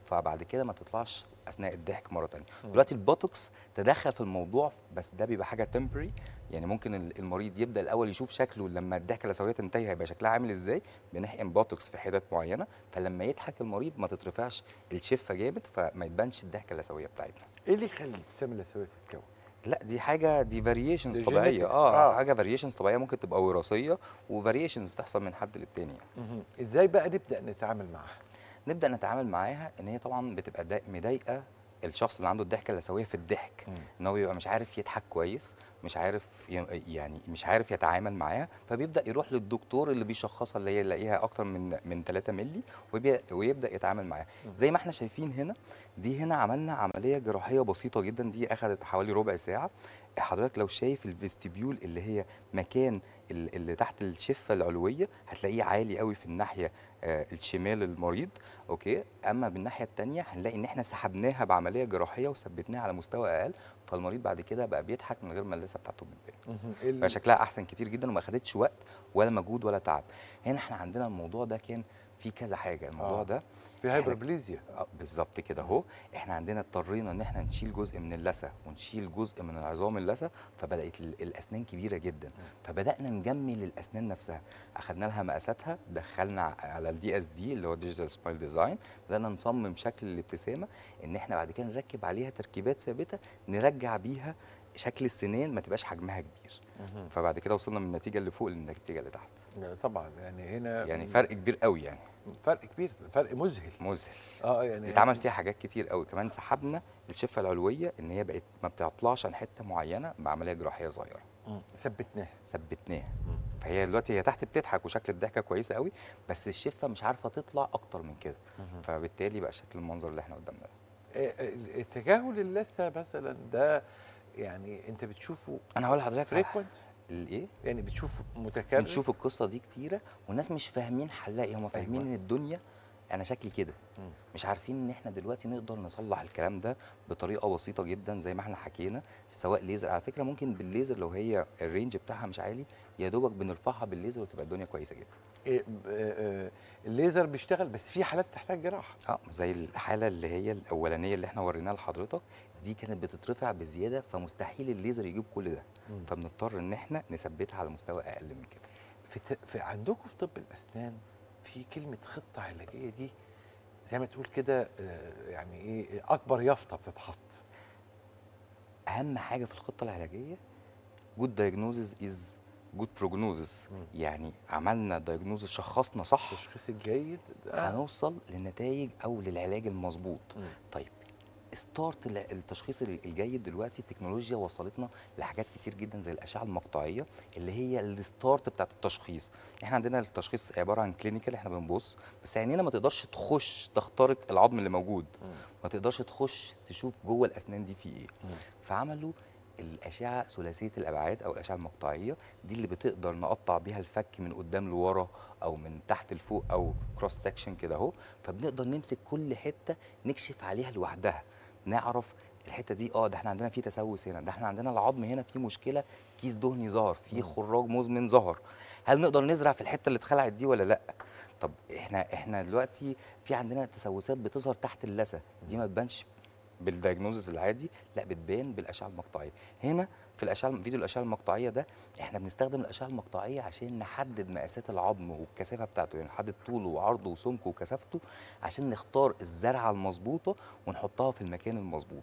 فبعد كده ما تطلعش اثناء الضحك مره تانية دلوقتي البوتوكس تدخل في الموضوع بس ده بيبقى حاجه تمبري يعني ممكن ال- المريض يبدا الاول يشوف شكله لما الضحكه اللثويه تنتهي هيبقى شكلها عامل ازاي بنحقن بوتوكس في حتت معينه فلما يضحك المريض ما تترفعش الشفه جامد فما يبانش الضحكه اللثويه بتاعتنا ايه اللي يخلي الابتسامه اللثويه تتكون؟ لا دي حاجه دي فاريشنز دي طبيعيه genetics. اه, آه. حاجه فاريشنز طبيعيه ممكن تبقى وراثيه وفاريشنز بتحصل من حد للتاني يعني. مهم. ازاي بقى نبدا نتعامل معاها؟ نبدا نتعامل معاها ان هي طبعا بتبقى دا- مضايقه الشخص اللي عنده الضحكه اللثويه في الضحك مم. ان هو بيبقى مش عارف يضحك كويس مش عارف ي- يعني مش عارف يتعامل معاها فبيبدا يروح للدكتور اللي بيشخصها اللي هي يلاقيها اكتر من من 3 مللي وبي- ويبدا يتعامل معاها زي ما احنا شايفين هنا دي هنا عملنا عمليه جراحيه بسيطه جدا دي اخذت حوالي ربع ساعه حضرتك لو شايف الفيستيبيول اللي هي مكان ال- اللي تحت الشفه العلويه هتلاقيه عالي قوي في الناحيه آه، الشمال المريض اوكي اما بالناحيه الثانيه هنلاقي ان احنا سحبناها بعمليه جراحيه وثبتناها على مستوى اقل فالمريض بعد كده بقى بيضحك من غير ما اللثه بتاعته بتبان مهم. ال- فشكلها احسن كتير جدا وما خدتش وقت ولا مجهود ولا تعب هنا احنا عندنا الموضوع ده كان فيه كذا حاجه الموضوع آه. ده في هايبربليزيا آه، بالظبط كده اهو احنا عندنا اضطرينا ان احنا نشيل جزء من اللثه ونشيل جزء من عظام اللثه فبدات ال- الاسنان كبيره جدا فبدانا نجمل الاسنان نفسها اخدنا لها مقاساتها دخلنا ع- على الدي اس دي اللي هو ديجيتال سمايل ديزاين بدانا نصمم شكل الابتسامه ان احنا بعد كده نركب عليها تركيبات ثابته نرجع بيها شكل السنان ما تبقاش حجمها كبير فبعد كده وصلنا من النتيجه اللي فوق للنتيجه اللي تحت طبعا يعني هنا يعني فرق كبير قوي يعني فرق كبير فرق مذهل مذهل اه يعني اتعمل فيها حاجات كتير قوي كمان سحبنا الشفه العلويه ان هي بقت ما بتطلعش عن حته معينه بعمليه جراحيه صغيره مم. ثبتناها ثبتناها مم. فهي دلوقتي هي تحت بتضحك وشكل الضحكه كويسه قوي بس الشفه مش عارفه تطلع اكتر من كده فبالتالي بقى شكل المنظر اللي احنا قدامنا ده آه، آه، تجاهل اللثه مثلا ده يعني انت بتشوفه انا هقول لحضرتك على فريكوينت الايه يعني بتشوف متكرر بنشوف القصه دي كتيره والناس مش فاهمين حلها ايه هم فاهمين أيوة. ان الدنيا انا شكلي كده مم. مش عارفين ان احنا دلوقتي نقدر نصلح الكلام ده بطريقه بسيطه جدا زي ما احنا حكينا سواء ليزر على فكره ممكن بالليزر لو هي الرينج بتاعها مش عالي يا دوبك بنرفعها بالليزر وتبقى الدنيا كويسه جدا إيه، ب- آه، آه، الليزر بيشتغل بس في حالات تحتاج جراحه اه زي الحاله اللي هي الاولانيه اللي احنا وريناها لحضرتك دي كانت بتترفع بزياده فمستحيل الليزر يجيب كل ده مم. فبنضطر ان احنا نثبتها على مستوى اقل من كده في, ت... في عندكم في طب الاسنان في كلمه خطه علاجيه دي زي ما تقول كده آه، يعني ايه اكبر يافطه بتتحط اهم حاجه في الخطه العلاجيه جود دايجنوزز از جود بروجنوزس مم. يعني عملنا دايجنوزس شخصنا صح التشخيص الجيد ده هنوصل للنتائج او للعلاج المظبوط مم. طيب ستارت ال- التشخيص ال- الجيد دلوقتي التكنولوجيا وصلتنا لحاجات كتير جدا زي الاشعه المقطعيه اللي هي الستارت بتاعت التشخيص احنا عندنا التشخيص عباره عن كلينيكال احنا بنبص بس عينينا ما تقدرش تخش تخترق العظم اللي موجود مم. ما تقدرش تخش تشوف جوه الاسنان دي في ايه مم. فعملوا الاشعه ثلاثيه الابعاد او الاشعه المقطعيه دي اللي بتقدر نقطع بيها الفك من قدام لورا او من تحت لفوق او كروس سكشن كده اهو فبنقدر نمسك كل حته نكشف عليها لوحدها نعرف الحته دي اه ده احنا عندنا في تسوس هنا ده احنا عندنا العظم هنا فيه مشكله كيس دهني ظهر فيه خراج مزمن ظهر هل نقدر نزرع في الحته اللي اتخلعت دي ولا لا طب احنا احنا دلوقتي في عندنا تسوسات بتظهر تحت اللثه دي ما تبانش بالدايجنوزس العادي لا بتبان بالاشعه المقطعيه هنا في الاشعه فيديو الاشعه المقطعيه ده احنا بنستخدم الاشعه المقطعيه عشان نحدد مقاسات العظم والكثافه بتاعته يعني نحدد طوله وعرضه وسمكه وكثافته عشان نختار الزرعه المظبوطه ونحطها في المكان المظبوط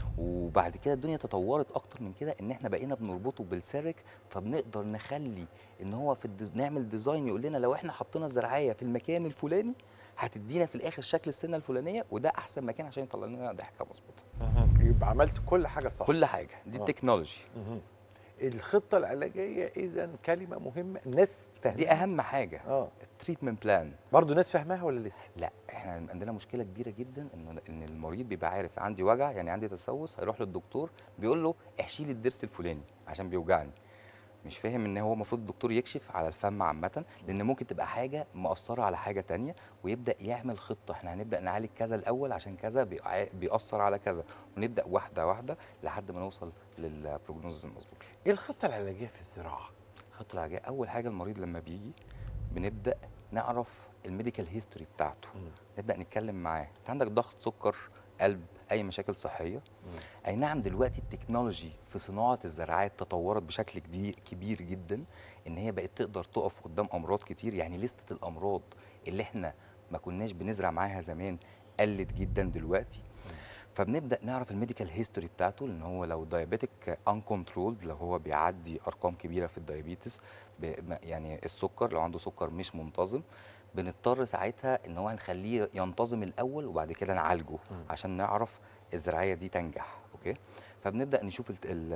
وبعد كده الدنيا تطورت اكتر من كده ان احنا بقينا بنربطه بالسيرك فبنقدر نخلي ان هو في الديز... نعمل ديزاين يقول لنا لو احنا حطينا الزرعيه في المكان الفلاني هتدينا في الاخر شكل السنه الفلانيه وده احسن مكان عشان يطلع لنا ضحكه مظبوطه يبقى عملت كل حاجه صح كل حاجه دي آه. التكنولوجي مهم. الخطه العلاجيه اذا كلمه مهمه الناس فاهمه دي اهم حاجه اه التريتمنت بلان برضه الناس فاهماها ولا لسه لا احنا عندنا مشكله كبيره جدا ان ان المريض بيبقى عارف عندي وجع يعني عندي تسوس هيروح للدكتور بيقول له احشي لي الضرس الفلاني عشان بيوجعني مش فاهم ان هو المفروض الدكتور يكشف على الفم عامه لان ممكن تبقى حاجه مأثره على حاجه تانية ويبدا يعمل خطه احنا هنبدا نعالج كذا الاول عشان كذا بيع- بيأثر على كذا ونبدا واحده واحده لحد ما نوصل للبروجنوز المظبوط ايه الخطه العلاجيه في الزراعه الخطه العلاجيه اول حاجه المريض لما بيجي بنبدا نعرف الميديكال هيستوري بتاعته نبدا نتكلم معاه انت عندك ضغط سكر قلب اي مشاكل صحيه اي نعم دلوقتي التكنولوجي في صناعه الزراعات تطورت بشكل جديد كبير جدا ان هي بقت تقدر تقف قدام امراض كتير يعني لستة الامراض اللي احنا ما كناش بنزرع معاها زمان قلت جدا دلوقتي فبنبدا نعرف الميديكال هيستوري بتاعته لان هو لو دايابيتك ان كنترولد لو هو بيعدي ارقام كبيره في الدايابيتس ب- يعني السكر لو عنده سكر مش منتظم بنضطر ساعتها ان هو نخليه ينتظم الاول وبعد كده نعالجه عشان نعرف الزراعيه دي تنجح اوكي فبنبدا نشوف ال- ال-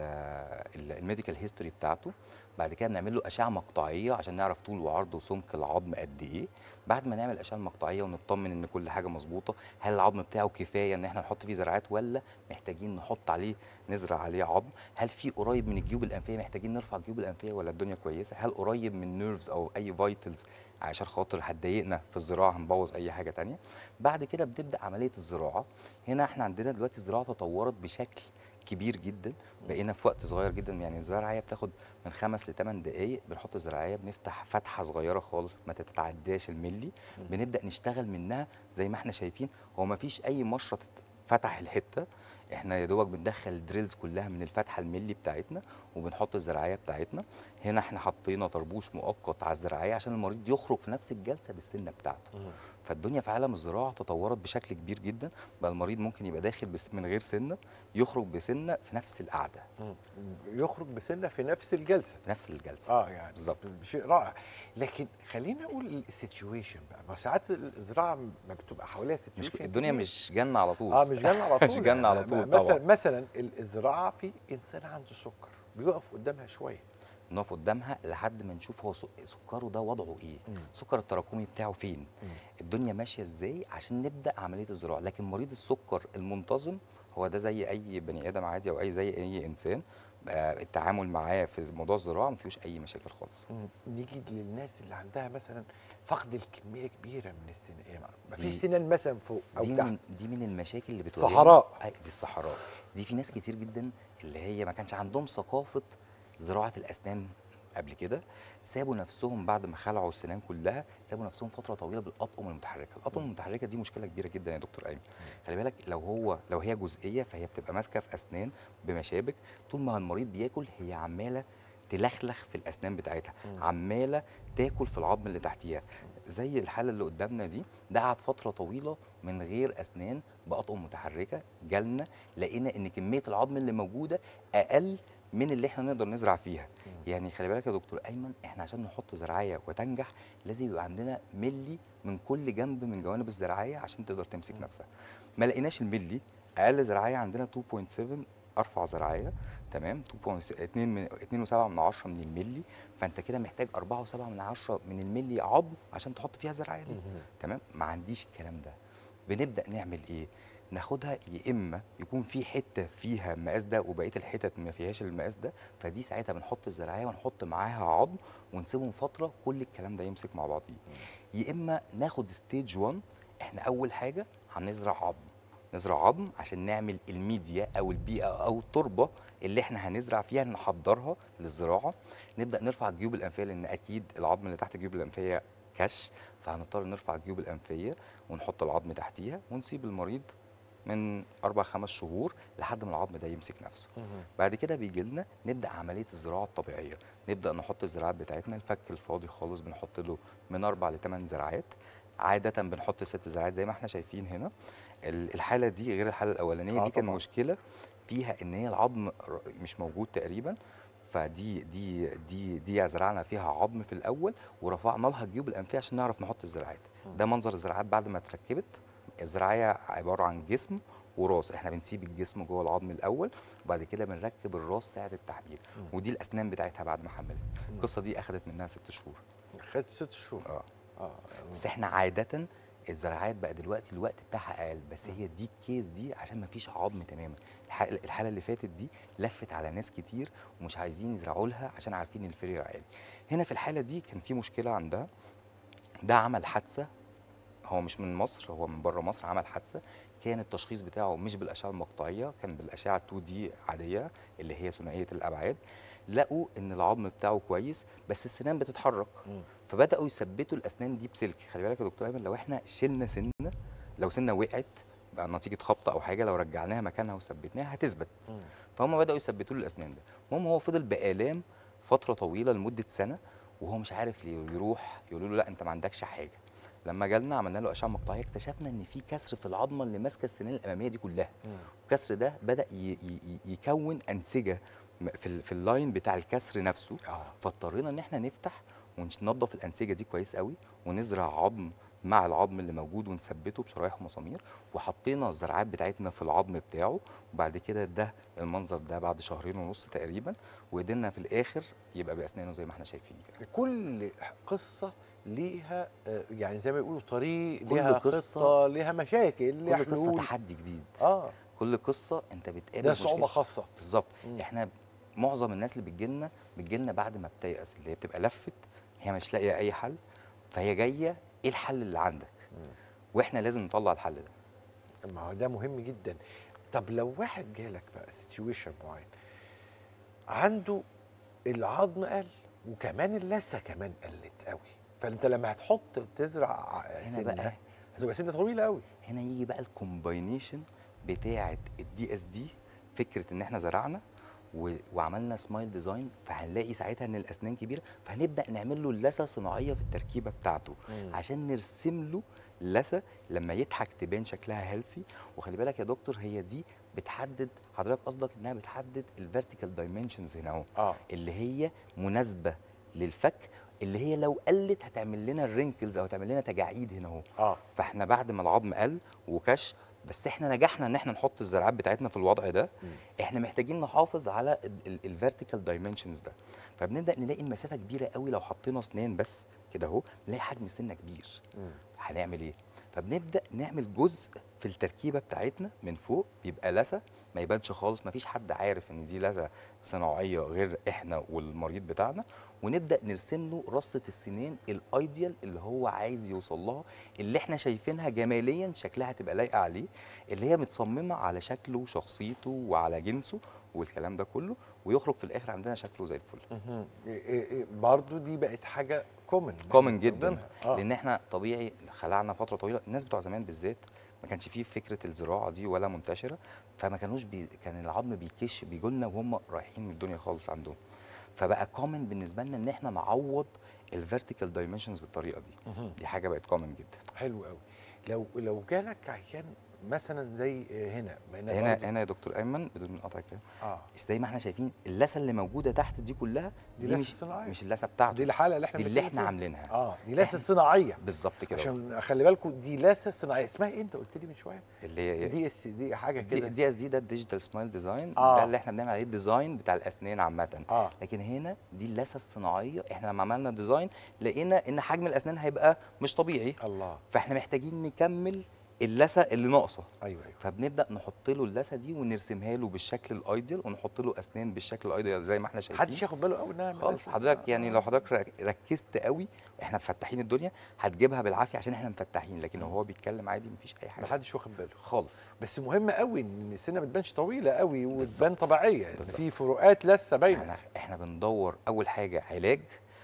ال- ال- الميديكال هيستوري بتاعته بعد كده بنعمل له اشعه مقطعيه عشان نعرف طول وعرض وسمك العظم قد ايه بعد ما نعمل اشعه مقطعيه ونطمن ان كل حاجه مظبوطه هل العظم بتاعه كفايه ان احنا نحط فيه زراعات ولا محتاجين نحط عليه نزرع عليه عظم هل في قريب من الجيوب الانفيه محتاجين نرفع الجيوب الانفيه ولا الدنيا كويسه هل قريب من نيرفز او اي فايتلز عشان خاطر هتضايقنا في الزراعه هنبوظ اي حاجه تانية بعد كده بتبدا عمليه الزراعه هنا احنا عندنا دلوقتي الزراعه تطورت بشكل كبير جدا بقينا في وقت صغير جدا يعني الزراعيه بتاخد من خمس لثمان دقائق بنحط الزراعيه بنفتح فتحه صغيره خالص ما تتعداش الملي بنبدا نشتغل منها زي ما احنا شايفين هو ما فيش اي مشرط فتح الحته احنا يا دوبك بندخل الدريلز كلها من الفتحه الملي بتاعتنا وبنحط الزراعيه بتاعتنا هنا احنا حطينا طربوش مؤقت على الزراعيه عشان المريض يخرج في نفس الجلسه بالسنه بتاعته فالدنيا في عالم الزراعه تطورت بشكل كبير جدا بقى المريض ممكن يبقى داخل بس من غير سنه يخرج بسنه في نفس القعده يخرج بسنه في نفس الجلسه في نفس الجلسه اه يعني بالظبط. شيء رائع لكن خلينا نقول السيتويشن بقى ما ساعات الزراعه ما بتبقى حواليها مش سيتويشن الدنيا مش جنه على طول اه مش جنة على طول مش جنة على يعني طول مثلا طبعا مثلا الزراعه في انسان عنده سكر بيقف قدامها شويه نقف قدامها لحد ما نشوف هو سك- سكره ده وضعه ايه مم. السكر التراكمي بتاعه فين مم. الدنيا ماشيه ازاي عشان نبدا عمليه الزراعه لكن مريض السكر المنتظم هو ده زي اي بني ادم عادي او اي زي اي انسان بقى التعامل معاه في موضوع الزراعه ما فيهوش اي مشاكل خالص نيجي للناس اللي عندها مثلا فقد الكميه كبيره من السنان يعني ما دي- فيش سنان مثلا فوق او دي تحت من دي من المشاكل اللي بتواجهنا صحراء. أي دي الصحراء دي في ناس كتير جدا اللي هي ما كانش عندهم ثقافه زراعه الاسنان قبل كده سابوا نفسهم بعد ما خلعوا السنان كلها سابوا نفسهم فتره طويله بالاطقم المتحركه الاطقم المتحركه دي مشكله كبيره جدا يا دكتور ايمن خلي بالك لو هو لو هي جزئيه فهي بتبقى ماسكه في اسنان بمشابك طول ما المريض بياكل هي عماله تلخلخ في الاسنان بتاعتها عماله تاكل في العظم اللي تحتيها زي الحاله اللي قدامنا دي ده قعد فتره طويله من غير اسنان باطقم متحركه جالنا لقينا ان كميه العظم اللي موجوده اقل من اللي احنا نقدر نزرع فيها يعني خلي بالك يا دكتور ايمن احنا عشان نحط زراعيه وتنجح لازم يبقى عندنا ملي من كل جنب من جوانب الزراعيه عشان تقدر تمسك نفسها ما لقيناش الملي اقل زراعيه عندنا 2.7 ارفع زراعيه تمام 2.2 من 2.7 من 10 من الملي فانت كده محتاج 4.7 من 10 من الملي عظم عشان تحط فيها الزراعيه دي تمام ما عنديش الكلام ده بنبدا نعمل ايه ناخدها يا اما يكون في حته فيها المقاس ده وبقيه الحتت ما فيهاش المقاس ده فدي ساعتها بنحط الزراعيه ونحط معاها عظم ونسيبهم فتره كل الكلام ده يمسك مع بعضيه يا اما ناخد ستيج 1 احنا اول حاجه هنزرع عظم نزرع عظم عشان نعمل الميديا او البيئه او التربه اللي احنا هنزرع فيها نحضرها للزراعه نبدا نرفع الجيوب الانفيه لان اكيد العظم اللي تحت الجيوب الانفيه كش فهنضطر نرفع الجيوب الانفيه ونحط العظم تحتيها ونسيب المريض من اربع خمس شهور لحد ما العظم ده يمسك نفسه بعد كده بيجي لنا نبدا عمليه الزراعه الطبيعيه نبدا نحط الزراعات بتاعتنا الفك الفاضي خالص بنحط له من اربع لثمان زراعات عاده بنحط ست زراعات زي ما احنا شايفين هنا ال- الحاله دي غير الحاله الاولانيه آه دي كان طبعاً. مشكله فيها ان هي العظم ر- مش موجود تقريبا فدي دي دي دي زرعنا فيها عظم في الاول ورفعنا لها الجيوب الانفيه عشان نعرف نحط الزراعات ده منظر الزراعات بعد ما اتركبت الزراعيه عباره عن جسم وراس احنا بنسيب الجسم جوه العظم الاول وبعد كده بنركب الراس ساعه التحميل ودي الاسنان بتاعتها بعد ما حملت القصه دي اخذت منها ست شهور خدت ست شهور اه اه بس احنا عاده الزراعات بقى دلوقتي الوقت بتاعها اقل بس هي دي الكيس دي عشان ما فيش عظم تماما الح- الحاله اللي فاتت دي لفت على ناس كتير ومش عايزين يزرعوا لها عشان عارفين الفرير عالي هنا في الحاله دي كان في مشكله عندها ده عمل حادثه هو مش من مصر هو من بره مصر عمل حادثه كان التشخيص بتاعه مش بالاشعه المقطعيه كان بالاشعه 2 دي عاديه اللي هي ثنائيه الابعاد لقوا ان العظم بتاعه كويس بس السنان بتتحرك فبداوا يثبتوا الاسنان دي بسلك خلي بالك يا دكتور ايمن لو احنا شلنا سنه لو سنه وقعت بقى نتيجه خبطه او حاجه لو رجعناها مكانها وثبتناها هتثبت فهم بداوا يثبتوا له الاسنان ده المهم هو فضل بالام فتره طويله لمده سنه وهو مش عارف ليه يروح يقولوا له لا انت ما عندكش حاجه لما جالنا عملنا له اشعه مقطعيه اكتشفنا ان في كسر في العظمه اللي ماسكه السنان الاماميه دي كلها الكسر ده بدا ي- ي- ي- يكون انسجه م- في ال- في اللاين بتاع الكسر نفسه اه فاضطرينا ان احنا نفتح وننظف الانسجه دي كويس قوي ونزرع عظم مع العظم اللي موجود ونثبته بشرايح ومسامير وحطينا الزرعات بتاعتنا في العظم بتاعه وبعد كده ده المنظر ده بعد شهرين ونص تقريبا وقدرنا في الاخر يبقى باسنانه زي ما احنا شايفين كده كل قصه ليها آه، يعني زي ما يقولوا طريق كل ليها قصة- خطه ليها مشاكل ليها كل قصه حلول تحدي جديد اه كل قصه انت بتقابل ده صعوبه مشكلة. خاصه بالظبط مم. احنا معظم الناس اللي بتجيلنا بتجيلنا بعد ما بتيأس اللي هي بتبقى لفت هي مش لاقيه اي حل فهي جايه ايه الحل اللي عندك واحنا لازم نطلع الحل ده ما هو ده مهم جدا طب لو واحد جالك بقى سيتويشن معين عنده العظم قل وكمان اللثه كمان قلت قوي فانت لما هتحط تزرع هنا سنه بقى هتبقى سنه طويله قوي هنا يجي بقى الكومباينيشن بتاعه الدي اس دي فكره ان احنا زرعنا و... وعملنا سمايل ديزاين فهنلاقي ساعتها ان الاسنان كبيره فهنبدا نعمل له لثه صناعيه في التركيبه بتاعته عشان نرسم له لثه لما يضحك تبان شكلها هيلسي وخلي بالك يا دكتور هي دي بتحدد حضرتك قصدك انها بتحدد الفيرتيكال دايمنشنز هنا اهو اه اللي هي مناسبه للفك اللي هي لو قلت هتعمل لنا الرينكلز او هتعمل لنا تجاعيد هنا اهو اه فاحنا بعد ما العظم قل وكش بس احنا نجحنا ان احنا نحط الزرعات بتاعتنا في الوضع ده احنا محتاجين نحافظ على الفيرتيكال دايمنشنز ده فبنبدا نلاقي المسافه كبيره قوي لو حطينا اسنان بس كده اهو نلاقي حجم السنه كبير هنعمل ايه فبنبدا نعمل جزء في التركيبه بتاعتنا من فوق بيبقى لثه ما يبانش خالص ما فيش حد عارف ان دي لثه صناعيه غير احنا والمريض بتاعنا ونبدا نرسم له رصه السنين الايديال اللي هو عايز يوصل لها اللي احنا شايفينها جماليا شكلها تبقى لايقه عليه اللي هي متصممه على شكله وشخصيته وعلى جنسه والكلام ده كله ويخرج في الاخر عندنا شكله زي الفل مهم. إيه إيه إيه برضو دي بقت حاجه كومن كومن جدا آه. لان احنا طبيعي خلعنا فتره طويله الناس بتوع زمان بالذات ما كانش فيه فكره الزراعه دي ولا منتشره فما كانوش بي... كان العظم بيكش بيجولنا وهم رايحين من الدنيا خالص عندهم فبقى كومن بالنسبه لنا ان احنا نعوض الفيرتيكال دايمنشنز بالطريقه دي مهم. دي حاجه بقت كومن جدا حلو قوي لو لو جالك عيان مثلا زي هنا بقينا هنا برضو- هنا يا دكتور ايمن بدون قطع كده اه زي ما احنا شايفين اللثه اللي موجوده تحت دي كلها دي دي, لثة مش صناعية. مش اللثه بتاعته دي الحاله اللي احنا دي اللي بنتكلم احنا فيها. عاملينها اه دي لثه إحنا- صناعيه بالظبط كده عشان خلي بالكم دي لثه صناعيه اسمها ايه انت قلت لي من شويه اللي هي دي اس دي حاجه دي, كده دي اس دي ده الديجيتال سمايل ديزاين آه. ده اللي احنا بنعمل عليه الديزاين بتاع الاسنان عامه اه لكن هنا دي اللثه الصناعيه احنا لما عملنا ديزاين لقينا ان حجم الاسنان هيبقى مش طبيعي الله فاحنا محتاجين نكمل اللثه اللي ناقصه ايوه ايوه فبنبدا نحط له اللثه دي ونرسمها له بالشكل الايديال ونحط له اسنان بالشكل الايديال زي ما احنا شايفين محدش ياخد باله قوي انها من خالص لثة حضرتك يعني صناعية. لو حضرتك رك- ركزت قوي احنا مفتحين الدنيا هتجيبها بالعافيه عشان احنا مفتحين لكن لو هو بيتكلم عادي مفيش اي حاجه محدش واخد باله خالص بس مهم قوي ان السنه ما تبانش طويله قوي وتبان بالظبط. طبيعيه ان بالظبط. في فروقات لسه باينه احنا احنا بندور اول حاجه علاج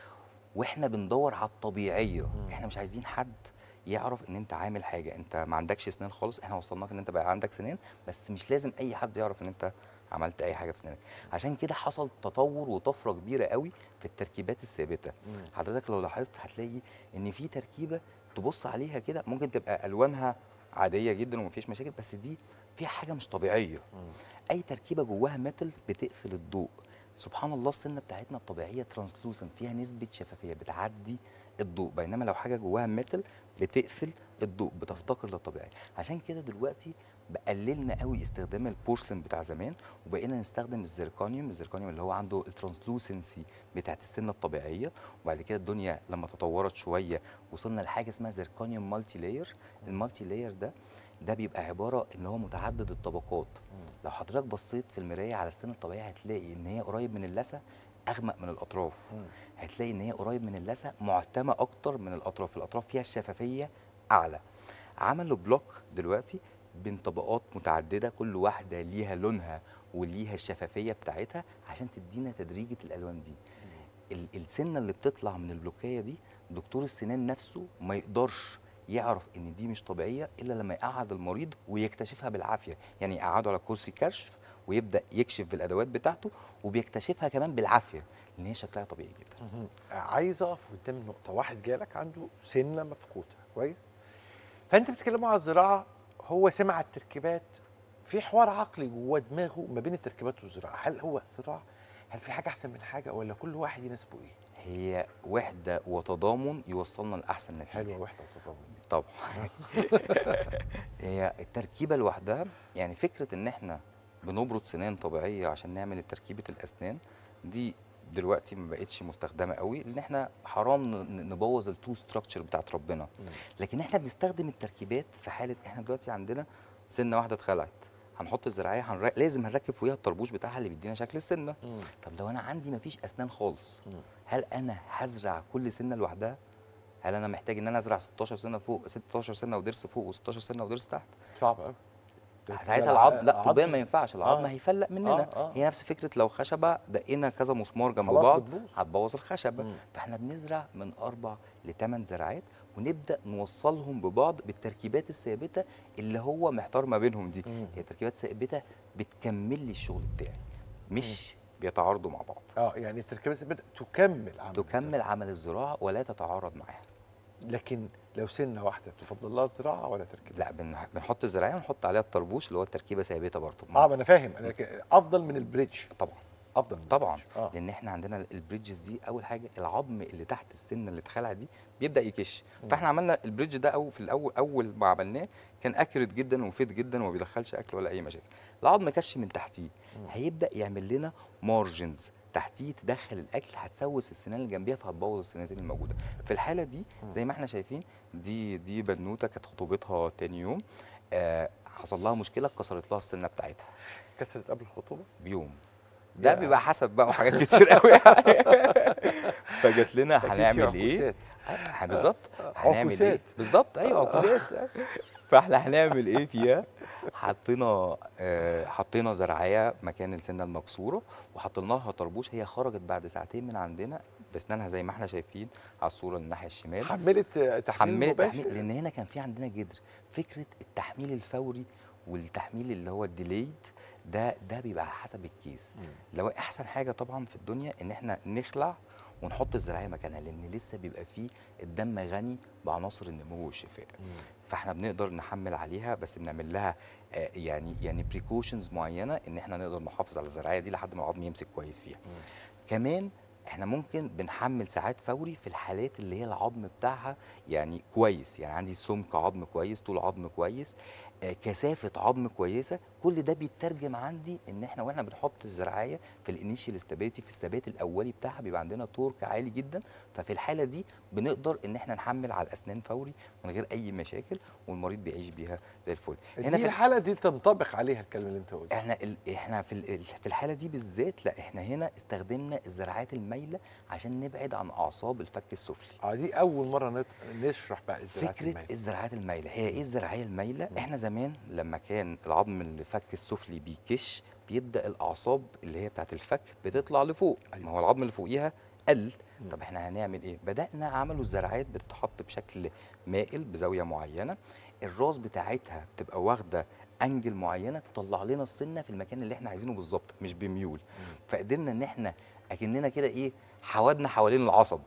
واحنا بندور على الطبيعيه مم. احنا مش عايزين حد يعرف ان انت عامل حاجه انت ما عندكش اسنان خالص احنا وصلناك ان انت بقى عندك سنان بس مش لازم اي حد يعرف ان انت عملت اي حاجه في سنانك عشان كده حصل تطور وطفره كبيره قوي في التركيبات الثابته مم. حضرتك لو لاحظت هتلاقي ان في تركيبه تبص عليها كده ممكن تبقى الوانها عاديه جدا ومفيش مشاكل بس دي فيها حاجه مش طبيعيه مم. اي تركيبه جواها ميتال بتقفل الضوء سبحان الله السنه بتاعتنا الطبيعيه ترانسلوسنت فيها نسبه شفافيه بتعدي الضوء بينما لو حاجه جواها ميتال بتقفل الضوء بتفتقر للطبيعي عشان كده دلوقتي بقللنا قوي استخدام البورسلين بتاع زمان وبقينا نستخدم الزيركونيوم الزيركونيوم اللي هو عنده الترانسلوسنسي بتاعت السنه الطبيعيه وبعد كده الدنيا لما تطورت شويه وصلنا لحاجه اسمها زيركونيوم مالتي لاير المالتي لاير ده ده بيبقى عباره ان هو متعدد الطبقات لو حضرتك بصيت في المرايه على السن الطبيعي هتلاقي ان هي قريب من اللثه اغمق من الاطراف مم. هتلاقي ان هي قريب من اللثه معتمه اكتر من الاطراف الاطراف فيها الشفافيه اعلى عملوا بلوك دلوقتي بين طبقات متعدده كل واحده ليها لونها وليها الشفافيه بتاعتها عشان تدينا تدريجه الالوان دي ال- السنه اللي بتطلع من البلوكيه دي دكتور السنان نفسه ما يقدرش يعرف ان دي مش طبيعيه الا لما يقعد المريض ويكتشفها بالعافيه يعني يقعده على كرسي كشف ويبدا يكشف بالادوات بتاعته وبيكتشفها كمان بالعافيه لان هي شكلها طبيعي جدا مهم. عايز اقف قدام نقطه واحد جالك عنده سنه مفقوده كويس فانت بتتكلموا على الزراعه هو سمع التركيبات في حوار عقلي جوه دماغه ما بين التركيبات والزراعه هل هو زراعه هل في حاجه احسن من حاجه ولا كل واحد يناسبه ايه هي وحده وتضامن يوصلنا لاحسن نتيجه حلوه وحده وتضامن طبعا هي التركيبه لوحدها يعني فكره ان احنا بنبرد سنان طبيعيه عشان نعمل تركيبه الاسنان دي دلوقتي ما بقتش مستخدمه قوي لان احنا حرام ن- نبوظ التو ستراكشر بتاعت ربنا لكن احنا بنستخدم التركيبات في حاله احنا دلوقتي عندنا سنه واحده اتخلعت هنحط الزراعيه هنر... لازم هنركب فوقيها الطربوش بتاعها اللي بيدينا شكل السنه طب لو انا عندي مفيش اسنان خالص مم. هل انا هزرع كل سنه لوحدها هل انا محتاج ان انا ازرع 16 سنه فوق 16 سنه وضرس فوق و16 سنه وضرس تحت صعب قوي ساعتها العظم لا طبيا ما ينفعش العظم آه. هيفلق مننا آه، آه. هي نفس فكره لو خشبه دقينا كذا مسمار جنب خلاص بعض بتبوظ. هتبوظ الخشبه مم. فاحنا بنزرع من اربع لثمان زراعات ونبدا نوصلهم ببعض بالتركيبات الثابته اللي هو محتار ما بينهم دي مم. هي تركيبات ثابته بتكمل لي الشغل بتاعي مش بيتعارضوا مع بعض اه يعني التركيبات بدأت تكمل عمل تكمل عمل الزراعه ولا تتعارض معاها الزراعة. لكن لو سنه واحده تفضل لها الزراعه ولا تركيبه لا بن- بنحط الزراعيه ونحط عليها الطربوش اللي هو التركيبه ثابته برضه اه ما انا فاهم أنا ك- افضل من البريدج طبعا افضل من طبعا البريدج. اه لان احنا عندنا البريدجز دي اول حاجه العظم اللي تحت السن اللي اتخلع دي بيبدا يكش فاحنا عملنا البريدج ده او في الاول اول ما عملناه كان اكيوريت جدا وفيت جدا وما بيدخلش اكل ولا اي مشاكل العظم كش من تحتيه هيبدا يعمل لنا مارجنز تحتيه تدخل الاكل هتسوس السنان اللي جنبيها فهتبوظ السنتين الموجوده في الحاله دي زي ما احنا شايفين دي دي بنوته كانت خطوبتها تاني يوم آه حصل لها مشكله اتكسرت لها السنه بتاعتها كسرت قبل الخطوبه بيوم ده يا. بيبقى حسب بقى وحاجات كتير قوي يعني فجت لنا أكيد في هنعمل ايه عكوسات. ه- بالظبط هنعمل ايه عكوسات. بالظبط ايوه عكوسات فاحنا هنعمل ايه فيها حطينا آه حطينا زرعيه مكان السنه المكسوره وحطينا لها طربوش هي خرجت بعد ساعتين من عندنا باسنانها زي ما احنا شايفين على الصوره الناحيه الشمال حملت آه، تحميل حملت مباشر تحميل لان هنا كان في عندنا جدر فكره التحميل الفوري والتحميل اللي هو الديليد ده ده بيبقى على حسب الكيس لو احسن حاجه طبعا في الدنيا ان احنا نخلع ونحط الزراعيه مكانها لان لسه بيبقى فيه الدم غني بعناصر النمو والشفاء فاحنا بنقدر نحمل عليها بس بنعمل لها آه، يعني يعني بريكوشنز معينه ان احنا نقدر نحافظ على الزراعيه دي لحد ما العظم يمسك كويس فيها كمان احنا ممكن بنحمل ساعات فوري في الحالات اللي هي العظم بتاعها يعني كويس يعني عندي سمك عظم كويس طول عظم كويس آه، كثافه عظم كويسه كل ده بيترجم عندي ان احنا واحنا بنحط الزراعيه في الانيشال استابيليتي في الثبات الاولي بتاعها بيبقى عندنا تورك عالي جدا ففي الحاله دي بنقدر ان احنا نحمل على الاسنان فوري من غير اي مشاكل والمريض بيعيش بيها زي الفل هنا في الحاله دي تنطبق عليها الكلمه اللي انت قلتها احنا ال... احنا في ال... في الحاله دي بالذات لا احنا هنا استخدمنا الزراعات المايله عشان نبعد عن اعصاب الفك السفلي اه دي اول مره نط... نشرح بقى الزراعات فكره المائية. الزراعات المايله هي ايه الزراعيه المايله احنا زمان لما كان العظم الفك السفلي بيكش بيبدا الاعصاب اللي هي بتاعت الفك بتطلع لفوق أيوة. ما هو العظم اللي فوقيها قل طب احنا هنعمل ايه بدانا عملوا الزراعات بتتحط بشكل مائل بزاويه معينه الراس بتاعتها بتبقى واخده انجل معينه تطلع لنا السنه في المكان اللي احنا عايزينه بالظبط مش بميول فقدرنا ان احنا اكننا كده ايه حودنا حوالين العصب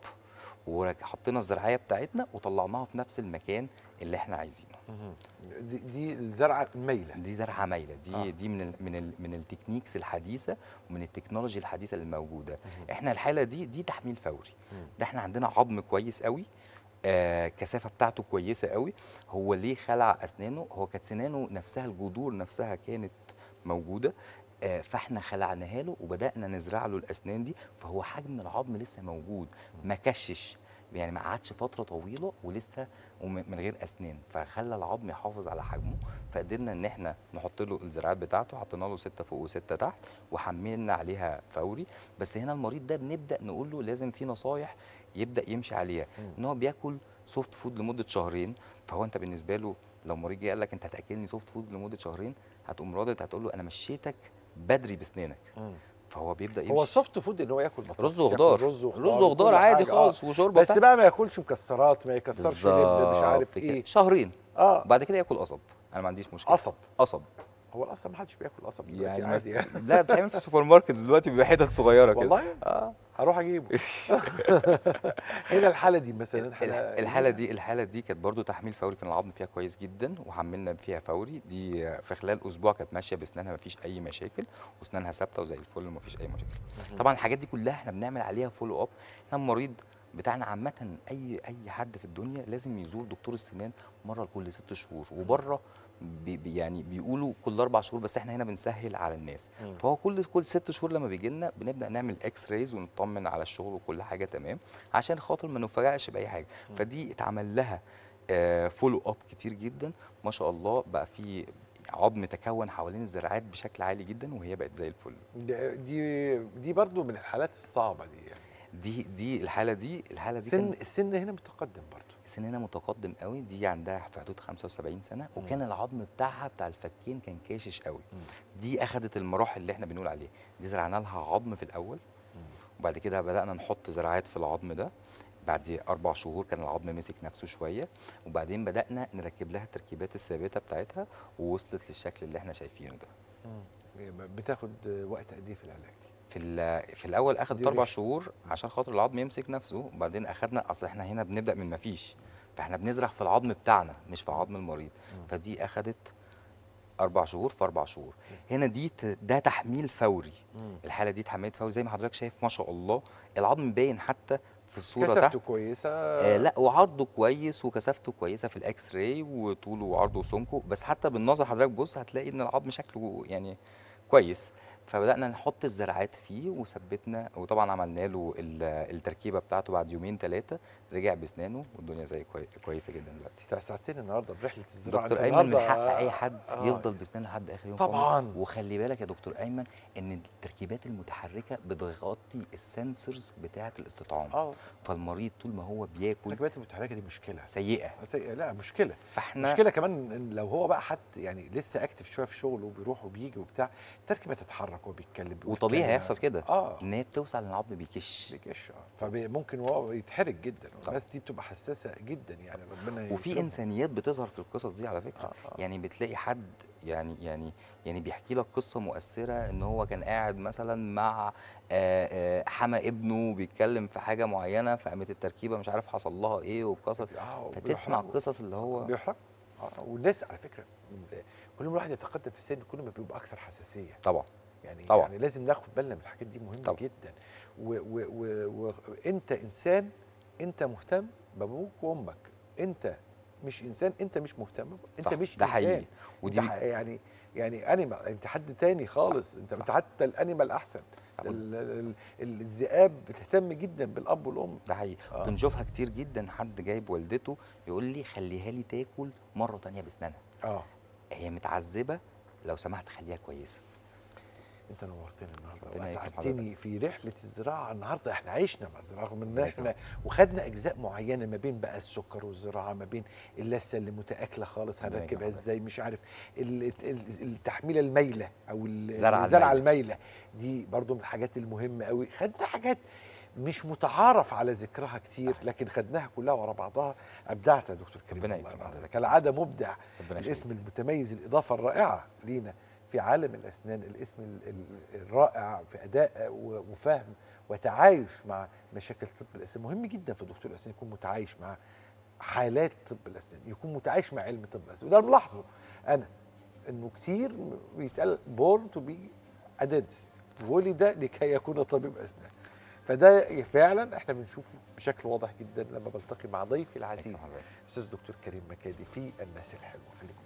وحطينا الزراعيه بتاعتنا وطلعناها في نفس المكان اللي احنا عايزينه مهم. دي, دي الزرعه المايله دي زرعه مايله دي آه. آه. دي من ال من ال من التكنيكس الحديثه ومن التكنولوجي الحديثه اللي موجوده احنا الحاله دي دي تحميل فوري ده احنا عندنا عظم كويس قوي آه كثافه بتاعته كويسه قوي هو ليه خلع اسنانه هو كانت سنانه نفسها الجذور نفسها كانت موجوده آه فاحنا خلعناها له وبدانا نزرع له الاسنان دي فهو حجم العظم لسه موجود ما كشش يعني ما قعدش فتره طويله ولسه وم- من غير اسنان فخلى العظم يحافظ على حجمه فقدرنا ان احنا نحط له الزراعات بتاعته حطينا له سته فوق وسته تحت وحملنا عليها فوري بس هنا المريض ده بنبدا نقول له لازم في نصايح يبدا يمشي عليها ان هو بياكل سوفت فود لمده شهرين فهو انت بالنسبه له لو مريض جه قال لك انت هتاكلني سوفت فود لمده شهرين هتقوم رادد هتقول له انا مشيتك بدري بسنانك مم. فهو بيبدا هو يمشي سوفت فود ان هو ياكل بطاطس رز ياكل وخضار رز وخضار رز وخضار وكل عادي حاجة. خالص آه. وشوربه بس بتاع- بقى ما ياكلش مكسرات ما يكسرش لب مش عارف بالظبط كده. ايه شهرين اه بعد كده ياكل قصب انا ما عنديش مشكله قصب قصب هو الاصل ما حدش بياكل قصب دلوقتي يعني ما عادي في... يعني لا بتعمل في السوبر ماركت دلوقتي بيبقى حتت صغيره كده والله اه هروح اجيبه هنا الحاله دي مثلا ال- حالة الحاله دي الحاله دي كانت برضو تحميل فوري كان العظم فيها كويس جدا وحملنا فيها فوري دي في خلال اسبوع كانت ماشيه باسنانها ما فيش اي مشاكل واسنانها ثابته وزي الفل وما فيش اي مشاكل طبعا الحاجات دي كلها احنا بنعمل عليها فولو اب احنا المريض بتاعنا عامة أي أي حد في الدنيا لازم يزور دكتور السنان مرة كل ست شهور وبره بي بي- يعني بيقولوا كل أربع شهور بس احنا هنا بنسهل على الناس مم. فهو كل كل ست شهور لما بيجي لنا بنبدا نعمل اكس رايز ونطمن على الشغل وكل حاجه تمام عشان خاطر ما نفاجئش باي حاجه فدي اتعمل لها فولو اب كتير جدا ما شاء الله بقى في عظم تكون حوالين الزراعات بشكل عالي جدا وهي بقت زي الفل دي دي, دي برضو من الحالات الصعبه دي يعني دي دي الحاله دي الحاله دي سن كان السن هنا متقدم برضو السن هنا متقدم قوي دي عندها في حدود 75 سنه وكان العظم بتاعها بتاع الفكين كان كاشش قوي دي اخذت المراحل اللي احنا بنقول عليها دي زرعنا لها عظم في الاول وبعد كده بدانا نحط زراعات في العظم ده بعد اربع شهور كان العظم مسك نفسه شويه وبعدين بدانا نركب لها التركيبات الثابته بتاعتها ووصلت للشكل اللي احنا شايفينه ده بتاخد وقت قد ايه في العلاج دي؟ في ال- في الاول اخذت دي اربع ريش. شهور عشان خاطر العظم يمسك نفسه وبعدين اخذنا اصل احنا هنا بنبدا من ما فيش فاحنا بنزرع في العظم بتاعنا مش في عظم المريض فدي اخذت اربع شهور في اربع شهور هنا دي ت- ده تحميل فوري الحاله دي اتحملت فوري زي ما حضرتك شايف ما شاء الله العظم باين حتى في الصوره تحت كثافته كويسه آه لا وعرضه كويس وكثافته كويسه في الاكس راي وطوله وعرضه وسمكه بس حتى بالنظر حضرتك بص هتلاقي ان العظم شكله يعني كويس فبدانا نحط الزرعات فيه وثبتنا وطبعا عملنا له ال- التركيبه بتاعته بعد يومين ثلاثه رجع باسنانه والدنيا زي كوي كويسه جدا دلوقتي انت اسعدتني النهارده برحله الزراعه دكتور أنت ايمن من النهاردة- حق اي حد آه. يفضل باسنانه لحد اخر يوم في عمره. طبعاً. وخلي بالك يا دكتور ايمن ان التركيبات المتحركه بتغطي السنسورز بتاعه الاستطعام اه فالمريض طول ما هو بياكل الركبات المتحركه دي مشكله سيئه سيئة لا مشكله فاحنا مشكله كمان إن لو هو بقى حد يعني لسه اكتف شويه في شغله وبيروح وبيجي وبتاع التركيبه تتحرك وهو بيتكلم بيقول وطبيعي كلمة. هيحصل كده اه ان هي بتوسع لان العظم بيكش بيكش اه فممكن هو يتحرك جدا والناس دي بتبقى حساسه جدا يعني ربنا وفي يكرمهم. انسانيات بتظهر في القصص دي على فكره آه، آه. يعني بتلاقي حد يعني يعني يعني بيحكي لك قصه مؤثره ان هو كان قاعد مثلا مع آه، آه، حما ابنه بيتكلم في حاجه معينه فقامت التركيبه مش عارف حصل لها ايه واتكسرت اه فتسمع بيحرقوا. القصص اللي هو بيحرق آه. والناس على فكره كل ما الواحد يتقدم في السن كل ما بيبقى اكثر حساسيه طبعا يعني طبعا. يعني لازم ناخد بالنا من الحاجات دي مهمه طبعا. جدا وانت انسان انت مهتم بابوك وامك انت مش انسان انت مش مهتم انت صح، مش ده إنسان. حقيقي ودي انت ح- يعني يعني انيمال انت حد تاني خالص انت صح. انت حتى الانيمال احسن صح. ال- ال- ال- الذئاب بتهتم جدا بالاب والام ده حقيقي آه. بنشوفها كتير جدا حد جايب والدته يقول لي خليها لي تاكل مره تانية باسنانها اه هي متعذبه لو سمحت خليها كويسه انت نورتني النهارده ربنا يكرم واسعدتني في رحله الزراعه النهارده احنا عشنا مع الزراعه رغم ان ربنا احنا وخدنا اجزاء معينه ما بين بقى السكر والزراعه ما بين اللثه اللي متاكله خالص ربنا هنركبها يكرم ازاي مش عارف ال- ال- التحميله المايله او ال- زرعة الزرعه المايلة. المايله دي برضو من الحاجات المهمه قوي خدنا حاجات مش متعارف على ذكرها كتير لكن خدناها كلها ورا بعضها ابدعت يا دكتور كريم ربنا والله يكرم النهاردة. حضرتك. كالعاده مبدع ربنا يخليك. الاسم المتميز الاضافه الرائعه لينا في عالم الاسنان الاسم ال- ال- الرائع في اداء و- وفهم وتعايش مع مشاكل طب الاسنان مهم جدا في دكتور الاسنان يكون متعايش مع حالات طب الاسنان يكون متعايش مع علم طب الاسنان وده ملاحظه انا انه كتير بيتقال بورن تو بي ادنتست ولد لكي يكون طبيب اسنان فده فعلا احنا بنشوفه بشكل واضح جدا لما بلتقي مع ضيفي العزيز حضرتك. استاذ دكتور كريم مكادي في الناس الحلوه خليكم